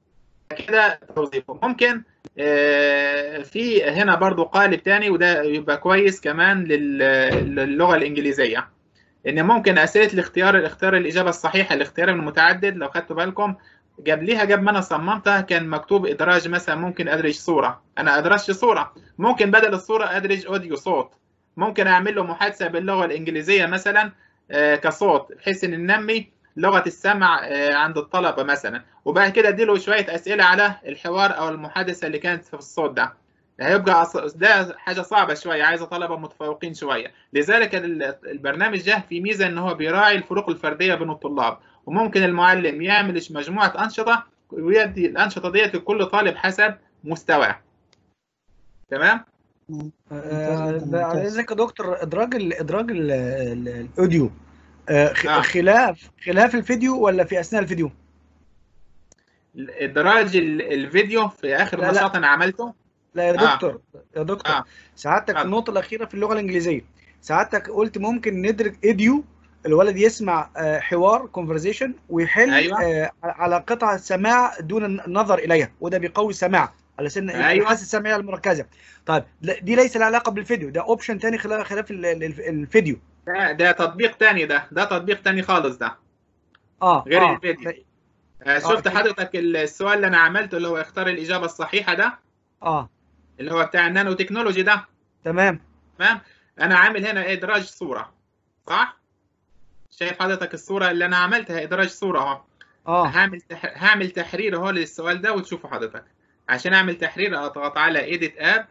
B: كده توظيفه ممكن آه، في هنا برضو قالب تاني وده يبقى كويس كمان لل- للغة الإنجليزية إن ممكن أسئلة الاختيار الاختيار الإجابة الصحيحة الاختيار المتعدد لو خدتوا بالكم جاب ليها قبل ما أنا صممتها كان مكتوب إدراج مثلا ممكن أدرج صورة أنا أدرجت صورة ممكن بدل الصورة أدرج أوديو صوت ممكن أعمل له محادثة باللغة الإنجليزية مثلا آه، كصوت بحيث إن ننمي لغة السمع آه، عند الطلبة مثلا وبعد كده اديله شوية أسئلة على الحوار أو المحادثة اللي كانت في الصوت ده هيبقى أص- ده حاجة صعبة شوية عايزة طلبة متفوقين شوية لذلك ال- البرنامج ده فيه ميزة إن هو بيراعي الفروق الفردية بين الطلاب وممكن المعلم يعمل مجموعة أنشطة ويدي الأنشطة ديت لكل طالب حسب مستواه تمام؟
D: آه، بعد اذنك يا دكتور ادراج ال- ادراج ال- ال- الاوديو آه، خ- خلاف خلاف الفيديو ولا في اثناء الفيديو؟
B: إدراج ال- الفيديو في آخر
D: لا، لا.
B: نشاط أنا عملته
D: لا يا
B: آه.
D: دكتور يا دكتور
B: آه.
D: سعادتك في النقطة الأخيرة في اللغة الإنجليزية سعادتك قلت ممكن ندرج ايديو الولد يسمع آه، حوار كونفرزيشن ويحل
B: أيوة.
D: آه، على قطعة سماع دون النظر إليها وده بيقوي السماع على سن
B: أيوة.
D: الحاسة السمعية المركزة طيب لا، دي ليس لها علاقة بالفيديو ده اوبشن تاني خلاف خلاف ال- ال- الفيديو
B: ده ده تطبيق تاني ده ده تطبيق تاني خالص ده
D: اه
B: غير
D: آه.
B: الفيديو آه، شفت
D: أكيد.
B: حضرتك السؤال اللي انا عملته اللي هو اختار الاجابه الصحيحه ده
D: اه
B: اللي هو بتاع النانو تكنولوجي ده
D: تمام
B: تمام انا عامل هنا ادراج صوره صح شايف حضرتك الصوره اللي انا عملتها ادراج صوره اهو
D: اه
B: هعمل تح... هعمل تحرير اهو للسؤال ده وتشوفوا حضرتك عشان اعمل تحرير اضغط على ايديت اب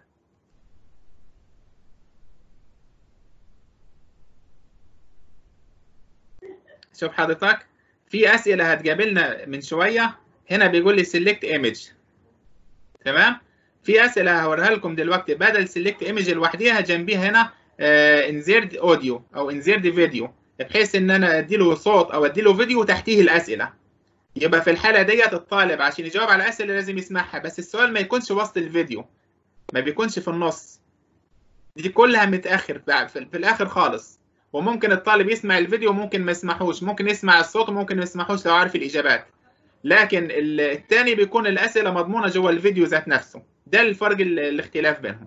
B: شوف حضرتك في اسئله هتقابلنا من شويه هنا بيقول لي سيلكت ايمج تمام في اسئله هوريها لكم دلوقتي بدل سيلكت ايمج لوحديها جنبيها هنا انزيرد اوديو او انزيرد فيديو بحيث ان انا اديله صوت او اديله فيديو وتحتيه الاسئله يبقى في الحاله ديت الطالب عشان يجاوب على الاسئله لازم يسمعها بس السؤال ما يكونش وسط الفيديو ما بيكونش في النص دي كلها متاخر بقى في في الاخر خالص وممكن الطالب يسمع الفيديو وممكن ما يسمحوش ممكن يسمع الصوت وممكن ما يسمحوش لو عارف الاجابات لكن ال- التاني بيكون الاسئله مضمونه جوه الفيديو ذات نفسه ده الفرق ال- الاختلاف بينهم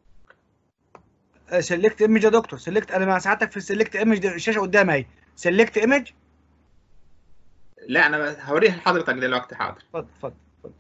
D: سيلكت ايمج يا دكتور سيلكت انا مع سعادتك في السيلكت ايمج الشاشه قدامي اهي سيلكت ايمج
B: لا انا هوريها لحضرتك دلوقتي حاضر
D: اتفضل اتفضل اتفضل.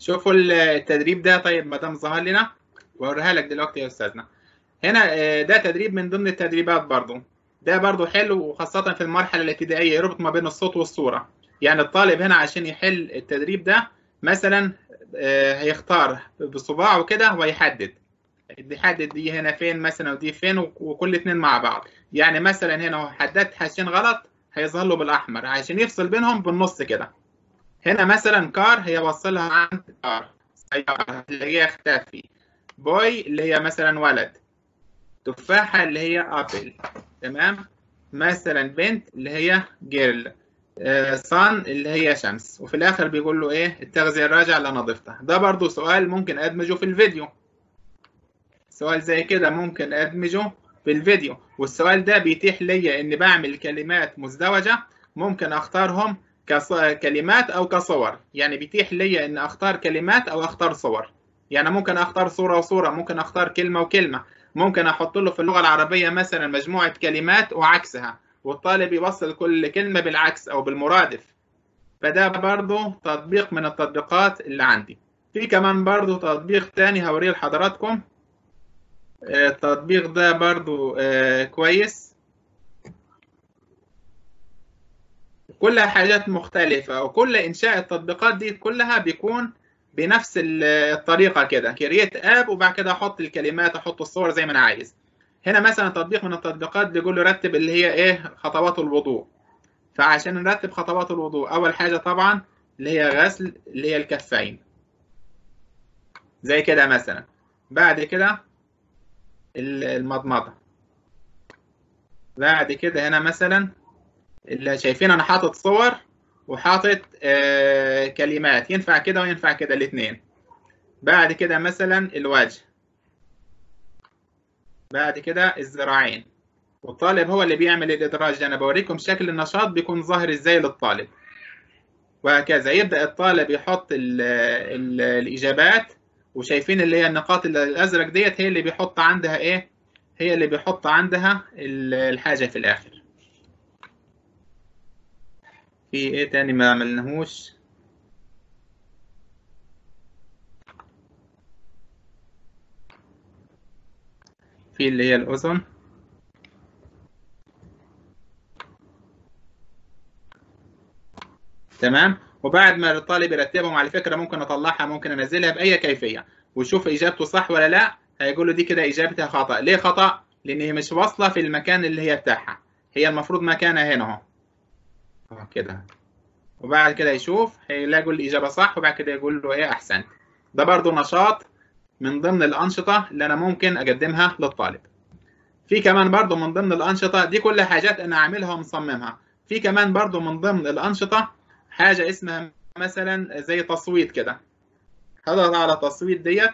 B: شوفوا التدريب ده طيب ما دام ظهر لنا واوريها لك دلوقتي يا استاذنا هنا آه، ده تدريب من ضمن التدريبات برضو ده برضو حلو وخاصة في المرحلة الابتدائية يربط ما بين الصوت والصورة يعني الطالب هنا عشان يحل التدريب ده مثلا آه، هيختار بصباعه كده ويحدد يحدد دي هنا فين مثلا ودي فين وك- وكل اتنين مع بعض يعني مثلا هنا هو حددت حاجتين غلط هيظهر له بالاحمر عشان يفصل بينهم بالنص كده هنا مثلا كار هي وصلها عند كار سيارة اللي هي اختفي بوي اللي هي مثلا ولد تفاحة اللي هي ابل تمام مثلا بنت اللي هي جيرل صن اللي هي شمس وفي الاخر بيقول له ايه التغذية الراجعة اللي انا ضفتها ده برضو سؤال ممكن ادمجه في الفيديو سؤال زي كده ممكن ادمجه في الفيديو والسؤال ده بيتيح لي اني بعمل كلمات مزدوجة ممكن اختارهم كص... كلمات او كصور يعني بيتيح لي ان اختار كلمات او اختار صور يعني ممكن اختار صورة وصورة ممكن اختار كلمة وكلمة ممكن احط له في اللغة العربية مثلا مجموعة كلمات وعكسها والطالب يوصل كل كلمة بالعكس او بالمرادف فده برضو تطبيق من التطبيقات اللي عندي في كمان برضو تطبيق تاني هوريه لحضراتكم آه، التطبيق ده برضو آه، كويس كلها حاجات مختلفة وكل إنشاء التطبيقات دي كلها بيكون بنفس ال- الطريقة كده كرييت اب وبعد كده أحط الكلمات أحط الصور زي ما أنا عايز هنا مثلا تطبيق من التطبيقات بيقول له رتب اللي هي إيه خطوات الوضوء فعشان نرتب خطوات الوضوء أول حاجة طبعا اللي هي غسل اللي هي الكفين زي كده مثلا بعد كده ال- المضمضة بعد كده هنا مثلا اللي شايفين انا حاطط صور وحاطط آه كلمات ينفع كده وينفع كده الاثنين بعد كده مثلا الوجه بعد كده الذراعين والطالب هو اللي بيعمل الادراج ده انا بوريكم شكل النشاط بيكون ظاهر ازاي للطالب وهكذا يبدا الطالب يحط ال ال الاجابات وشايفين اللي هي النقاط الازرق ديت هي اللي بيحط عندها ايه هي اللي بيحط عندها ال- الحاجه في الاخر في ايه تاني ما عملناهوش في اللي هي الأذن تمام وبعد ما الطالب يرتبهم على فكرة ممكن أطلعها ممكن أنزلها بأي كيفية ويشوف إجابته صح ولا لا هيقول له دي كده إجابتها خطأ ليه خطأ؟ لأن هي مش واصلة في المكان اللي هي بتاعها هي المفروض مكانها هنا أهو أهو كده وبعد كده يشوف هيلاقوا الإجابة صح وبعد كده يقول له إيه أحسنت ده برضو نشاط من ضمن الأنشطة اللي أنا ممكن أقدمها للطالب في كمان برضو من ضمن الأنشطة دي كل حاجات أنا عاملها ومصممها في كمان برضو من ضمن الأنشطة حاجة اسمها مثلا زي تصويت كده هضغط على تصويت ديت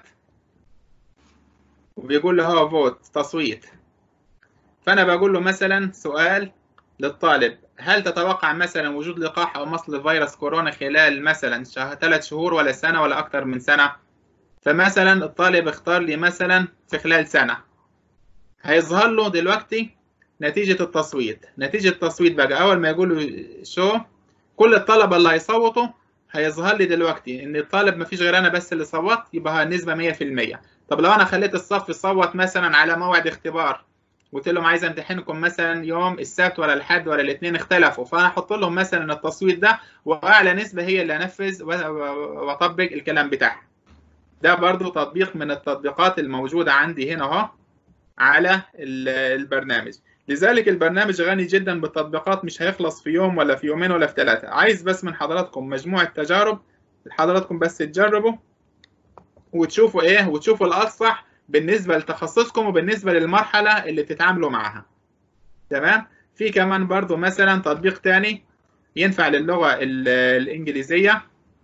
B: وبيقول له هو فوت تصويت فأنا بقول له مثلا سؤال للطالب هل تتوقع مثلا وجود لقاح أو مصل فيروس كورونا خلال مثلا شه... ثلاث شهور ولا سنة ولا أكثر من سنة فمثلا الطالب اختار لي مثلا في خلال سنة هيظهر له دلوقتي نتيجة التصويت نتيجة التصويت بقى أول ما يقول له شو كل الطلبة اللي هيصوتوا هيظهر لي دلوقتي إن الطالب مفيش غير أنا بس اللي صوت يبقى النسبة 100% طب لو أنا خليت الصف يصوت مثلا على موعد اختبار قلت لهم عايز امتحنكم مثلا يوم السبت ولا الحد ولا الاثنين اختلفوا فانا احط لهم مثلا التصويت ده واعلى نسبه هي اللي انفذ واطبق الكلام بتاعها ده برضو تطبيق من التطبيقات الموجوده عندي هنا اهو على البرنامج لذلك البرنامج غني جدا بالتطبيقات مش هيخلص في يوم ولا في يومين ولا في ثلاثه عايز بس من حضراتكم مجموعه تجارب حضراتكم بس تجربوا وتشوفوا ايه وتشوفوا الاصح بالنسبة لتخصصكم وبالنسبة للمرحلة اللي بتتعاملوا معاها تمام في كمان برضو مثلا تطبيق تاني ينفع للغة الإنجليزية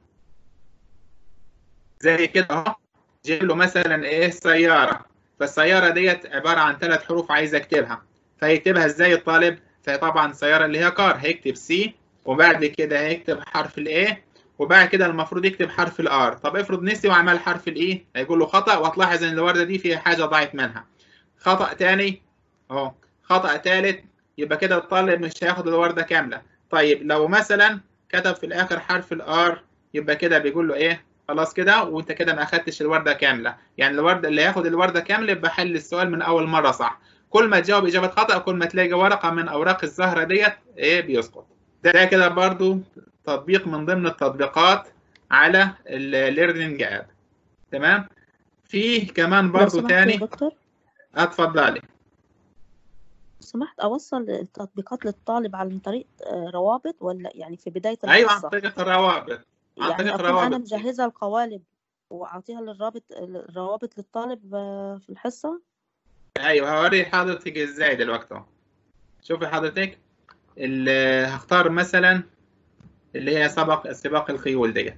B: زي كده اهو جيب له مثلا ايه سيارة فالسيارة ديت عبارة عن ثلاث حروف عايز اكتبها فيكتبها ازاي الطالب فطبعا سيارة اللي هي كار هيكتب سي وبعد كده هيكتب حرف الايه وبعد كده المفروض يكتب حرف الار طب افرض نسي وعمل حرف الاي هيقول له خطا وهتلاحظ ان الورده دي فيها حاجه ضاعت منها خطا تاني اهو خطا تالت يبقى كده الطالب مش هياخد الورده كامله طيب لو مثلا كتب في الاخر حرف الار يبقى كده بيقول له ايه خلاص كده وانت كده ما اخدتش الورده كامله يعني الورده اللي ياخد الورده كامله يبقى حل السؤال من اول مره صح كل ما تجاوب اجابه خطا كل ما تلاقي ورقه من اوراق الزهره ديت ايه بيسقط ده كده برضو تطبيق من ضمن التطبيقات على الليرنينج اب تمام في كمان
Q: لو
B: برضو
Q: سمحت يا
B: تاني
Q: دكتور
B: اتفضلي
Q: لو سمحت أوصل التطبيقات للطالب عن طريق آه، روابط ولا يعني في بداية
B: ايوه عن
Q: الحصة
B: طريق الروابط عن
Q: يعني
B: طريق
Q: أكون أنا
B: روابط
Q: مجهزة القوالب وأعطيها للرابط الروابط للطالب آه، في الحصة
B: ايوه هوري حضرتك ازاي دلوقتي اهو شوفي حضرتك اللي هختار مثلا اللي هي سبق سباق الخيول ديت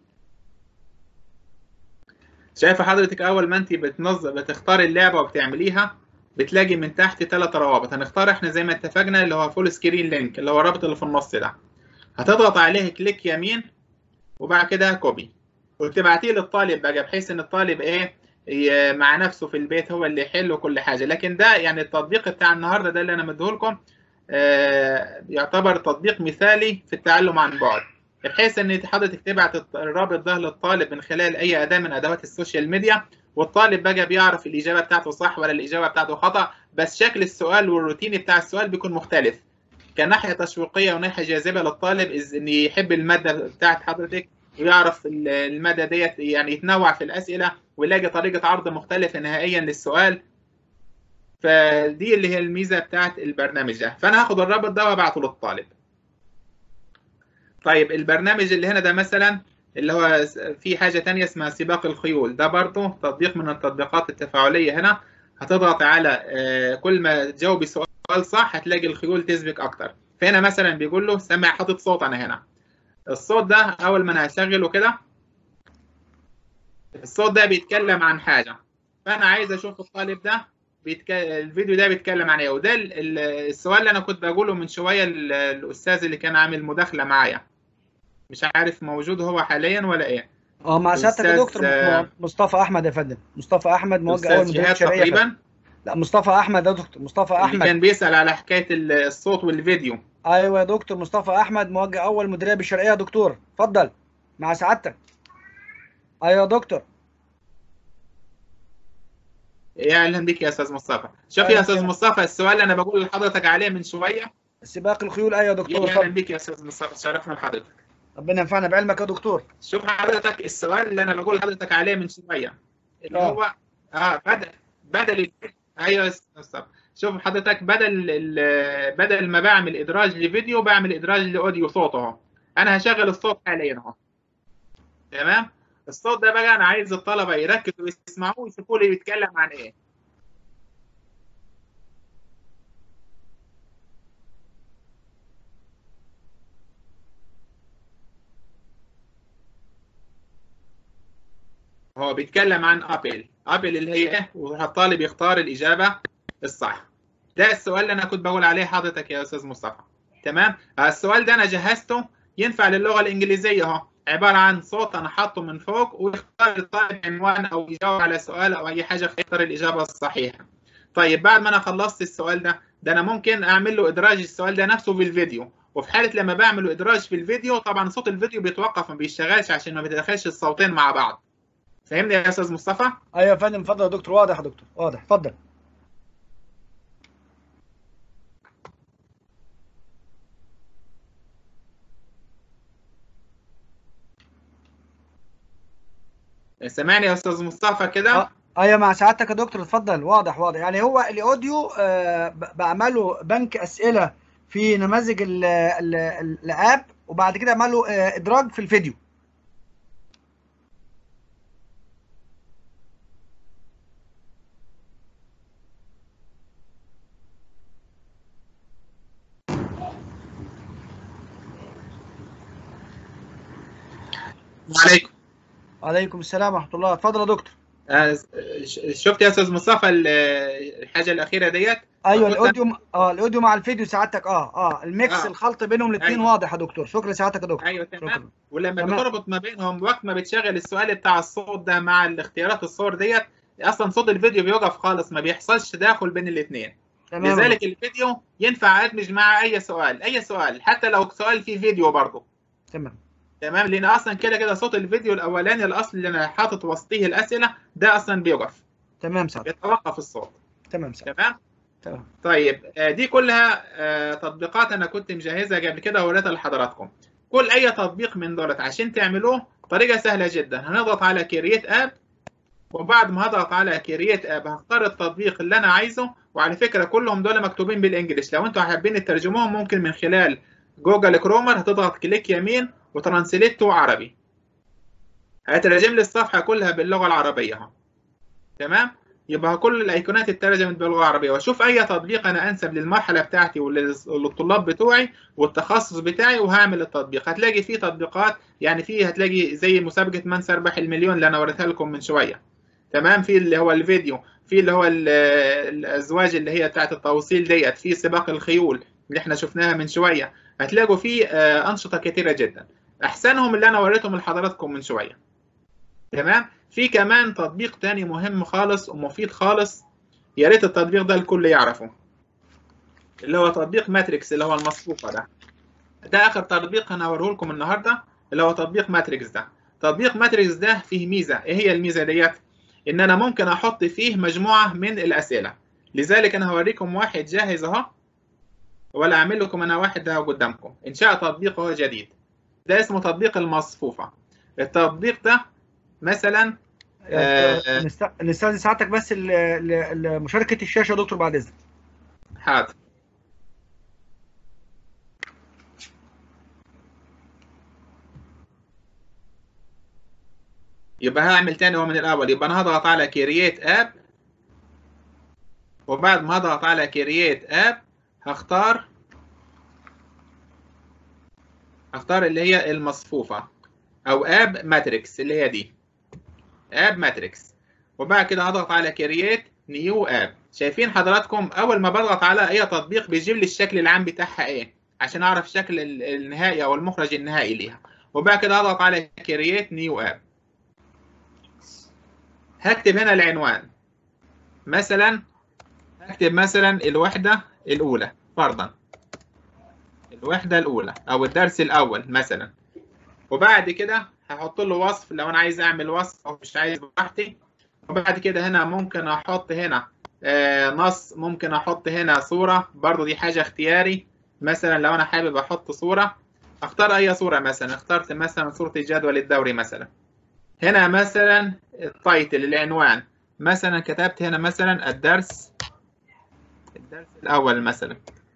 B: شايفه حضرتك اول ما انت بتنظم بتختاري اللعبه وبتعمليها بتلاقي من تحت ثلاث روابط هنختار احنا زي ما اتفقنا اللي هو فول سكرين لينك اللي هو الرابط اللي في النص ده هتضغط عليه كليك يمين وبعد كده كوبي وتبعتيه للطالب بقى بحيث ان الطالب ايه ي- مع نفسه في البيت هو اللي يحل كل حاجه لكن ده يعني التطبيق بتاع النهارده ده اللي انا مديهولكم آه، يعتبر تطبيق مثالي في التعلم عن بعد بحيث ان حضرتك تبعت الط- الرابط ده للطالب من خلال اي اداه من ادوات السوشيال ميديا والطالب بقى بيعرف الاجابه بتاعته صح ولا الاجابه بتاعته خطا بس شكل السؤال والروتين بتاع السؤال بيكون مختلف كناحيه تشويقيه وناحيه جاذبه للطالب إز ان يحب الماده بتاعت حضرتك ويعرف ال- الماده ديت يعني يتنوع في الاسئله ويلاقي طريقه عرض مختلفه نهائيا للسؤال فدي اللي هي الميزه بتاعت البرنامج ده فانا هاخد الرابط ده وابعته للطالب طيب البرنامج اللي هنا ده مثلا اللي هو س- في حاجه تانية اسمها سباق الخيول ده برضه تطبيق من التطبيقات التفاعليه هنا هتضغط على آه، كل ما تجاوبي سؤال صح هتلاقي الخيول تسبق اكتر فهنا مثلا بيقول له سمع حاطط صوت انا هنا الصوت ده اول ما انا هشغله كده الصوت ده بيتكلم عن حاجه فانا عايز اشوف الطالب ده بيتك... الفيديو ده بيتكلم عن ايه وده ال- ال- السؤال اللي انا كنت بقوله من شويه ال- الاستاذ اللي كان عامل مداخله معايا مش عارف موجود هو حاليا ولا ايه
D: اه مع سيادتك يا
B: الأستاذ،
D: دكتور
B: آه،
D: م- مصطفى احمد يا فندم مصطفى احمد موجه
B: أستاذ
D: اول مديريه
B: جهاد
D: شرعيه يا فندم.
B: تقريبا
D: لا مصطفى احمد يا دكتور مصطفى
B: اللي
D: احمد
B: كان بيسأل على حكايه ال- الصوت والفيديو
D: ايوه يا دكتور مصطفى احمد موجه اول مديريه بالشرقيه يا دكتور اتفضل مع سعادتك ايوه يا دكتور
B: يا اهلا بك يا استاذ مصطفى شوف
D: أهلا
B: يا استاذ
D: وسهلا.
B: مصطفى السؤال اللي انا بقول لحضرتك عليه من شويه
D: سباق الخيول ايوه يا دكتور
B: يا اهلا
D: اتفضل
B: بك يا استاذ مصطفى شرفنا بحضرتك
D: ربنا ينفعنا بعلمك يا دكتور
B: شوف حضرتك السؤال اللي انا بقول لحضرتك عليه من شويه اللي
D: آه.
B: هو اه بدل بدل ال- ايوه يا استاذ مصطفى شوف حضرتك بدل ال- بدل ما بعمل ادراج لفيديو بعمل ادراج لاوديو صوت اهو انا هشغل الصوت حاليا اهو تمام الصوت ده بقى انا عايز الطلبه يركزوا ويسمعوه ويشوفوا لي بيتكلم عن ايه هو بيتكلم عن ابل ابل اللي هي ايه والطالب يختار الاجابه الصح ده السؤال اللي انا كنت بقول عليه حضرتك يا استاذ مصطفى تمام السؤال ده انا جهزته ينفع للغه الانجليزيه اهو عباره عن صوت انا حاطه من فوق ويختار الطالب عنوان او يجاوب على سؤال او اي حاجه يختار الاجابه الصحيحه طيب بعد ما انا خلصت السؤال ده ده انا ممكن اعمل له ادراج السؤال ده نفسه في الفيديو وفي حاله لما بعمل له ادراج في الفيديو طبعا صوت الفيديو بيتوقف ما بيشتغلش عشان ما بيتدخلش الصوتين مع بعض فهمني يا استاذ مصطفى
D: ايوه يا فندم اتفضل يا دكتور واضح يا دكتور واضح اتفضل
B: سامعني يا استاذ مصطفى كده
D: اه ايوه مع سعادتك يا دكتور اتفضل واضح واضح يعني هو الاوديو آه ب- بعمله بنك اسئله في نماذج ال- ال- ال- الاب وبعد كده اعمله آه ادراج في الفيديو
B: وعليكم
D: وعليكم السلام ورحمه الله اتفضل يا دكتور
B: آه، ش- شفت يا استاذ مصطفى ال- الحاجه الاخيره ديت
D: ايوه
B: قلت-
D: الاوديو م- اه الاوديو مع الفيديو سعادتك اه اه الميكس
B: آه.
D: الخلط بينهم الاثنين
B: أيوة.
D: واضح يا دكتور شكرا سعادتك يا دكتور
B: ايوه تمام
D: شكرا
B: ولما
D: تمام.
B: بتربط ما بينهم وقت ما بتشغل السؤال بتاع الصوت ده مع الاختيارات الصور ديت اصلا صوت الفيديو بيوقف خالص ما بيحصلش تداخل بين الاثنين
D: تمام يا
B: لذلك الفيديو ينفع ادمج مع اي سؤال اي سؤال حتى لو سؤال فيه فيديو برضه
D: تمام
B: تمام لان اصلا كده كده صوت الفيديو الاولاني الاصلي اللي انا حاطط وسطيه الاسئله ده اصلا بيوقف
D: تمام سعد
B: بيتوقف الصوت
D: تمام سعد
B: تمام
D: تمام
B: طيب آه، دي كلها آه، تطبيقات انا كنت مجهزها قبل كده ووريتها لحضراتكم كل اي تطبيق من دولت عشان تعملوه طريقه سهله جدا هنضغط على كرييت اب وبعد ما هضغط على كرييت اب هختار التطبيق اللي انا عايزه وعلى فكره كلهم دول مكتوبين بالانجلش لو انتوا حابين تترجموهم ممكن من خلال جوجل كرومر هتضغط كليك يمين وترانسليت تو عربي هترجم لي الصفحه كلها باللغه العربيه اهو تمام يبقى كل الايقونات اترجمت باللغه العربيه واشوف اي تطبيق انا انسب للمرحله بتاعتي وللطلاب بتوعي والتخصص بتاعي وهعمل التطبيق هتلاقي فيه تطبيقات يعني فيه هتلاقي زي مسابقه من سيربح المليون اللي انا وريتها لكم من شويه تمام في اللي هو الفيديو في اللي هو ال- الازواج اللي هي بتاعت التوصيل ديت في سباق الخيول اللي احنا شفناها من شويه هتلاقوا فيه آه، انشطه كتيره جدا احسنهم اللي انا وريتهم لحضراتكم من شويه تمام في كمان تطبيق تاني مهم خالص ومفيد خالص يا ريت التطبيق ده الكل يعرفه اللي هو تطبيق ماتريكس اللي هو المصفوفه ده ده اخر تطبيق انا هوريه لكم النهارده اللي هو تطبيق ماتريكس ده تطبيق ماتريكس ده فيه ميزه ايه هي الميزه ديت ان انا ممكن احط فيه مجموعه من الاسئله لذلك انا هوريكم واحد جاهز اهو ولا اعمل لكم انا واحد ده قدامكم انشاء تطبيق هو جديد ده اسمه تطبيق المصفوفه التطبيق ده مثلا آه،
D: نست- نستاذن سعادتك بس ال- ال- ال- مشاركه الشاشه يا دكتور بعد اذنك
B: حاضر يبقى هعمل تاني هو من الأول يبقى أنا هضغط على كرييت آب وبعد ما هضغط على كرييت آب هختار هختار اللي هي المصفوفة أو آب ماتريكس اللي هي دي آب ماتريكس وبعد كده هضغط على كرييت نيو آب شايفين حضراتكم أول ما بضغط على أي تطبيق بيجيب لي الشكل العام بتاعها إيه عشان أعرف الشكل ال- النهائي أو المخرج النهائي ليها وبعد كده هضغط على كرييت نيو آب هكتب هنا العنوان مثلا هكتب مثلا الوحدة الأولى فرضا الوحدة الأولى أو الدرس الأول مثلا وبعد كده هحط له وصف لو أنا عايز أعمل وصف أو مش عايز براحتي وبعد كده هنا ممكن أحط هنا آه، نص ممكن أحط هنا صورة برضو دي حاجة اختياري مثلا لو أنا حابب أحط صورة أختار أي صورة مثلا اخترت مثلا صورة الجدول الدوري مثلا هنا مثلا التايتل العنوان مثلا كتبت هنا مثلا الدرس الدرس الأول مثلا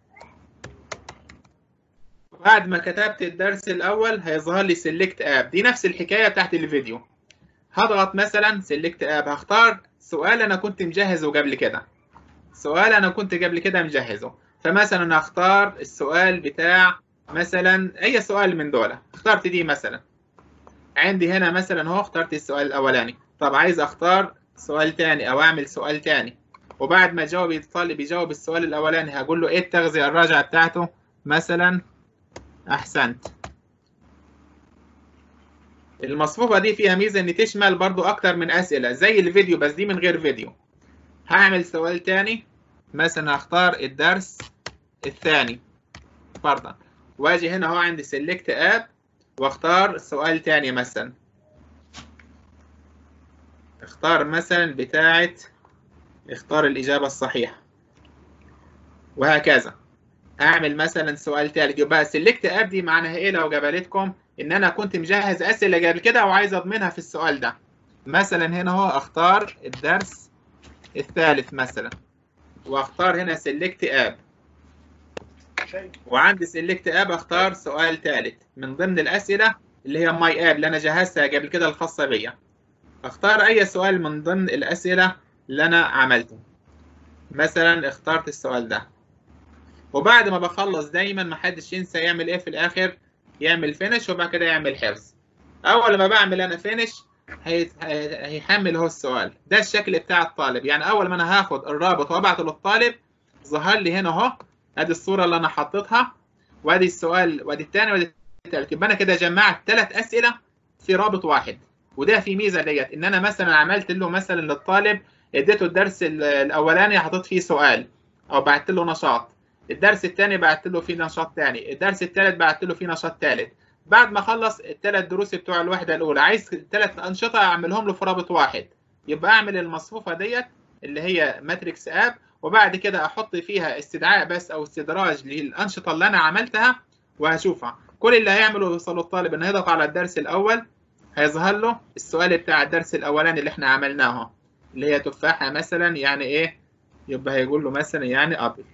B: بعد ما كتبت الدرس الأول هيظهر لي سيلكت اب دي نفس الحكاية بتاعت الفيديو هضغط مثلا سيلكت اب هختار سؤال أنا كنت مجهزه قبل كده سؤال أنا كنت قبل كده مجهزه فمثلا هختار السؤال بتاع مثلا أي سؤال من دول اخترت دي مثلا عندي هنا مثلا هو اخترت السؤال الأولاني طب عايز أختار سؤال تاني أو أعمل سؤال تاني وبعد ما جاوب الطالب يجاوب السؤال الأولاني هقول له إيه التغذية الراجعة بتاعته مثلا أحسنت المصفوفة دي فيها ميزة إن تشمل برضو أكتر من أسئلة زي الفيديو بس دي من غير فيديو هعمل سؤال تاني مثلا هختار الدرس الثاني فرضا واجي هنا هو عندي سيلكت اب واختار سؤال تاني مثلا اختار مثلا بتاعة اختار الإجابة الصحيحة وهكذا أعمل مثلا سؤال تالت يبقى سيلكت اب دي معناها إيه لو جبلتكم إن أنا كنت مجهز أسئلة قبل كده وعايز أضمنها في السؤال ده مثلا هنا هو أختار الدرس الثالث مثلا واختار هنا سيلكت اب وعندي سيلكت اب اختار سؤال ثالث من ضمن الاسئله اللي هي ماي اب اللي انا جهزتها قبل كده الخاصه بيا اختار اي سؤال من ضمن الاسئله اللي انا عملته مثلا اخترت السؤال ده وبعد ما بخلص دايما ما حدش ينسى يعمل ايه في الاخر يعمل فينش وبعد كده يعمل حفظ اول ما بعمل انا فينش هيحمل هو السؤال ده الشكل بتاع الطالب يعني اول ما انا هاخد الرابط وابعته للطالب ظهر لي هنا اهو ادي الصوره اللي انا حطيتها وادي السؤال وادي الثاني وادي الثالث يبقى انا كده جمعت ثلاث اسئله في رابط واحد وده في ميزه ديت ان انا مثلا عملت له مثلا للطالب اديته الدرس الاولاني حطيت فيه سؤال او بعت له نشاط الدرس الثاني بعت له فيه نشاط ثاني الدرس الثالث بعت له فيه نشاط ثالث بعد ما اخلص الثلاث دروس بتوع الوحده الاولى عايز الثلاث انشطه اعملهم له في رابط واحد يبقى اعمل المصفوفه ديت اللي هي ماتريكس اب وبعد كده احط فيها استدعاء بس او استدراج للانشطه اللي انا عملتها وهشوفها كل اللي هيعمله يوصل الطالب انه يضغط على الدرس الاول هيظهر له السؤال بتاع الدرس الاولاني اللي احنا عملناه اللي هي تفاحه مثلا يعني ايه يبقى هيقول له مثلا يعني ابل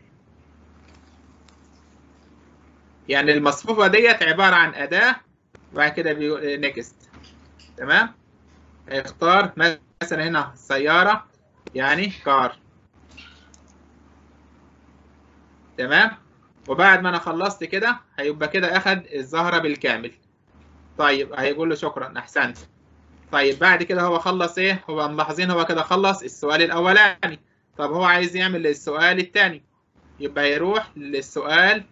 B: يعني المصفوفه ديت عباره عن اداه وبعد كده بيقول نيكست تمام هيختار مثلا هنا سياره يعني كار تمام وبعد ما انا خلصت كده هيبقى كده اخد الزهره بالكامل طيب هيقول له شكرا احسنت طيب بعد كده هو خلص ايه هو ملاحظين هو كده خلص السؤال الاولاني طب هو عايز يعمل السؤال الثاني يبقى يروح للسؤال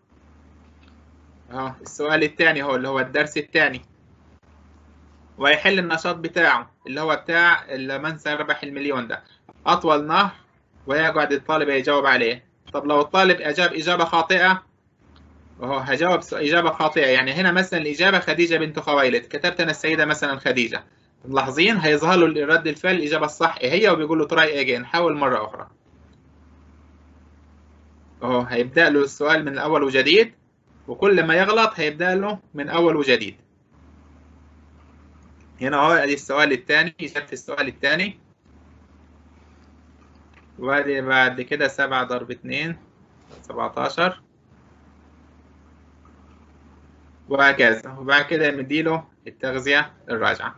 B: اه السؤال الثاني هو اللي هو الدرس الثاني وهيحل النشاط بتاعه اللي هو بتاع اللي من سيربح المليون ده اطول نهر ويقعد الطالب يجاوب عليه طب لو الطالب اجاب اجابه خاطئه وهو هجاوب اجابه خاطئه يعني هنا مثلا الاجابه خديجه بنت خويلد كتبت انا السيده مثلا خديجه ملاحظين هيظهر له رد الفعل الاجابه الصح إيه هي وبيقول له تراي اجين حاول مره اخرى اهو هيبدا له السؤال من الاول وجديد وكل ما يغلط هيبدا له من اول وجديد هنا اهو ادي السؤال الثاني اجابه السؤال الثاني وبعد بعد كده سبعة ضرب اتنين سبعتاشر وهكذا وبعد كده مديله التغذية الراجعة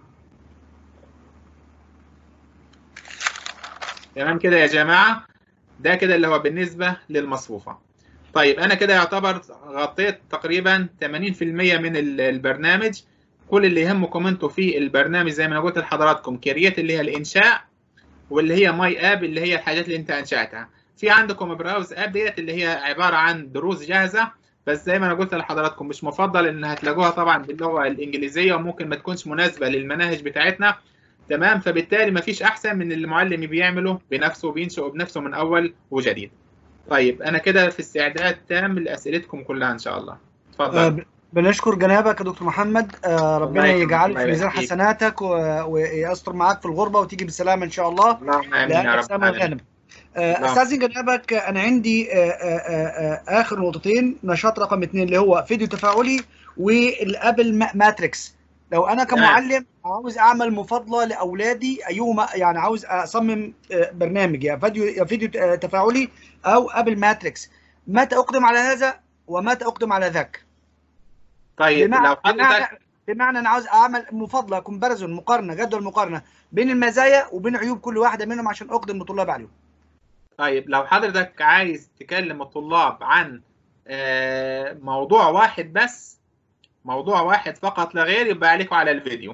B: تمام كده يا جماعة ده كده اللي هو بالنسبة للمصفوفة طيب أنا كده يعتبر غطيت تقريبا 80% من البرنامج كل اللي يهمكم انتوا في البرنامج زي ما انا قلت لحضراتكم كرييت اللي هي الانشاء واللي هي ماي اب اللي هي الحاجات اللي انت انشاتها في عندكم براوز اب ديت اللي هي عباره عن دروس جاهزه بس زي ما انا قلت لحضراتكم مش مفضل ان هتلاقوها طبعا باللغه الانجليزيه وممكن ما تكونش مناسبه للمناهج بتاعتنا تمام فبالتالي ما فيش احسن من اللي المعلم بيعمله بنفسه وبينشئه بنفسه من اول وجديد طيب انا كده في استعداد تام لاسئلتكم كلها ان شاء الله اتفضل
D: آه، بنشكر جنابك يا دكتور محمد آه، ربنا
B: الله يكرمك،
D: يجعله
B: الله
D: في ميزان
B: يبارك فيك.
D: حسناتك و- ويستر معاك في الغربه وتيجي بالسلامه ان شاء الله
B: اللهم امين
D: لأن
B: يا رب
D: أسامة
B: العالمين
D: الغانم آه،
B: اللهم
D: استاذن جنابك آه، انا عندي آه، آه، آه، آه، اخر نقطتين نشاط رقم اثنين اللي هو فيديو تفاعلي والابل ما- ماتريكس لو انا كمعلم عاوز اعمل مفاضله لاولادي ايهما يعني عاوز اصمم آه، برنامج يا فيديو يا فيديو آه، تفاعلي او ابل ماتريكس متى اقدم على هذا ومتى اقدم على ذاك
B: طيب
D: بمعنى
B: لو
D: بمعنى
B: حضرتك
D: بمعنى انا عاوز اعمل مفاضله كومباريزون مقارنه جدول مقارنه بين المزايا وبين عيوب كل واحده منهم عشان اقدم الطلاب عليهم
B: طيب لو حضرتك عايز تكلم الطلاب عن آه، موضوع واحد بس موضوع واحد فقط لا غير يبقى عليكم على الفيديو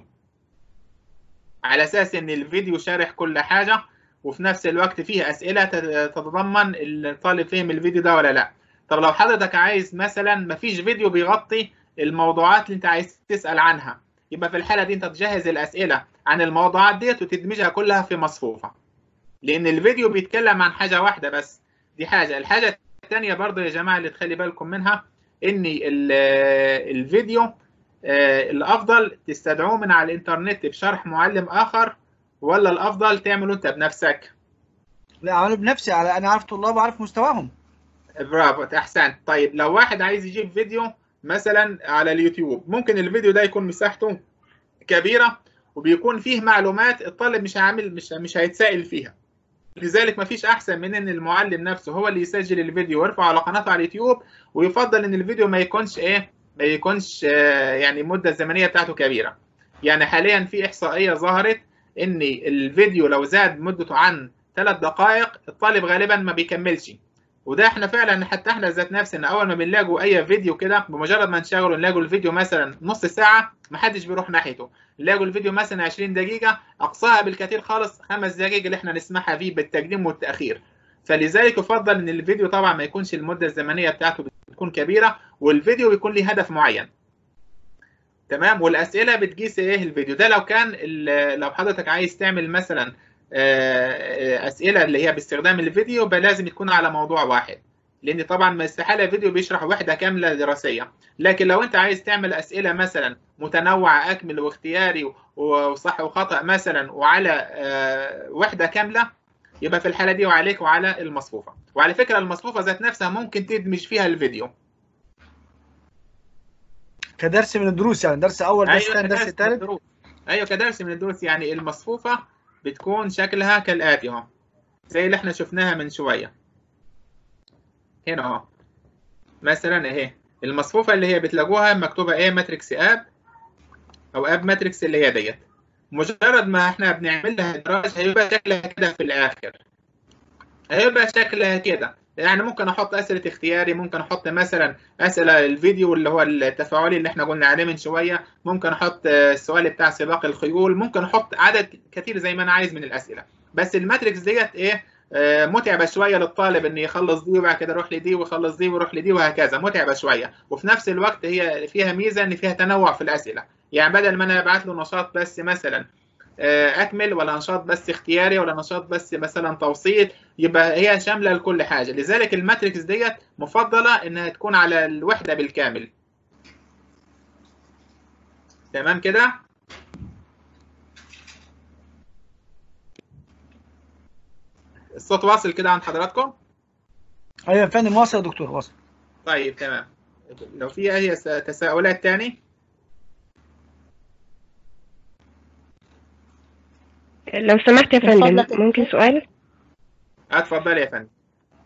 B: على اساس ان الفيديو شارح كل حاجه وفي نفس الوقت فيه اسئله تت- تتضمن الطالب فهم الفيديو ده ولا لا طب لو حضرتك عايز مثلا مفيش فيديو بيغطي الموضوعات اللي انت عايز تسال عنها يبقى في الحاله دي انت تجهز الاسئله عن الموضوعات ديت وتدمجها كلها في مصفوفه لان الفيديو بيتكلم عن حاجه واحده بس دي حاجه الحاجه الثانيه برضو يا جماعه اللي تخلي بالكم منها ان ال- الفيديو آه، الافضل تستدعوه من على الانترنت بشرح معلم اخر ولا الافضل تعمله انت بنفسك
D: لا اعمله بنفسي على انا عارف طلاب وعارف مستواهم
B: برافو احسنت طيب لو واحد عايز يجيب فيديو مثلا على اليوتيوب ممكن الفيديو ده يكون مساحته كبيره وبيكون فيه معلومات الطالب مش عامل مش مش هيتسائل فيها لذلك مفيش احسن من ان المعلم نفسه هو اللي يسجل الفيديو ويرفعه على قناته على اليوتيوب ويفضل ان الفيديو ما يكونش ايه ما يكونش آه، يعني المده الزمنيه بتاعته كبيره يعني حاليا في احصائيه ظهرت ان الفيديو لو زاد مدته عن ثلاث دقائق الطالب غالبا ما بيكملش وده احنا فعلا حتى احنا ذات نفسنا اول ما بنلاقوا اي فيديو كده بمجرد ما نشغله نلاقوا الفيديو مثلا نص ساعه محدش بيروح ناحيته نلاقوا الفيديو مثلا 20 دقيقه اقصاها بالكثير خالص خمس دقائق اللي احنا نسمعها فيه بالتقديم والتاخير فلذلك يفضل ان الفيديو طبعا ما يكونش المده الزمنيه بتاعته بتكون كبيره والفيديو بيكون له هدف معين تمام والاسئله بتقيس ايه الفيديو ده لو كان ال- لو حضرتك عايز تعمل مثلا آه، اسئله اللي هي باستخدام الفيديو يبقى لازم تكون على موضوع واحد لان طبعا ما استحاله فيديو بيشرح وحده كامله دراسيه لكن لو انت عايز تعمل اسئله مثلا متنوعه اكمل واختياري وصح وخطا مثلا وعلى آه، وحده كامله يبقى في الحاله دي وعليك وعلى المصفوفه وعلى فكره المصفوفه ذات نفسها ممكن تدمج فيها الفيديو
D: كدرس من الدروس يعني درس اول درس
B: ايوه
D: ثاني درس
B: كدرس من
D: ثالث
B: الدروس ايوه كدرس من الدروس يعني المصفوفه بتكون شكلها كالاتي اهو زي اللي احنا شفناها من شويه هنا اهو مثلا اهي المصفوفه اللي هي بتلاقوها مكتوبه ايه ماتريكس اب او اب ماتريكس اللي هي ديت مجرد ما احنا بنعمل لها ادراج هيبقى شكلها كده في الاخر هيبقى شكلها كده يعني ممكن احط اسئله اختياري ممكن احط مثلا اسئله الفيديو اللي هو التفاعلي اللي احنا قلنا عليه من شويه ممكن احط آه، السؤال بتاع سباق الخيول ممكن احط عدد كتير زي ما انا عايز من الاسئله بس الماتريكس ديت ايه آه، متعبه شويه للطالب ان يخلص دي وبعد كده يروح لدي ويخلص دي ويروح لدي وهكذا متعبه شويه وفي نفس الوقت هي فيها ميزه ان فيها تنوع في الاسئله يعني بدل ما انا ابعت له نشاط بس مثلا آه، اكمل ولا نشاط بس اختياري ولا نشاط بس مثلا توسيط يبقى هي شامله لكل حاجه لذلك الماتريكس ديت مفضله انها تكون على الوحده بالكامل تمام كده الصوت واصل كده عند حضراتكم
D: ايوه يا فندم واصل يا دكتور واصل
B: طيب تمام لو في اي س- تساؤلات تاني
I: لو سمحت يا
J: من
I: فندم
J: فضلك
I: ممكن سؤال
B: اتفضل يا فندم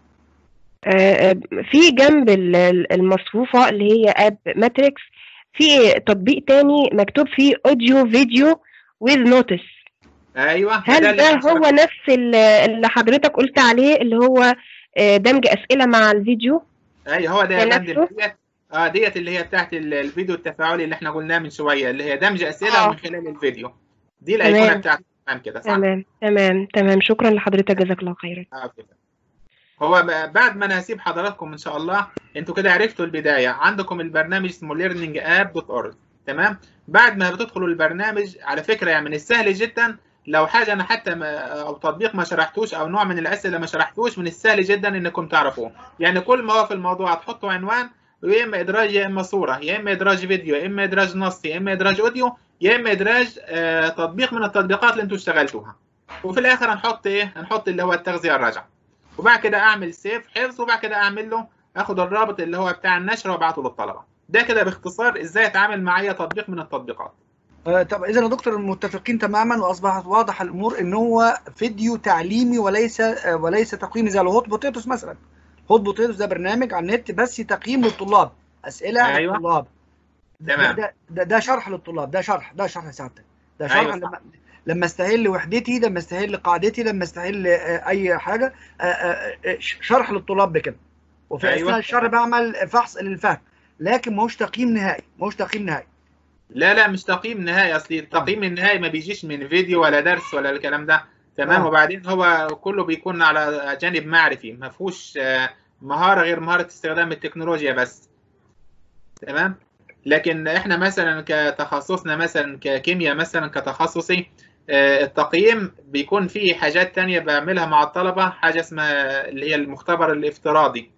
I: آه، آه، في جنب ال- ال- المصفوفة اللي هي اب ماتريكس في تطبيق تاني مكتوب فيه اوديو فيديو with notice
B: ايوه ده
I: هل
B: اللي
I: ده
B: احنا
I: هو
B: شرحناه.
I: نفس ال- اللي حضرتك قلت عليه اللي هو آه، دمج أسئلة مع الفيديو
B: اي هو ده
I: ده
B: يا فندم
I: نفسه؟
B: ديت اه ديت اللي هي بتاعت ال- الفيديو التفاعلي اللي احنا قلناه من شويه اللي هي دمج اسئله
I: آه.
B: من خلال الفيديو دي الايقونه
I: تمام
B: بتاعت تمام كده صح
I: تمام تمام تمام شكرا لحضرتك جزاك الله خيرا
B: آه كده. هو ب- بعد ما انا هسيب حضراتكم ان شاء الله انتوا كده عرفتوا البدايه عندكم البرنامج اسمه learningapp.org تمام بعد ما بتدخلوا البرنامج على فكره يعني من السهل جدا لو حاجه انا حتى ما او تطبيق ما شرحتوش او نوع من الاسئله ما شرحتوش من السهل جدا انكم تعرفوه يعني كل ما هو في الموضوع هتحطوا عنوان ويا اما ادراج يا اما صوره يا اما ادراج فيديو يا اما ادراج نص يا اما ادراج اوديو يا اما ادراج آه تطبيق من التطبيقات اللي انتوا اشتغلتوها وفي الاخر هنحط ايه هنحط اللي هو التغذيه الراجعه وبعد كده اعمل سيف حفظ وبعد كده اعمل له اخد الرابط اللي هو بتاع النشر وابعته للطلبه ده كده باختصار ازاي اتعامل مع اي تطبيق من التطبيقات
D: آه، طب اذا يا دكتور متفقين تماما واصبحت واضح الامور ان هو فيديو تعليمي وليس آه، وليس تقييمي زي الهوت بوتيتوس مثلا هوت بوتيتوس ده برنامج على النت بس تقييم للطلاب اسئله
B: أيوة.
D: للطلاب ده,
B: تمام.
D: ده, ده, ده شرح للطلاب ده شرح ده شرح سعادتك ده شرح
B: أيوة صح.
D: لما لما استهل وحدتي لما استهل قاعدتي لما استهل آه، اي حاجه آه، آه، آه، شرح للطلاب بكده وفي
B: أيوة.
D: اثناء الشرح بعمل فحص للفهم لكن ماهوش تقييم نهائي ماهوش تقييم نهائي
B: لا لا مش تقييم نهائي اصلي التقييم النهائي ما بيجيش من فيديو ولا درس ولا الكلام ده تمام
D: آه.
B: وبعدين هو كله بيكون على جانب معرفي ما فيهوش آه، مهاره غير مهاره استخدام التكنولوجيا بس تمام لكن احنا مثلا كتخصصنا مثلا ككيمياء مثلا كتخصصي آه، التقييم بيكون فيه حاجات تانية بعملها مع الطلبة حاجة اسمها اللي هي المختبر الافتراضي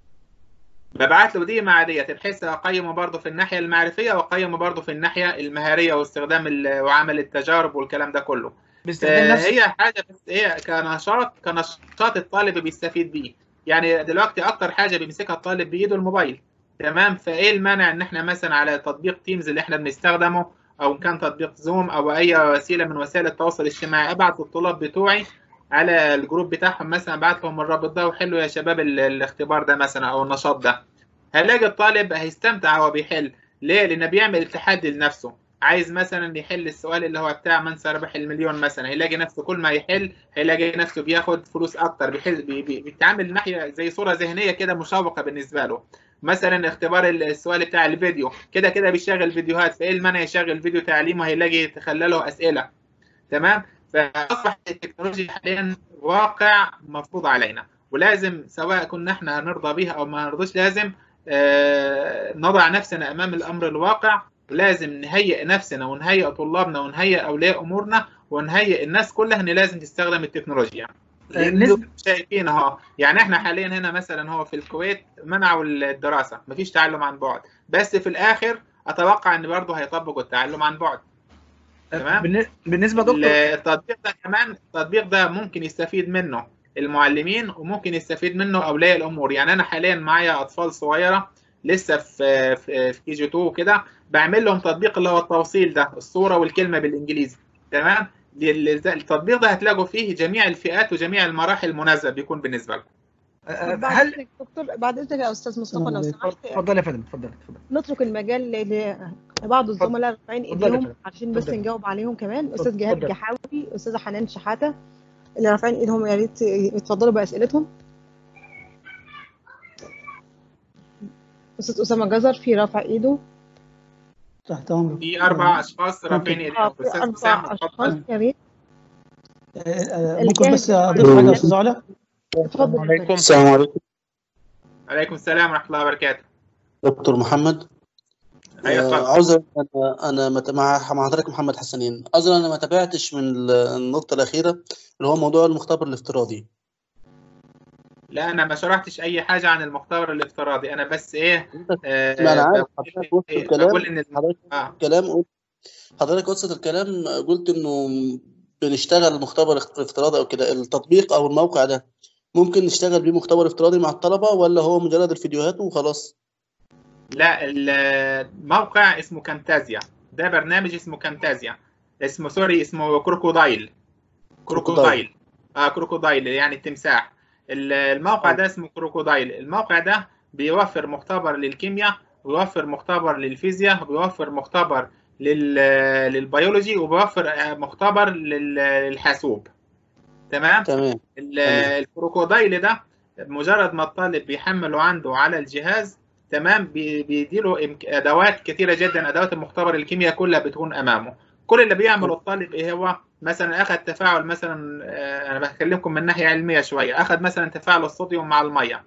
B: ببعت له دي مع ديت بحيث اقيمه برضه في الناحيه المعرفيه واقيمه برضه في الناحيه المهاريه واستخدام ال- وعمل التجارب والكلام ده كله
D: باستخدام نفس
B: هي حاجه بس هي كنشاط كنشاط الطالب بيستفيد بيه يعني دلوقتي اكتر حاجه بيمسكها الطالب بايده الموبايل تمام فايه المانع ان احنا مثلا على تطبيق تيمز اللي احنا بنستخدمه او إن كان تطبيق زوم او اي وسيله من وسائل التواصل الاجتماعي ابعت للطلاب بتوعي على الجروب بتاعهم مثلا ابعت لهم الرابط ده وحلوا يا شباب ال- الاختبار ده مثلا او النشاط ده هلاقي الطالب هيستمتع وهو بيحل ليه لانه بيعمل تحدي لنفسه عايز مثلا يحل السؤال اللي هو بتاع من سيربح المليون مثلا هيلاقي نفسه كل ما يحل هيلاقي نفسه بياخد فلوس اكتر بيحل بي بي بيتعامل ناحيه زي صوره ذهنيه كده مشوقه بالنسبه له مثلا اختبار السؤال بتاع الفيديو كده كده بيشغل فيديوهات فايه المانع يشغل فيديو تعليمه هيلاقي تخلله اسئله تمام فاصبحت التكنولوجيا حاليا واقع مفروض علينا ولازم سواء كنا احنا هنرضى بيها او ما نرضاش لازم آه، نضع نفسنا امام الامر الواقع ولازم نهيئ نفسنا ونهيئ طلابنا ونهيئ اولياء امورنا ونهيئ الناس كلها ان لازم تستخدم التكنولوجيا لسه شايفين اهو يعني احنا حاليا هنا مثلا هو في الكويت منعوا الدراسه مفيش تعلم عن بعد بس في الاخر اتوقع ان برضه هيطبقوا التعلم عن بعد تمام
D: بالن- بالنسبه دكتور
B: التطبيق ده كمان التطبيق ده ممكن يستفيد منه المعلمين وممكن يستفيد منه اولياء الامور يعني انا حاليا معايا اطفال صغيره لسه في في في كي جي 2 وكده بعمل لهم تطبيق اللي هو التوصيل ده الصوره والكلمه بالانجليزي تمام ال- التطبيق ده هتلاقوا فيه جميع الفئات وجميع المراحل مناسب بيكون بالنسبه لكم
A: طب بعد اذنك دكتور بعد اذنك يا استاذ مصطفى لو سمحت
D: اتفضل يا فندم اتفضل اتفضل
A: نترك المجال ل- لبعض الزملاء رافعين
D: اتفضل يا
A: ايديهم
D: فندم.
A: عشان بس
D: اتفضل.
A: نجاوب عليهم كمان استاذ جهاد
D: اتفضل.
A: جحاوي استاذه حنان شحاته اللي رافعين ايدهم يا ريت يتفضلوا باسئلتهم استاذ اسامه جزر في رافع ايده
C: تحت امرك
B: في اربع اشخاص رافعين
A: اه
B: ايديهم
A: في
B: استاذ
A: اربع
B: اسامه
A: اشخاص
B: اتفضل
A: يا ريت
C: آه، ممكن بس اضيف حاجه يا استاذ علا
A: اتفضل
B: عليكم
R: السلام عليكم
B: عليكم السلام ورحمه الله وبركاته
R: دكتور محمد
B: ايوه
R: آه،
B: اتفضل
R: عذرا انا انا مت- مع مع حضرتك محمد حسنين عذرا انا ما تابعتش من ال- النقطه الاخيره اللي هو موضوع المختبر الافتراضي
B: لا انا ما شرحتش اي حاجه عن المختبر الافتراضي انا بس ايه آه
R: ما انا عارف
B: بقول
R: حضرتك وسط
B: إيه،
R: الكلام
B: بقول ان
R: حضرتك
B: آه.
R: الكلام قلت حضرتك وسط الكلام قلت انه بنشتغل مختبر اخت- افتراضي او كده التطبيق او الموقع ده ممكن نشتغل بيه مختبر افتراضي مع الطلبه ولا هو مجرد الفيديوهات وخلاص
B: لا الموقع اسمه كامتازيا ده برنامج اسمه كامتازيا اسمه سوري اسمه كروكودايل كروكودايل اه كروكودايل يعني التمساح ال- الموقع ده اسمه كروكودايل الموقع ده بيوفر مختبر للكيمياء ويوفر مختبر للفيزياء ويوفر مختبر لل... للبيولوجي وبيوفر آه، مختبر لل... للحاسوب تمام
R: تمام
B: ال- الكروكودايل ده مجرد ما الطالب بيحمله عنده على الجهاز تمام بي- بيديله إمك- ادوات كتيره جدا ادوات المختبر الكيمياء كلها بتكون امامه كل اللي بيعمله الطالب ايه هو مثلا اخذ تفاعل مثلا آه، انا بكلمكم من ناحيه علميه شويه اخذ مثلا تفاعل الصوديوم مع الميه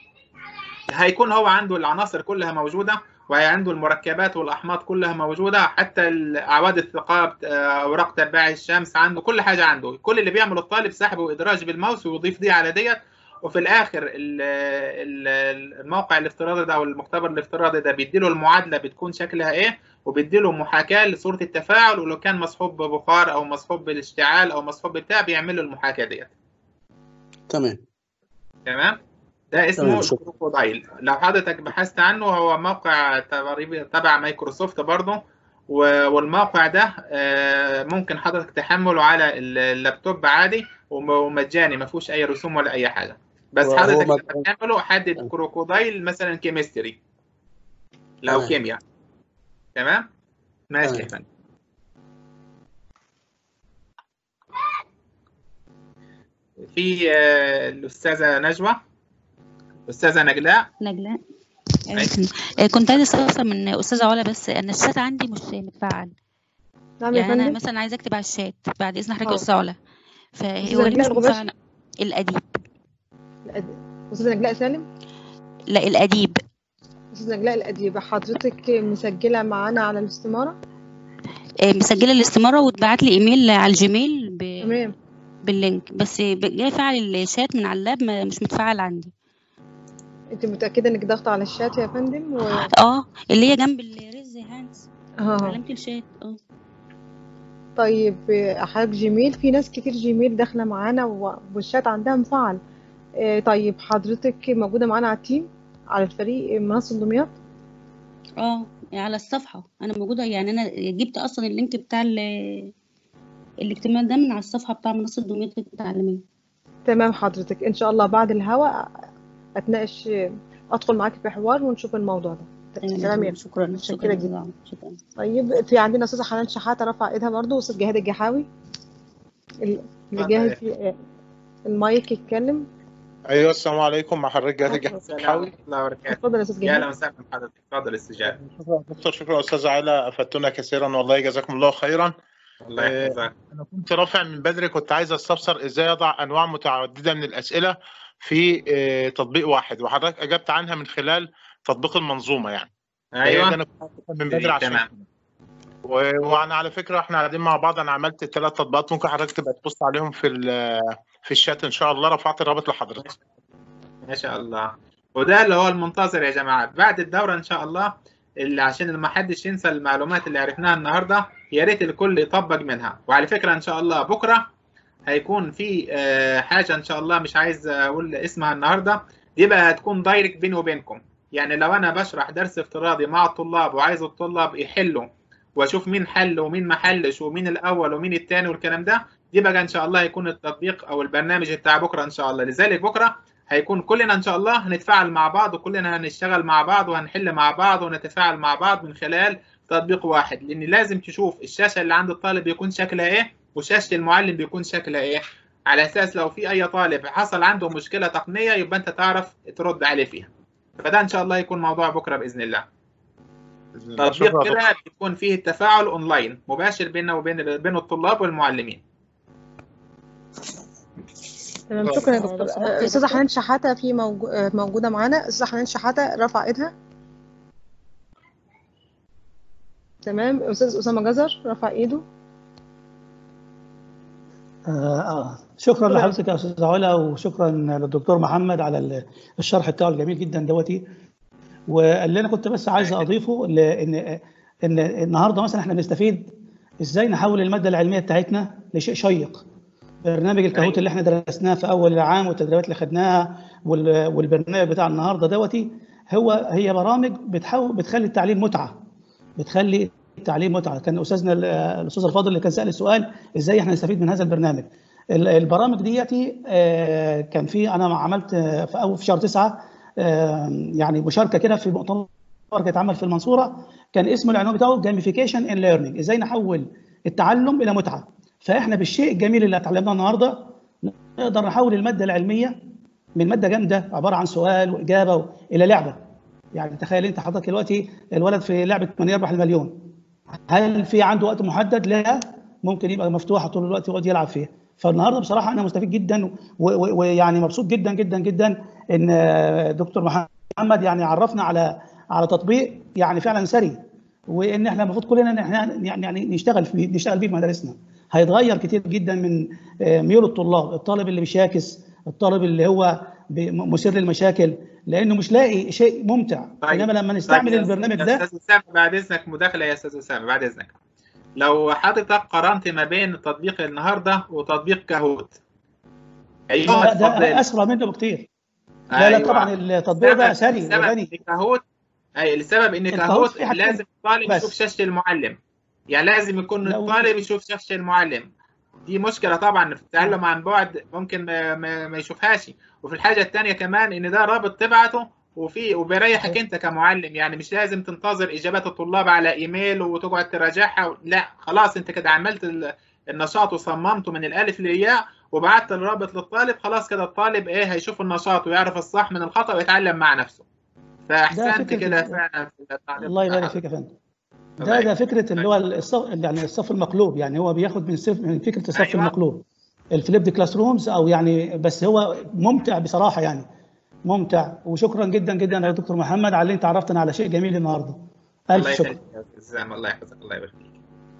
B: هيكون هو عنده العناصر كلها موجوده وعنده المركبات والاحماض كلها موجوده حتى اعواد الثقاب آه، اوراق تبع الشمس عنده كل حاجه عنده كل اللي بيعمله الطالب سحب وادراج بالماوس ويضيف دي على ديت وفي الاخر ال- ال- الموقع الافتراضي ده او المختبر الافتراضي ده بيديله المعادله بتكون شكلها ايه وبيديله محاكاه لصوره التفاعل ولو كان مصحوب ببخار او مصحوب بالاشتعال او مصحوب بتاع بيعمل له المحاكاه ديت
R: تمام
B: تمام ده اسمه
R: تمام، شكرا.
B: كروكودايل لو حضرتك بحثت عنه هو موقع تقريبا تبع مايكروسوفت برضه و- والموقع ده آه، ممكن حضرتك تحمله على اللابتوب عادي وم- ومجاني ما فيهوش اي رسوم ولا اي حاجه بس
R: وهو
B: حضرتك
R: ما-
B: لما تعمله حدد كروكودايل مثلا كيمستري لو
R: تمام.
B: كيمياء تمام ماشي يا
R: تمام.
B: فندم في آه، الاستاذه نجوى استاذه نجلاء
L: نجلاء آه، كنت عايزه استفسر من استاذه علا بس ان الشات عندي مش متفعل
A: نعم يا
L: يعني انا
A: فندم
L: مثلا عايزه اكتب على الشات بعد اذن حضرتك
A: اه.
L: يا استاذه علا
A: أستاذة
L: فهو ليه مش
A: نجلاء الغباشي؟
L: متفعل الاديب
A: استاذه نجلاء سالم
L: لا الاديب
A: استاذه نجلاء الاديبه حضرتك مسجله معانا على الاستماره
L: آه، مسجله الاستماره واتبعت لي ايميل على الجيميل ب...
A: تمام
L: باللينك بس ب- جاي فعل الشات من على اللاب ما- مش متفعل عندي
A: انت متاكده انك ضاغطه على الشات يا فندم و...
L: اه اللي هي جنب الريز هاندز
A: اه
L: علامه الشات اه
A: طيب آه، حضرتك جيميل في ناس كتير جيميل داخله معانا و- والشات عندها مفعل آه، طيب حضرتك موجوده معانا على التيم على الفريق منصه دمياط
L: اه على الصفحه انا موجوده يعني انا جبت اصلا اللينك بتاع ال- الاجتماع ده من على الصفحه بتاع منصه دمياط التعليميه
A: تمام حضرتك ان شاء الله بعد الهوا اتناقش ادخل معاك في حوار ونشوف الموضوع ده
L: تمام
A: تمام يا
L: شكرا
A: متشكره
L: شكرا
A: جدا
L: جدا شكرا
A: طيب في عندنا استاذه حنان شحاته رفع ايدها برضو استاذ جهاد الجحاوي ال- اللي جاهز ي- المايك يتكلم
O: ايوه السلام عليكم مع حضرتك جهاد
B: السلام
O: الجحاوي
B: ورحمه الله وبركاته
A: اتفضل يا استاذ
B: يا اهلا
A: جهاد
B: وسهلا بحضرتك اتفضل استجابه
O: شكرا دكتور شكرا استاذ علا افدتونا كثيرا والله جزاكم الله خيرا
B: الله يحفظك
O: انا كنت رافع من بدري كنت عايز استفسر ازاي اضع انواع متعدده من الاسئله في آه، تطبيق واحد وحضرتك اجبت عنها من خلال تطبيق المنظومه يعني هي
B: ايوه
O: دي انا كنت عايز من بدري عشان
B: تمام
O: و- وانا على فكره احنا قاعدين مع بعض انا عملت ثلاث تطبيقات ممكن حضرتك تبقى تبص عليهم في ال- في الشات ان شاء الله رفعت الرابط لحضرتك
B: ما شاء الله وده اللي هو المنتظر يا جماعه بعد الدوره ان شاء الله اللي عشان ما حدش ينسى المعلومات اللي عرفناها النهارده يا ريت الكل يطبق منها وعلى فكره ان شاء الله بكره هيكون في آه، حاجه ان شاء الله مش عايز اقول اسمها النهارده دي بقى هتكون دايركت بيني وبينكم يعني لو انا بشرح درس افتراضي مع الطلاب وعايز الطلاب يحلوا واشوف مين حل ومين ما حلش ومين الاول ومين الثاني والكلام ده دي بقى ان شاء الله هيكون التطبيق او البرنامج بتاع بكره ان شاء الله لذلك بكره هيكون كلنا ان شاء الله هنتفاعل مع بعض وكلنا هنشتغل مع بعض وهنحل مع بعض ونتفاعل مع بعض من خلال تطبيق واحد لان لازم تشوف الشاشه اللي عند الطالب بيكون شكلها ايه وشاشه المعلم بيكون شكلها ايه على اساس لو في اي طالب حصل عنده مشكله تقنيه يبقى انت تعرف ترد عليه فيها فده ان شاء الله يكون موضوع بكره باذن الله
O: شكرا
B: تطبيق
O: يا
B: كده
O: دكتور.
B: بيكون فيه التفاعل اونلاين مباشر بيننا وبين بين الطلاب والمعلمين
A: تمام شكرا يا
Q: آه، لو
A: دكتور
Q: سمحت يا
A: آه، استاذه
Q: دكتور.
A: حنان شحاته في موجو... آه، موجوده معانا استاذه حنان شحاته رفع ايدها تمام استاذ اسامه جزر رفع ايده
C: آه آه. شكرا لحضرتك يا استاذ علا وشكرا للدكتور محمد على ال- الشرح بتاعه الجميل جدا دوتي واللي انا كنت بس عايز اضيفه ل- ان ان النهارده مثلا احنا بنستفيد ازاي نحول الماده العلميه بتاعتنا لشيء شيق برنامج الكهوت اللي احنا درسناه في اول العام والتدريبات اللي خدناها وال- والبرنامج بتاع النهارده دوتي هو هي برامج بتحاول بتخلي التعليم متعه بتخلي التعليم متعه كان استاذنا ال- الاستاذ الفاضل اللي كان سال السؤال ازاي احنا نستفيد من هذا البرنامج ال- البرامج ديتي آه، كان في انا عملت آه، في اول في شهر تسعة آه، يعني مشاركه كده في مؤتمر كان اتعمل في المنصوره كان اسم العنوان بتاعه جيميفيكيشن ان ليرنينج ازاي نحول التعلم الى متعه فاحنا بالشيء الجميل اللي اتعلمناه النهارده نقدر نحول الماده العلميه من ماده جامده عباره عن سؤال واجابه الى لعبه يعني تخيل انت حضرتك دلوقتي الولد في لعبه من يربح المليون هل في عنده وقت محدد؟ لا ممكن يبقى مفتوحه طول الوقت ويقعد يلعب فيها فالنهارده بصراحه انا مستفيد جدا و- و- ويعني مبسوط جدا جدا جدا ان آه، دكتور محمد يعني عرفنا على على تطبيق يعني فعلا سري وان احنا المفروض كلنا ان احنا يعني يعني نشتغل فيه نشتغل فيه في مدارسنا هيتغير كتير جدا من آه، ميول الطلاب الطالب اللي بيشاكس الطالب اللي هو بي- مثير للمشاكل لانه مش لاقي شيء ممتع
B: طيب.
C: انما لما نستعمل
B: طيب يا
C: البرنامج
B: يا
C: ده
B: استاذ اسامه بعد اذنك مداخله يا استاذ اسامه بعد اذنك لو حضرتك قارنت ما بين تطبيق النهارده وتطبيق كاهوت ايهما
C: لا
B: تفضل
C: ده اسرع منه بكتير لا لا
B: أيوة.
C: طبعا التطبيق ده
B: السبب-
C: سري
B: السبب
C: وغني
B: ان كاهوت اي السبب ان
C: الكاهوت
B: كاهوت
C: فيه حاجتين
B: لازم الطالب
C: بس.
B: يشوف شاشه المعلم يعني لازم يكون
C: لا،
B: الطالب يشوف شاشه المعلم دي مشكله طبعا في التعلم عن بعد ممكن ما, ما, ما يشوفهاش وفي الحاجه الثانيه كمان ان ده رابط تبعته وفي وبيريحك انت كمعلم يعني مش لازم تنتظر اجابات الطلاب على ايميل وتقعد تراجعها لا خلاص انت كده عملت ال- النشاط وصممته من الالف للياء وبعت الرابط للطالب خلاص كده الطالب ايه هيشوف النشاط ويعرف الصح من الخطا ويتعلم مع نفسه فاحسنت
C: فكرة
B: كده
C: ال-
B: فعلا في التعليم
C: الله يبارك فيك يا فندم ده ده فكره اللي هو الصف يعني الصف المقلوب يعني هو بياخد من صف من فكره الصف
B: أيوة.
C: المقلوب الفليبد كلاس رومز او يعني بس هو ممتع بصراحه يعني ممتع وشكرا جدا جدا يا دكتور محمد على اللي انت عرفتنا على شيء جميل النهارده الف
B: الله
C: شكر
B: يخليك يا أستاذ سام، الله يحفظك الله يبارك فيك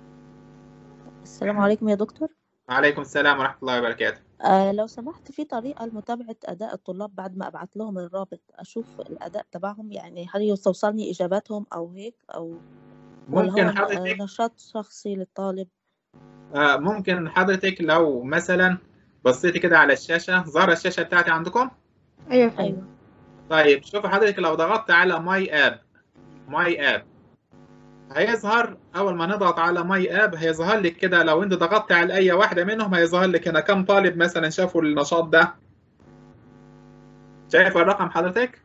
Q: السلام عليكم يا دكتور
B: وعليكم السلام ورحمه الله وبركاته
Q: آه لو سمحت في طريقة لمتابعة أداء الطلاب بعد ما أبعت لهم الرابط أشوف الأداء تبعهم يعني هل يستوصلني إجاباتهم أو هيك أو ولا
B: ممكن
Q: هو
B: حضرتك
Q: نشاط شخصي للطالب
B: آه ممكن حضرتك لو مثلا بصيتي كده على الشاشه ظهر الشاشه بتاعتي عندكم
A: ايوه
Q: أيوه
B: طيب شوفي حضرتك لو ضغطت على ماي اب ماي اب هيظهر اول ما نضغط على ماي اب هيظهر لك كده لو انت ضغطت على اي واحده منهم هيظهر لك هنا كم طالب مثلا شافوا النشاط ده شايف الرقم حضرتك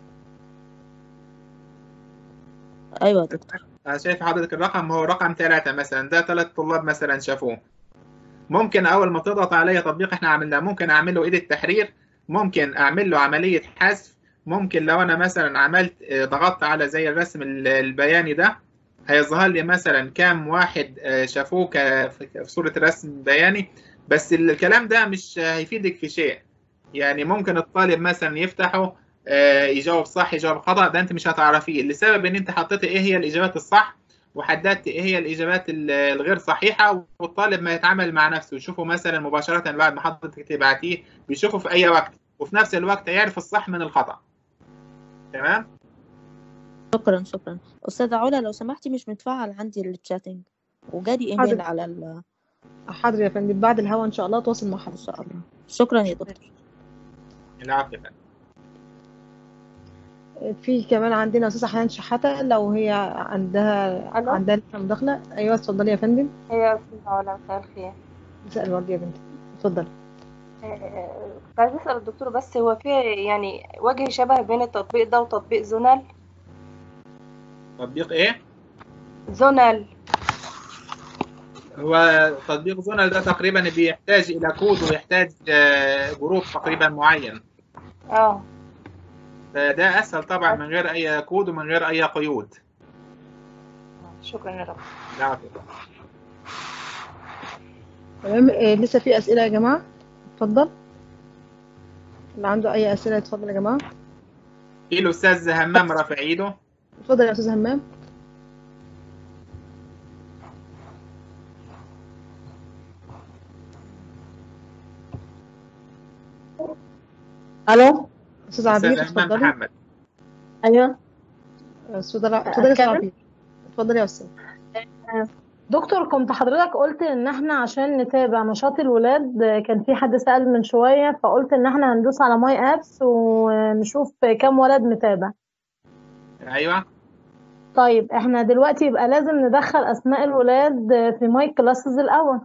Q: أيوه يا دكتور
B: أنا شايف حضرتك الرقم هو رقم ثلاثة مثلا ده ثلاث طلاب مثلا شافوه ممكن أول ما تضغط على تطبيق إحنا عملناه ممكن أعمل له إيديت تحرير ممكن أعمل له عملية حذف ممكن لو أنا مثلا عملت آه، ضغطت على زي الرسم ال- البياني ده هيظهر لي مثلا كام واحد آه، شافوه ك- في في صورة رسم بياني بس الكلام ده مش هيفيدك في شيء يعني ممكن الطالب مثلا يفتحه آه، يجاوب صح يجاوب خطأ ده انت مش هتعرفيه لسبب ان انت حطيت ايه هي الاجابات الصح وحددت ايه هي الاجابات ال- الغير صحيحه والطالب ما يتعامل مع نفسه يشوفه مثلا مباشره بعد ما حضرتك تبعتيه بيشوفه في اي وقت وفي نفس الوقت يعرف الصح من الخطا تمام
Q: شكرا شكرا أستاذة علا لو سمحتي مش متفعل عندي التشاتنج وجالي إيميل
A: حاضر.
Q: على ال
A: حاضر يا فندم بعد الهوا ان شاء الله تواصل مع
Q: إن
A: حضرتك
Q: شاء الله شكرا يا دكتور
B: العفو يا فندم.
A: في كمان عندنا استاذه حنان شحاته لو هي عندها
S: ألو؟
A: عندها لسه مداخله ايوه اتفضلي يا فندم
S: هي يا أستاذة علا مساء الخير
A: مساء الورد يا بنتي اتفضلي
S: آه، كنت عايزة أسأل الدكتور بس هو في يعني وجه شبه بين التطبيق ده وتطبيق زونال
B: تطبيق ايه
S: زونال
B: هو تطبيق زونال ده تقريبا بيحتاج الى كود ويحتاج آه، جروب تقريبا معين
S: اه
B: فده اسهل طبعا من غير اي كود ومن غير اي قيود
S: شكرا يا رب
B: العفو
A: تمام آه، لسه في اسئله يا جماعه اتفضل اللي عنده اي اسئله اتفضل يا جماعه
B: في الاستاذ همام رافع ايده
A: اتفضل يا استاذ همام
J: الو
A: استاذ عبير
B: استاذ همام
A: اتفضلي
B: محمد
J: ايوه
A: اتفضلي اتفضلي يا استاذ
J: أتكلم؟
A: عبير اتفضلي يا استاذ
J: دكتور كنت حضرتك قلت ان احنا عشان نتابع نشاط الولاد كان في حد سأل من شوية فقلت ان احنا هندوس على ماي ابس ونشوف كم ولد متابع
B: ايوه
J: طيب احنا دلوقتي يبقى لازم ندخل اسماء الولاد في ماي كلاسز الاول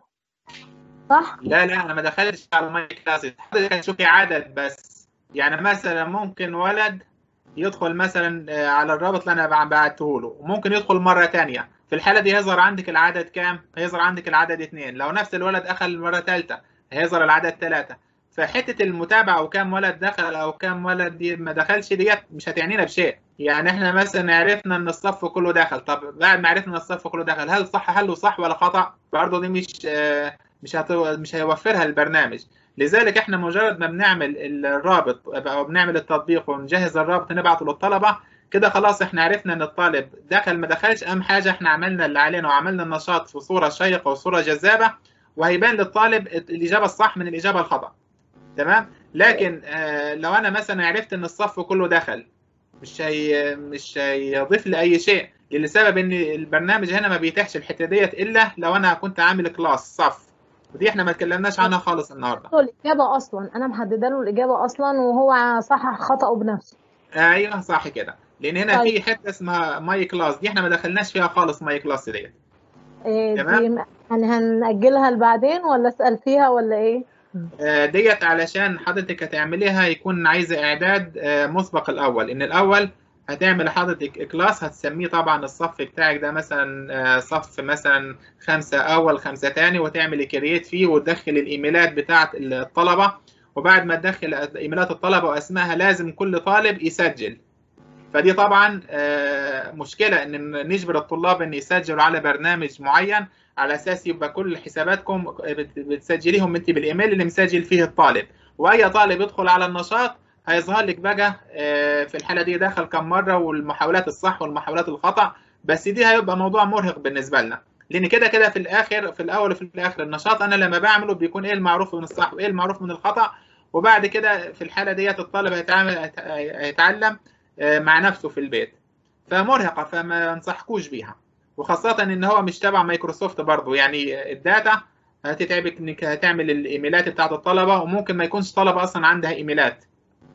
J: صح
B: لا لا انا ما دخلتش على ماي كلاسز حضرتك هتشوفي عدد بس يعني مثلا ممكن ولد يدخل مثلا آه، على الرابط اللي انا بعته له وممكن يدخل مره تانية في الحاله دي هيظهر عندك العدد كام هيظهر عندك العدد اثنين لو نفس الولد اخذ مره ثالثه هيظهر العدد ثلاثة فحته المتابعه وكم ولد دخل او كم ولد دي ما دخلش ديت مش هتعنينا بشيء يعني احنا مثلا عرفنا ان الصف كله دخل طب بعد ما عرفنا ان الصف كله دخل هل صح حله صح ولا خطا برضه دي مش آه، مش هتو... مش هيوفرها البرنامج لذلك احنا مجرد ما بنعمل الرابط او بنعمل التطبيق ونجهز الرابط نبعته للطلبه كده خلاص احنا عرفنا ان الطالب دخل ما دخلش اهم حاجه احنا عملنا اللي علينا وعملنا النشاط في صوره شيقه وصوره جذابه وهيبان للطالب الاجابه الصح من الاجابه الخطا تمام لكن آه لو انا مثلا عرفت ان الصف كله دخل مش هي مش هيضيف لي اي شيء لسبب ان البرنامج هنا ما بيتيحش الحته ديت الا لو انا كنت عامل كلاس صف ودي احنا ما اتكلمناش عنها خالص النهارده
J: له الإجابة أصلا أنا محددة له الإجابة أصلا وهو صحح خطأه بنفسه
B: ايوه صح كده لان هنا
J: طيب.
B: في حته اسمها ماي كلاس دي احنا ما دخلناش فيها خالص ماي كلاس ديت
J: إيه
B: تمام.
J: دي يعني هنأجلها لبعدين ولا أسأل فيها ولا إيه؟
B: آه، ديت علشان حضرتك هتعمليها يكون عايزه اعداد آه، مسبق الاول ان الاول هتعمل حضرتك كلاس هتسميه طبعا الصف بتاعك ده مثلا آه، صف مثلا خمسة اول خمسة تاني وتعمل كرييت فيه وتدخل الايميلات بتاعت الطلبة وبعد ما تدخل ايميلات الطلبة واسمائها لازم كل طالب يسجل فدي طبعا آه، مشكلة ان نجبر الطلاب ان يسجلوا على برنامج معين على اساس يبقى كل حساباتكم بت- بتسجليهم انت بالايميل اللي مسجل فيه الطالب واي طالب يدخل على النشاط هيظهر لك بقى آه، في الحاله دي دخل كم مره والمحاولات الصح والمحاولات الخطا بس دي هيبقى موضوع مرهق بالنسبه لنا لان كده كده في الاخر في الاول وفي الاخر النشاط انا لما بعمله بيكون ايه المعروف من الصح وايه المعروف من الخطا وبعد كده في الحاله ديت الطالب هيتعامل هيت- هيتعلم آه، مع نفسه في البيت فمرهقه فما انصحكوش بيها وخاصه ان هو مش تبع مايكروسوفت برضو يعني الداتا هتتعبك انك هتعمل الايميلات بتاعت الطلبه وممكن ما يكونش طلبه اصلا عندها ايميلات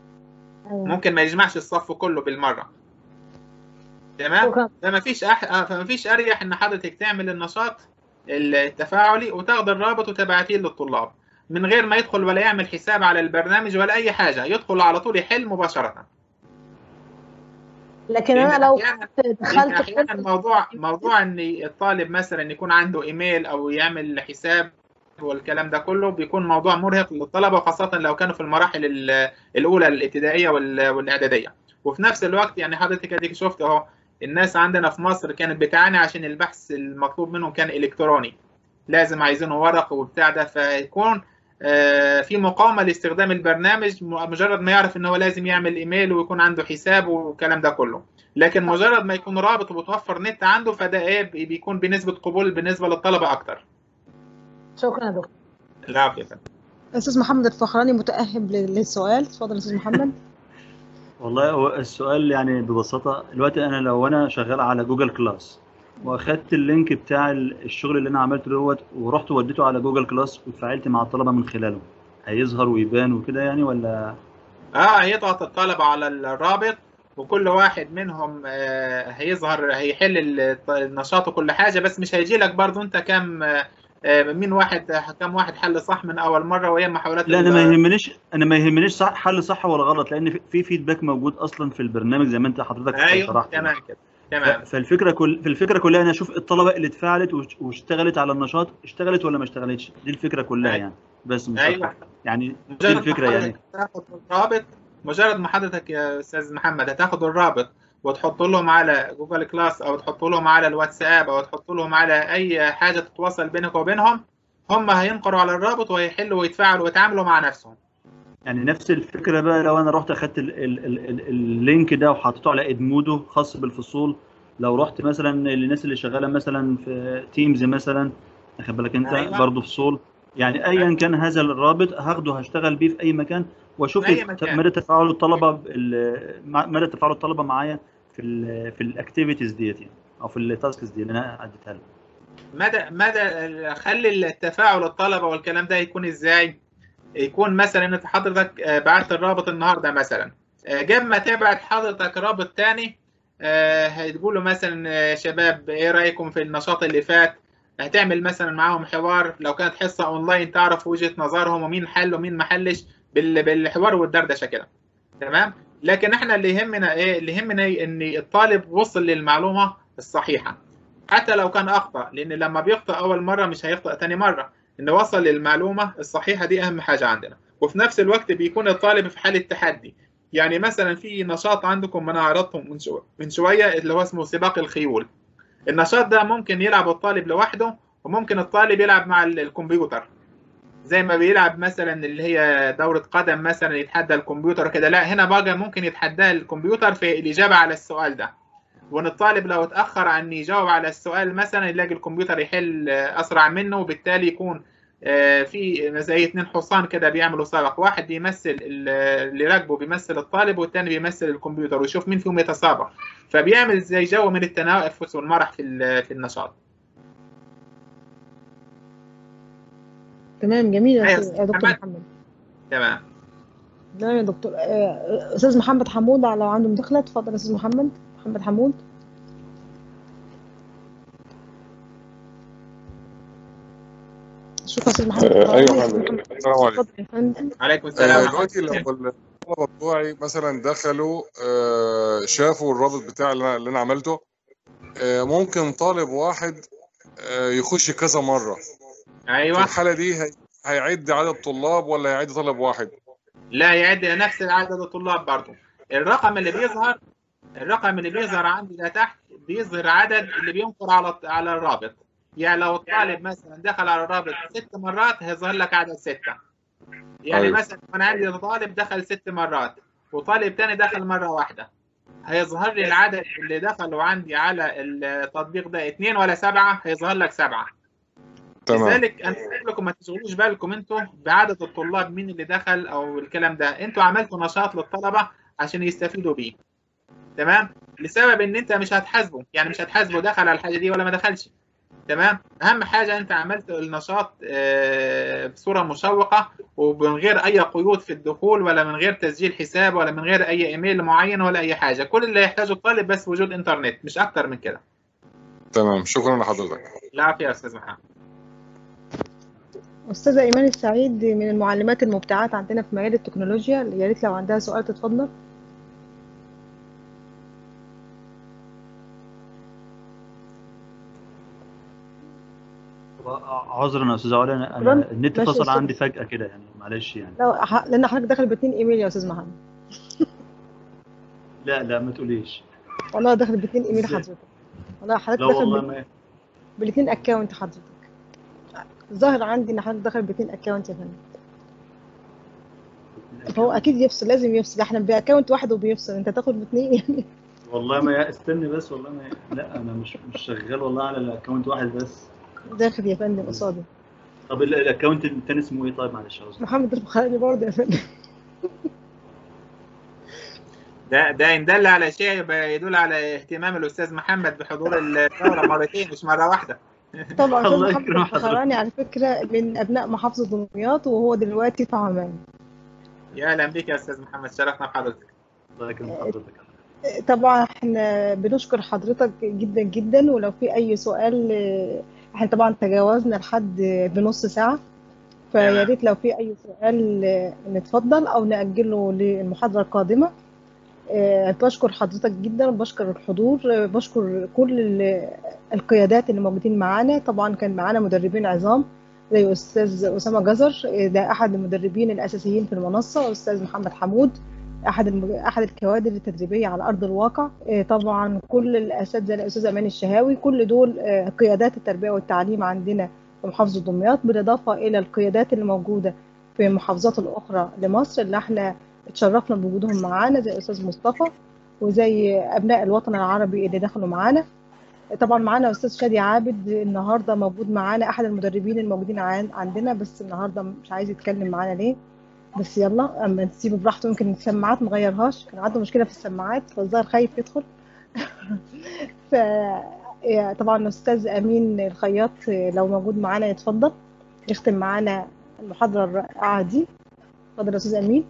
B: ممكن ما يجمعش الصف كله بالمره تمام فما فيش أح... فما فيش اريح ان حضرتك تعمل النشاط التفاعلي وتاخد الرابط وتبعتيه للطلاب من غير ما يدخل ولا يعمل حساب على البرنامج ولا اي حاجه يدخل على طول يحل مباشره
J: لكن
B: لأن
J: أنا لو
B: أحياناً-
J: كنت
B: لأن
J: دخلت
B: احيانا موضوع موضوع ان الطالب مثلا يكون عنده ايميل او يعمل حساب والكلام ده كله بيكون موضوع مرهق للطلبه وخاصه لو كانوا في المراحل ال- الاولى الابتدائيه وال- والاعداديه وفي نفس الوقت يعني حضرتك اديك شفت اهو الناس عندنا في مصر كانت بتعاني عشان البحث المطلوب منهم كان الكتروني لازم عايزينه ورق وبتاع ده فيكون آه، في مقاومه لاستخدام البرنامج م- مجرد ما يعرف ان هو لازم يعمل ايميل ويكون عنده حساب والكلام ده كله لكن مجرد ما يكون رابط وبتوفر نت عنده فده ايه بي- بيكون بنسبه قبول بالنسبه للطلبه اكتر
J: شكرا يا دكتور
B: العافيه يا فندم.
A: استاذ محمد الفخراني متاهب لل- للسؤال اتفضل يا استاذ محمد
T: والله هو السؤال يعني ببساطة دلوقتي أنا لو أنا شغال على جوجل كلاس وأخدت اللينك بتاع ال- الشغل اللي أنا عملته دوت ورحت وديته على جوجل كلاس واتفاعلت مع الطلبة من خلاله هيظهر ويبان وكده يعني ولا
B: اه هيضغط الطلبة على الرابط وكل واحد منهم آه، هيظهر هيحل ال- النشاط وكل حاجة بس مش هيجي لك برضو انت كم آه، آه، مين واحد كم واحد حل صح من اول مرة وهي محاولات
T: لا أنا
B: ال-
T: ما يهمنيش أنا ما يهمنيش صح حل صح ولا غلط لأن في- في فيدباك موجود أصلا في البرنامج زي ما أنت حضرتك
B: ايوه
T: شرحت يعني.
B: تمام كده تمام
T: ف- فالفكرة كل في الفكرة كلها أنا أشوف الطلبة اللي اتفاعلت وش- واشتغلت على النشاط اشتغلت ولا ما اشتغلتش دي الفكرة كلها يعني بس مش
B: ايوه
T: أكتر يعني دي
B: مجرد ما
T: الفكرة يعني
B: حضرتك تاخد الرابط مجرد ما حضرتك يا استاذ محمد هتاخد الرابط وتحط لهم على جوجل كلاس او تحط لهم على الواتساب او تحط لهم على اي حاجه تتواصل بينك وبينهم هم هينقروا على الرابط وهيحلوا ويتفاعلوا ويتعاملوا مع نفسهم
T: يعني نفس الفكره بقى لو انا رحت اخدت ال ال ال ال اللينك ده وحطيته على ادمودو خاص بالفصول لو رحت مثلا للناس اللي شغاله مثلا في تيمز مثلا واخد بالك انت
B: أيوة.
T: برضه فصول يعني ايا كان هذا الرابط هاخده هشتغل بيه في اي مكان واشوف
B: في أي
T: الت-
B: مكان.
T: مدى تفاعل الطلبه بال- مع- مدى تفاعل الطلبه معايا في ال في الاكتيفيتيز ديت يعني او في التاسكس دي اللي انا عديتها لهم
B: مدى مدى خلي التفاعل الطلبه والكلام ده يكون ازاي يكون مثلا انت حضرتك آه، بعت الرابط النهارده مثلا آه، جاب ما تبعت حضرتك رابط تاني آه، هتقولوا مثلا آه، شباب ايه رايكم في النشاط اللي فات هتعمل مثلا معاهم حوار لو كانت حصه اونلاين تعرف وجهه نظرهم ومين حل ومين ما حلش بال- بالحوار والدردشه كده تمام لكن احنا اللي يهمنا ايه اللي يهمنا إيه؟ ان الطالب وصل للمعلومه الصحيحه حتى لو كان اخطا لان لما بيخطا اول مره مش هيخطا تاني مره ان وصل للمعلومه الصحيحه دي اهم حاجه عندنا وفي نفس الوقت بيكون الطالب في حاله تحدي يعني مثلا في نشاط عندكم انا عرضته من شو- من شويه اللي هو اسمه سباق الخيول النشاط ده ممكن يلعب الطالب لوحده وممكن الطالب يلعب مع ال- الكمبيوتر زي ما بيلعب مثلا اللي هي دورة قدم مثلا يتحدى الكمبيوتر كده لا هنا بقى ممكن يتحدى الكمبيوتر في الإجابة على السؤال ده وان الطالب لو اتاخر عن إن يجاوب على السؤال مثلا يلاقي الكمبيوتر يحل آه، اسرع منه وبالتالي يكون آه، في زي اتنين حصان كده بيعملوا سبق واحد بيمثل ال- اللي راكبه بيمثل الطالب والتاني بيمثل الكمبيوتر ويشوف مين فيهم يتسابق فبيعمل زي جو من التنافس والمرح في ال- في النشاط
A: تمام جميل يا
B: أيوة،
A: أستاذ- يا دكتور محمد
B: تمام
A: تمام يا دكتور آه، استاذ محمد حمود لو عنده مداخله اتفضل يا استاذ محمد محمد حمود شكرا يا استاذ محمد
H: آه، ايوه
A: حمود.
H: فندم السلام عليكم
A: اتفضل يا فندم
B: عليكم
H: آه،
B: السلام
H: دلوقتي لو الطلبه بتوعي مثلا دخلوا آه، شافوا الرابط بتاع اللي أنا- اللي انا عملته آه، ممكن طالب واحد آه، يخش كذا مره في
B: ايوه
H: الحاله دي هي- هيعد عدد طلاب ولا هيعد طالب واحد
B: لا يعد نفس عدد الطلاب برضه الرقم اللي بيظهر الرقم اللي بيظهر عندي ده تحت بيظهر عدد اللي بينقر على على الرابط يعني لو الطالب مثلا دخل على الرابط ست مرات هيظهر لك عدد ستة يعني
H: أيوة.
B: مثلا انا عندي طالب دخل ست مرات وطالب تاني دخل مرة واحدة هيظهر لي العدد اللي دخلوا عندي على التطبيق ده اتنين ولا سبعة هيظهر لك سبعة
H: تمام
B: لذلك انا بقول لكم ما تشغلوش بالكم انتوا بعدد الطلاب مين اللي دخل او الكلام ده انتوا عملتوا نشاط للطلبه عشان يستفيدوا بيه تمام لسبب ان انت مش هتحاسبه يعني مش هتحاسبه دخل على الحاجه دي ولا ما دخلش تمام اهم حاجه انت عملت النشاط آه، بصوره مشوقه ومن غير اي قيود في الدخول ولا من غير تسجيل حساب ولا من غير اي ايميل معين ولا اي حاجه كل اللي يحتاجه الطالب بس وجود انترنت مش اكتر من كده
H: تمام شكرا لحضرتك
B: العافيه يا استاذ محمد
A: استاذه ايمان السعيد من المعلمات المبدعات عندنا في مجال التكنولوجيا يا ريت لو عندها سؤال تتفضل
T: عذرا يا استاذ علي انا
A: تمام.
T: انا النت
A: ماشي يا
T: فصل
A: أستاذ.
T: عندي فجاه كده يعني معلش يعني
A: لو ح- لان حضرتك داخل باتنين ايميل يا استاذ محمد
T: لا لا ما تقوليش
A: والله داخل باتنين ايميل
T: إزاي؟
A: حضرتك والله حضرتك
T: لا
A: داخل
T: والله
A: بال-
T: ما
A: بالاتنين اكونت حضرتك ظاهر عندي ان حضرتك داخل باتنين اكونت يا فندم هو اكيد يفصل لازم يفصل احنا باكونت واحد وبيفصل انت تاخد باثنين يعني
T: والله ما ي- استني بس والله ما ي- لا انا مش مش شغال والله على الاكونت واحد بس
A: داخل يا فندم قصادي
T: طب ال- الاكونت التاني اسمه ايه طيب معلش عاوز
A: محمد البخاري برضه يا فندم
B: ده ده ان دل على شيء يبقى يدل على اهتمام الاستاذ محمد بحضور الدوره مرتين مش مره واحده
A: طبعا استاذ
T: الله
A: محمد
T: يكرم حضرتك.
A: البخاراني على فكره من ابناء محافظه دمياط وهو دلوقتي في عمان
B: يا اهلا بك يا استاذ محمد شرفنا بحضرتك
T: الله يكرم حضرتك
A: طبعا احنا بنشكر حضرتك جدا جدا ولو في اي سؤال اه، احنا طبعا تجاوزنا لحد بنص ساعة فيا ريت لو في اي سؤال اه، نتفضل او نأجله للمحاضرة القادمة اه، بشكر حضرتك جدا وبشكر الحضور اه، بشكر كل ال- القيادات اللي موجودين معانا طبعا كان معانا مدربين عظام زي استاذ اسامه جزر اه، ده احد المدربين الاساسيين في المنصه استاذ محمد حمود احد الم- احد الكوادر التدريبيه على ارض الواقع آه، طبعا كل الاساتذه زي الاستاذ امان الشهاوي كل دول آه، قيادات التربيه والتعليم عندنا في محافظه دمياط بالاضافه الى القيادات اللي موجوده في المحافظات الاخرى لمصر اللي احنا اتشرفنا بوجودهم معانا زي الاستاذ مصطفى وزي ابناء الوطن العربي اللي دخلوا معانا طبعا معانا استاذ شادي عابد النهارده موجود معانا احد المدربين الموجودين عن- عندنا بس النهارده مش عايز يتكلم معانا ليه بس يلا اما نسيبه براحته يمكن السماعات مغيرهاش كان عنده مشكله في السماعات فالظاهر خايف يدخل ف يا- طبعا الاستاذ امين الخياط لو موجود معانا يتفضل يختم معانا المحاضره الرائعه دي اتفضل يا استاذ امين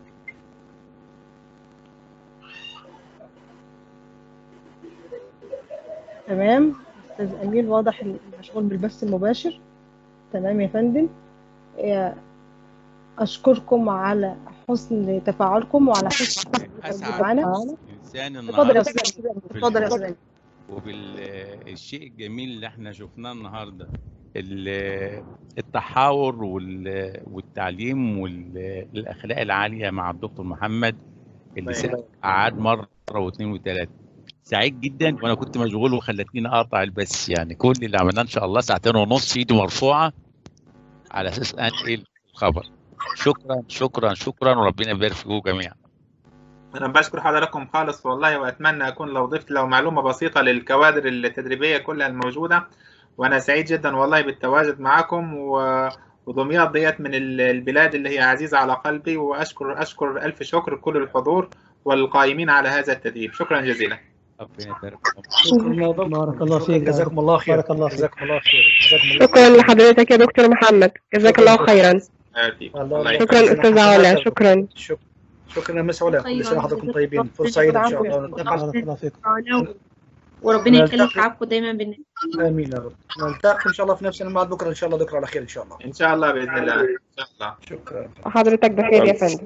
A: تمام استاذ امين واضح إنه مشغول بالبث المباشر تمام يا فندم يا- اشكركم على حسن تفاعلكم وعلى حسن الوجود
U: أسعد
A: معانا
U: إنسان
A: اتفضل يا
U: النهاردة
A: استاذ أمين. اتفضل يا استاذ أمين.
U: وبالشيء الجميل اللي احنا شفناه النهارده ال- التحاور وال- والتعليم والاخلاق العاليه مع الدكتور محمد اللي سبق قعد مره واثنين وثلاثه سعيد جدا وانا كنت مشغول وخلتني اقطع البث يعني كل اللي عملناه ان شاء الله ساعتين ونص ايدي مرفوعه على اساس انقل الخبر شكرا شكرا شكرا وربنا يبارك فيكم جميعا
B: انا بشكر حضراتكم خالص والله واتمنى اكون لو ضفت لو معلومه بسيطه للكوادر التدريبيه كلها الموجوده وانا سعيد جدا والله بالتواجد معكم و... ودمياط ديت من ال- البلاد اللي هي عزيزه على قلبي واشكر اشكر الف شكر كل الحضور والقائمين على هذا التدريب شكرا جزيلا
U: ربنا يبارك
D: شكرا
C: بارك الله فيك
D: جزاكم الله خير
C: بارك الله فيك
D: جزاكم الله خير جزاكم الله
I: شكرا لحضرتك يا دكتور محمد جزاك الله خيرا شكرا استاذ علا شكرا
D: شكرا يا مس علا كل سنه وحضراتكم طيبين فرصه سعيده ان شاء الله
C: بارك الله فيك
S: وربنا يخلي
D: نلتقي.
S: تعبكم دايما بالنسبة
D: امين يا رب نلتقي ان شاء الله في نفس الميعاد بكره ان شاء الله دكتور على خير ان شاء الله
B: ان شاء الله باذن الله ان شاء الله
D: شكرا
I: حضرتك بخير يا فندم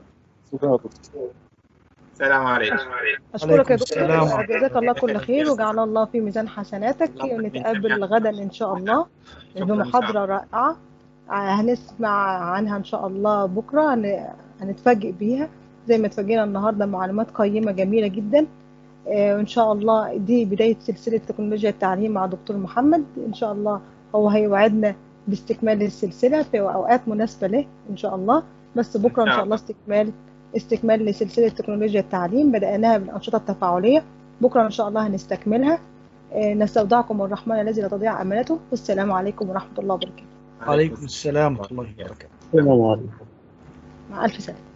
B: السلام عليكم
A: اشكرك يا
D: عليكم السلام.
A: دكتور جزاك الله كل خير وجعل الله في ميزان حسناتك ونتقابل غدا ان شاء الله بمحاضره رائعه هنسمع عنها ان شاء الله بكره هن- هنتفاجئ بيها زي ما اتفاجئنا النهارده معلومات قيمه جميله جدا آه، وان شاء الله دي بدايه سلسله تكنولوجيا التعليم مع دكتور محمد ان شاء الله هو هيوعدنا باستكمال السلسله في اوقات مناسبه له ان شاء الله بس بكره ان شاء الله استكمال استكمال لسلسله تكنولوجيا التعليم بدأناها بالأنشطة التفاعلية بكرة إن شاء الله هنستكملها آه، نستودعكم الرحمن الذي لا تضيع أمانته والسلام عليكم ورحمة الله وبركاته
D: عليكم السلام ورحمه الله وبركاته
C: السلام عليكم
A: مع ألف سلامة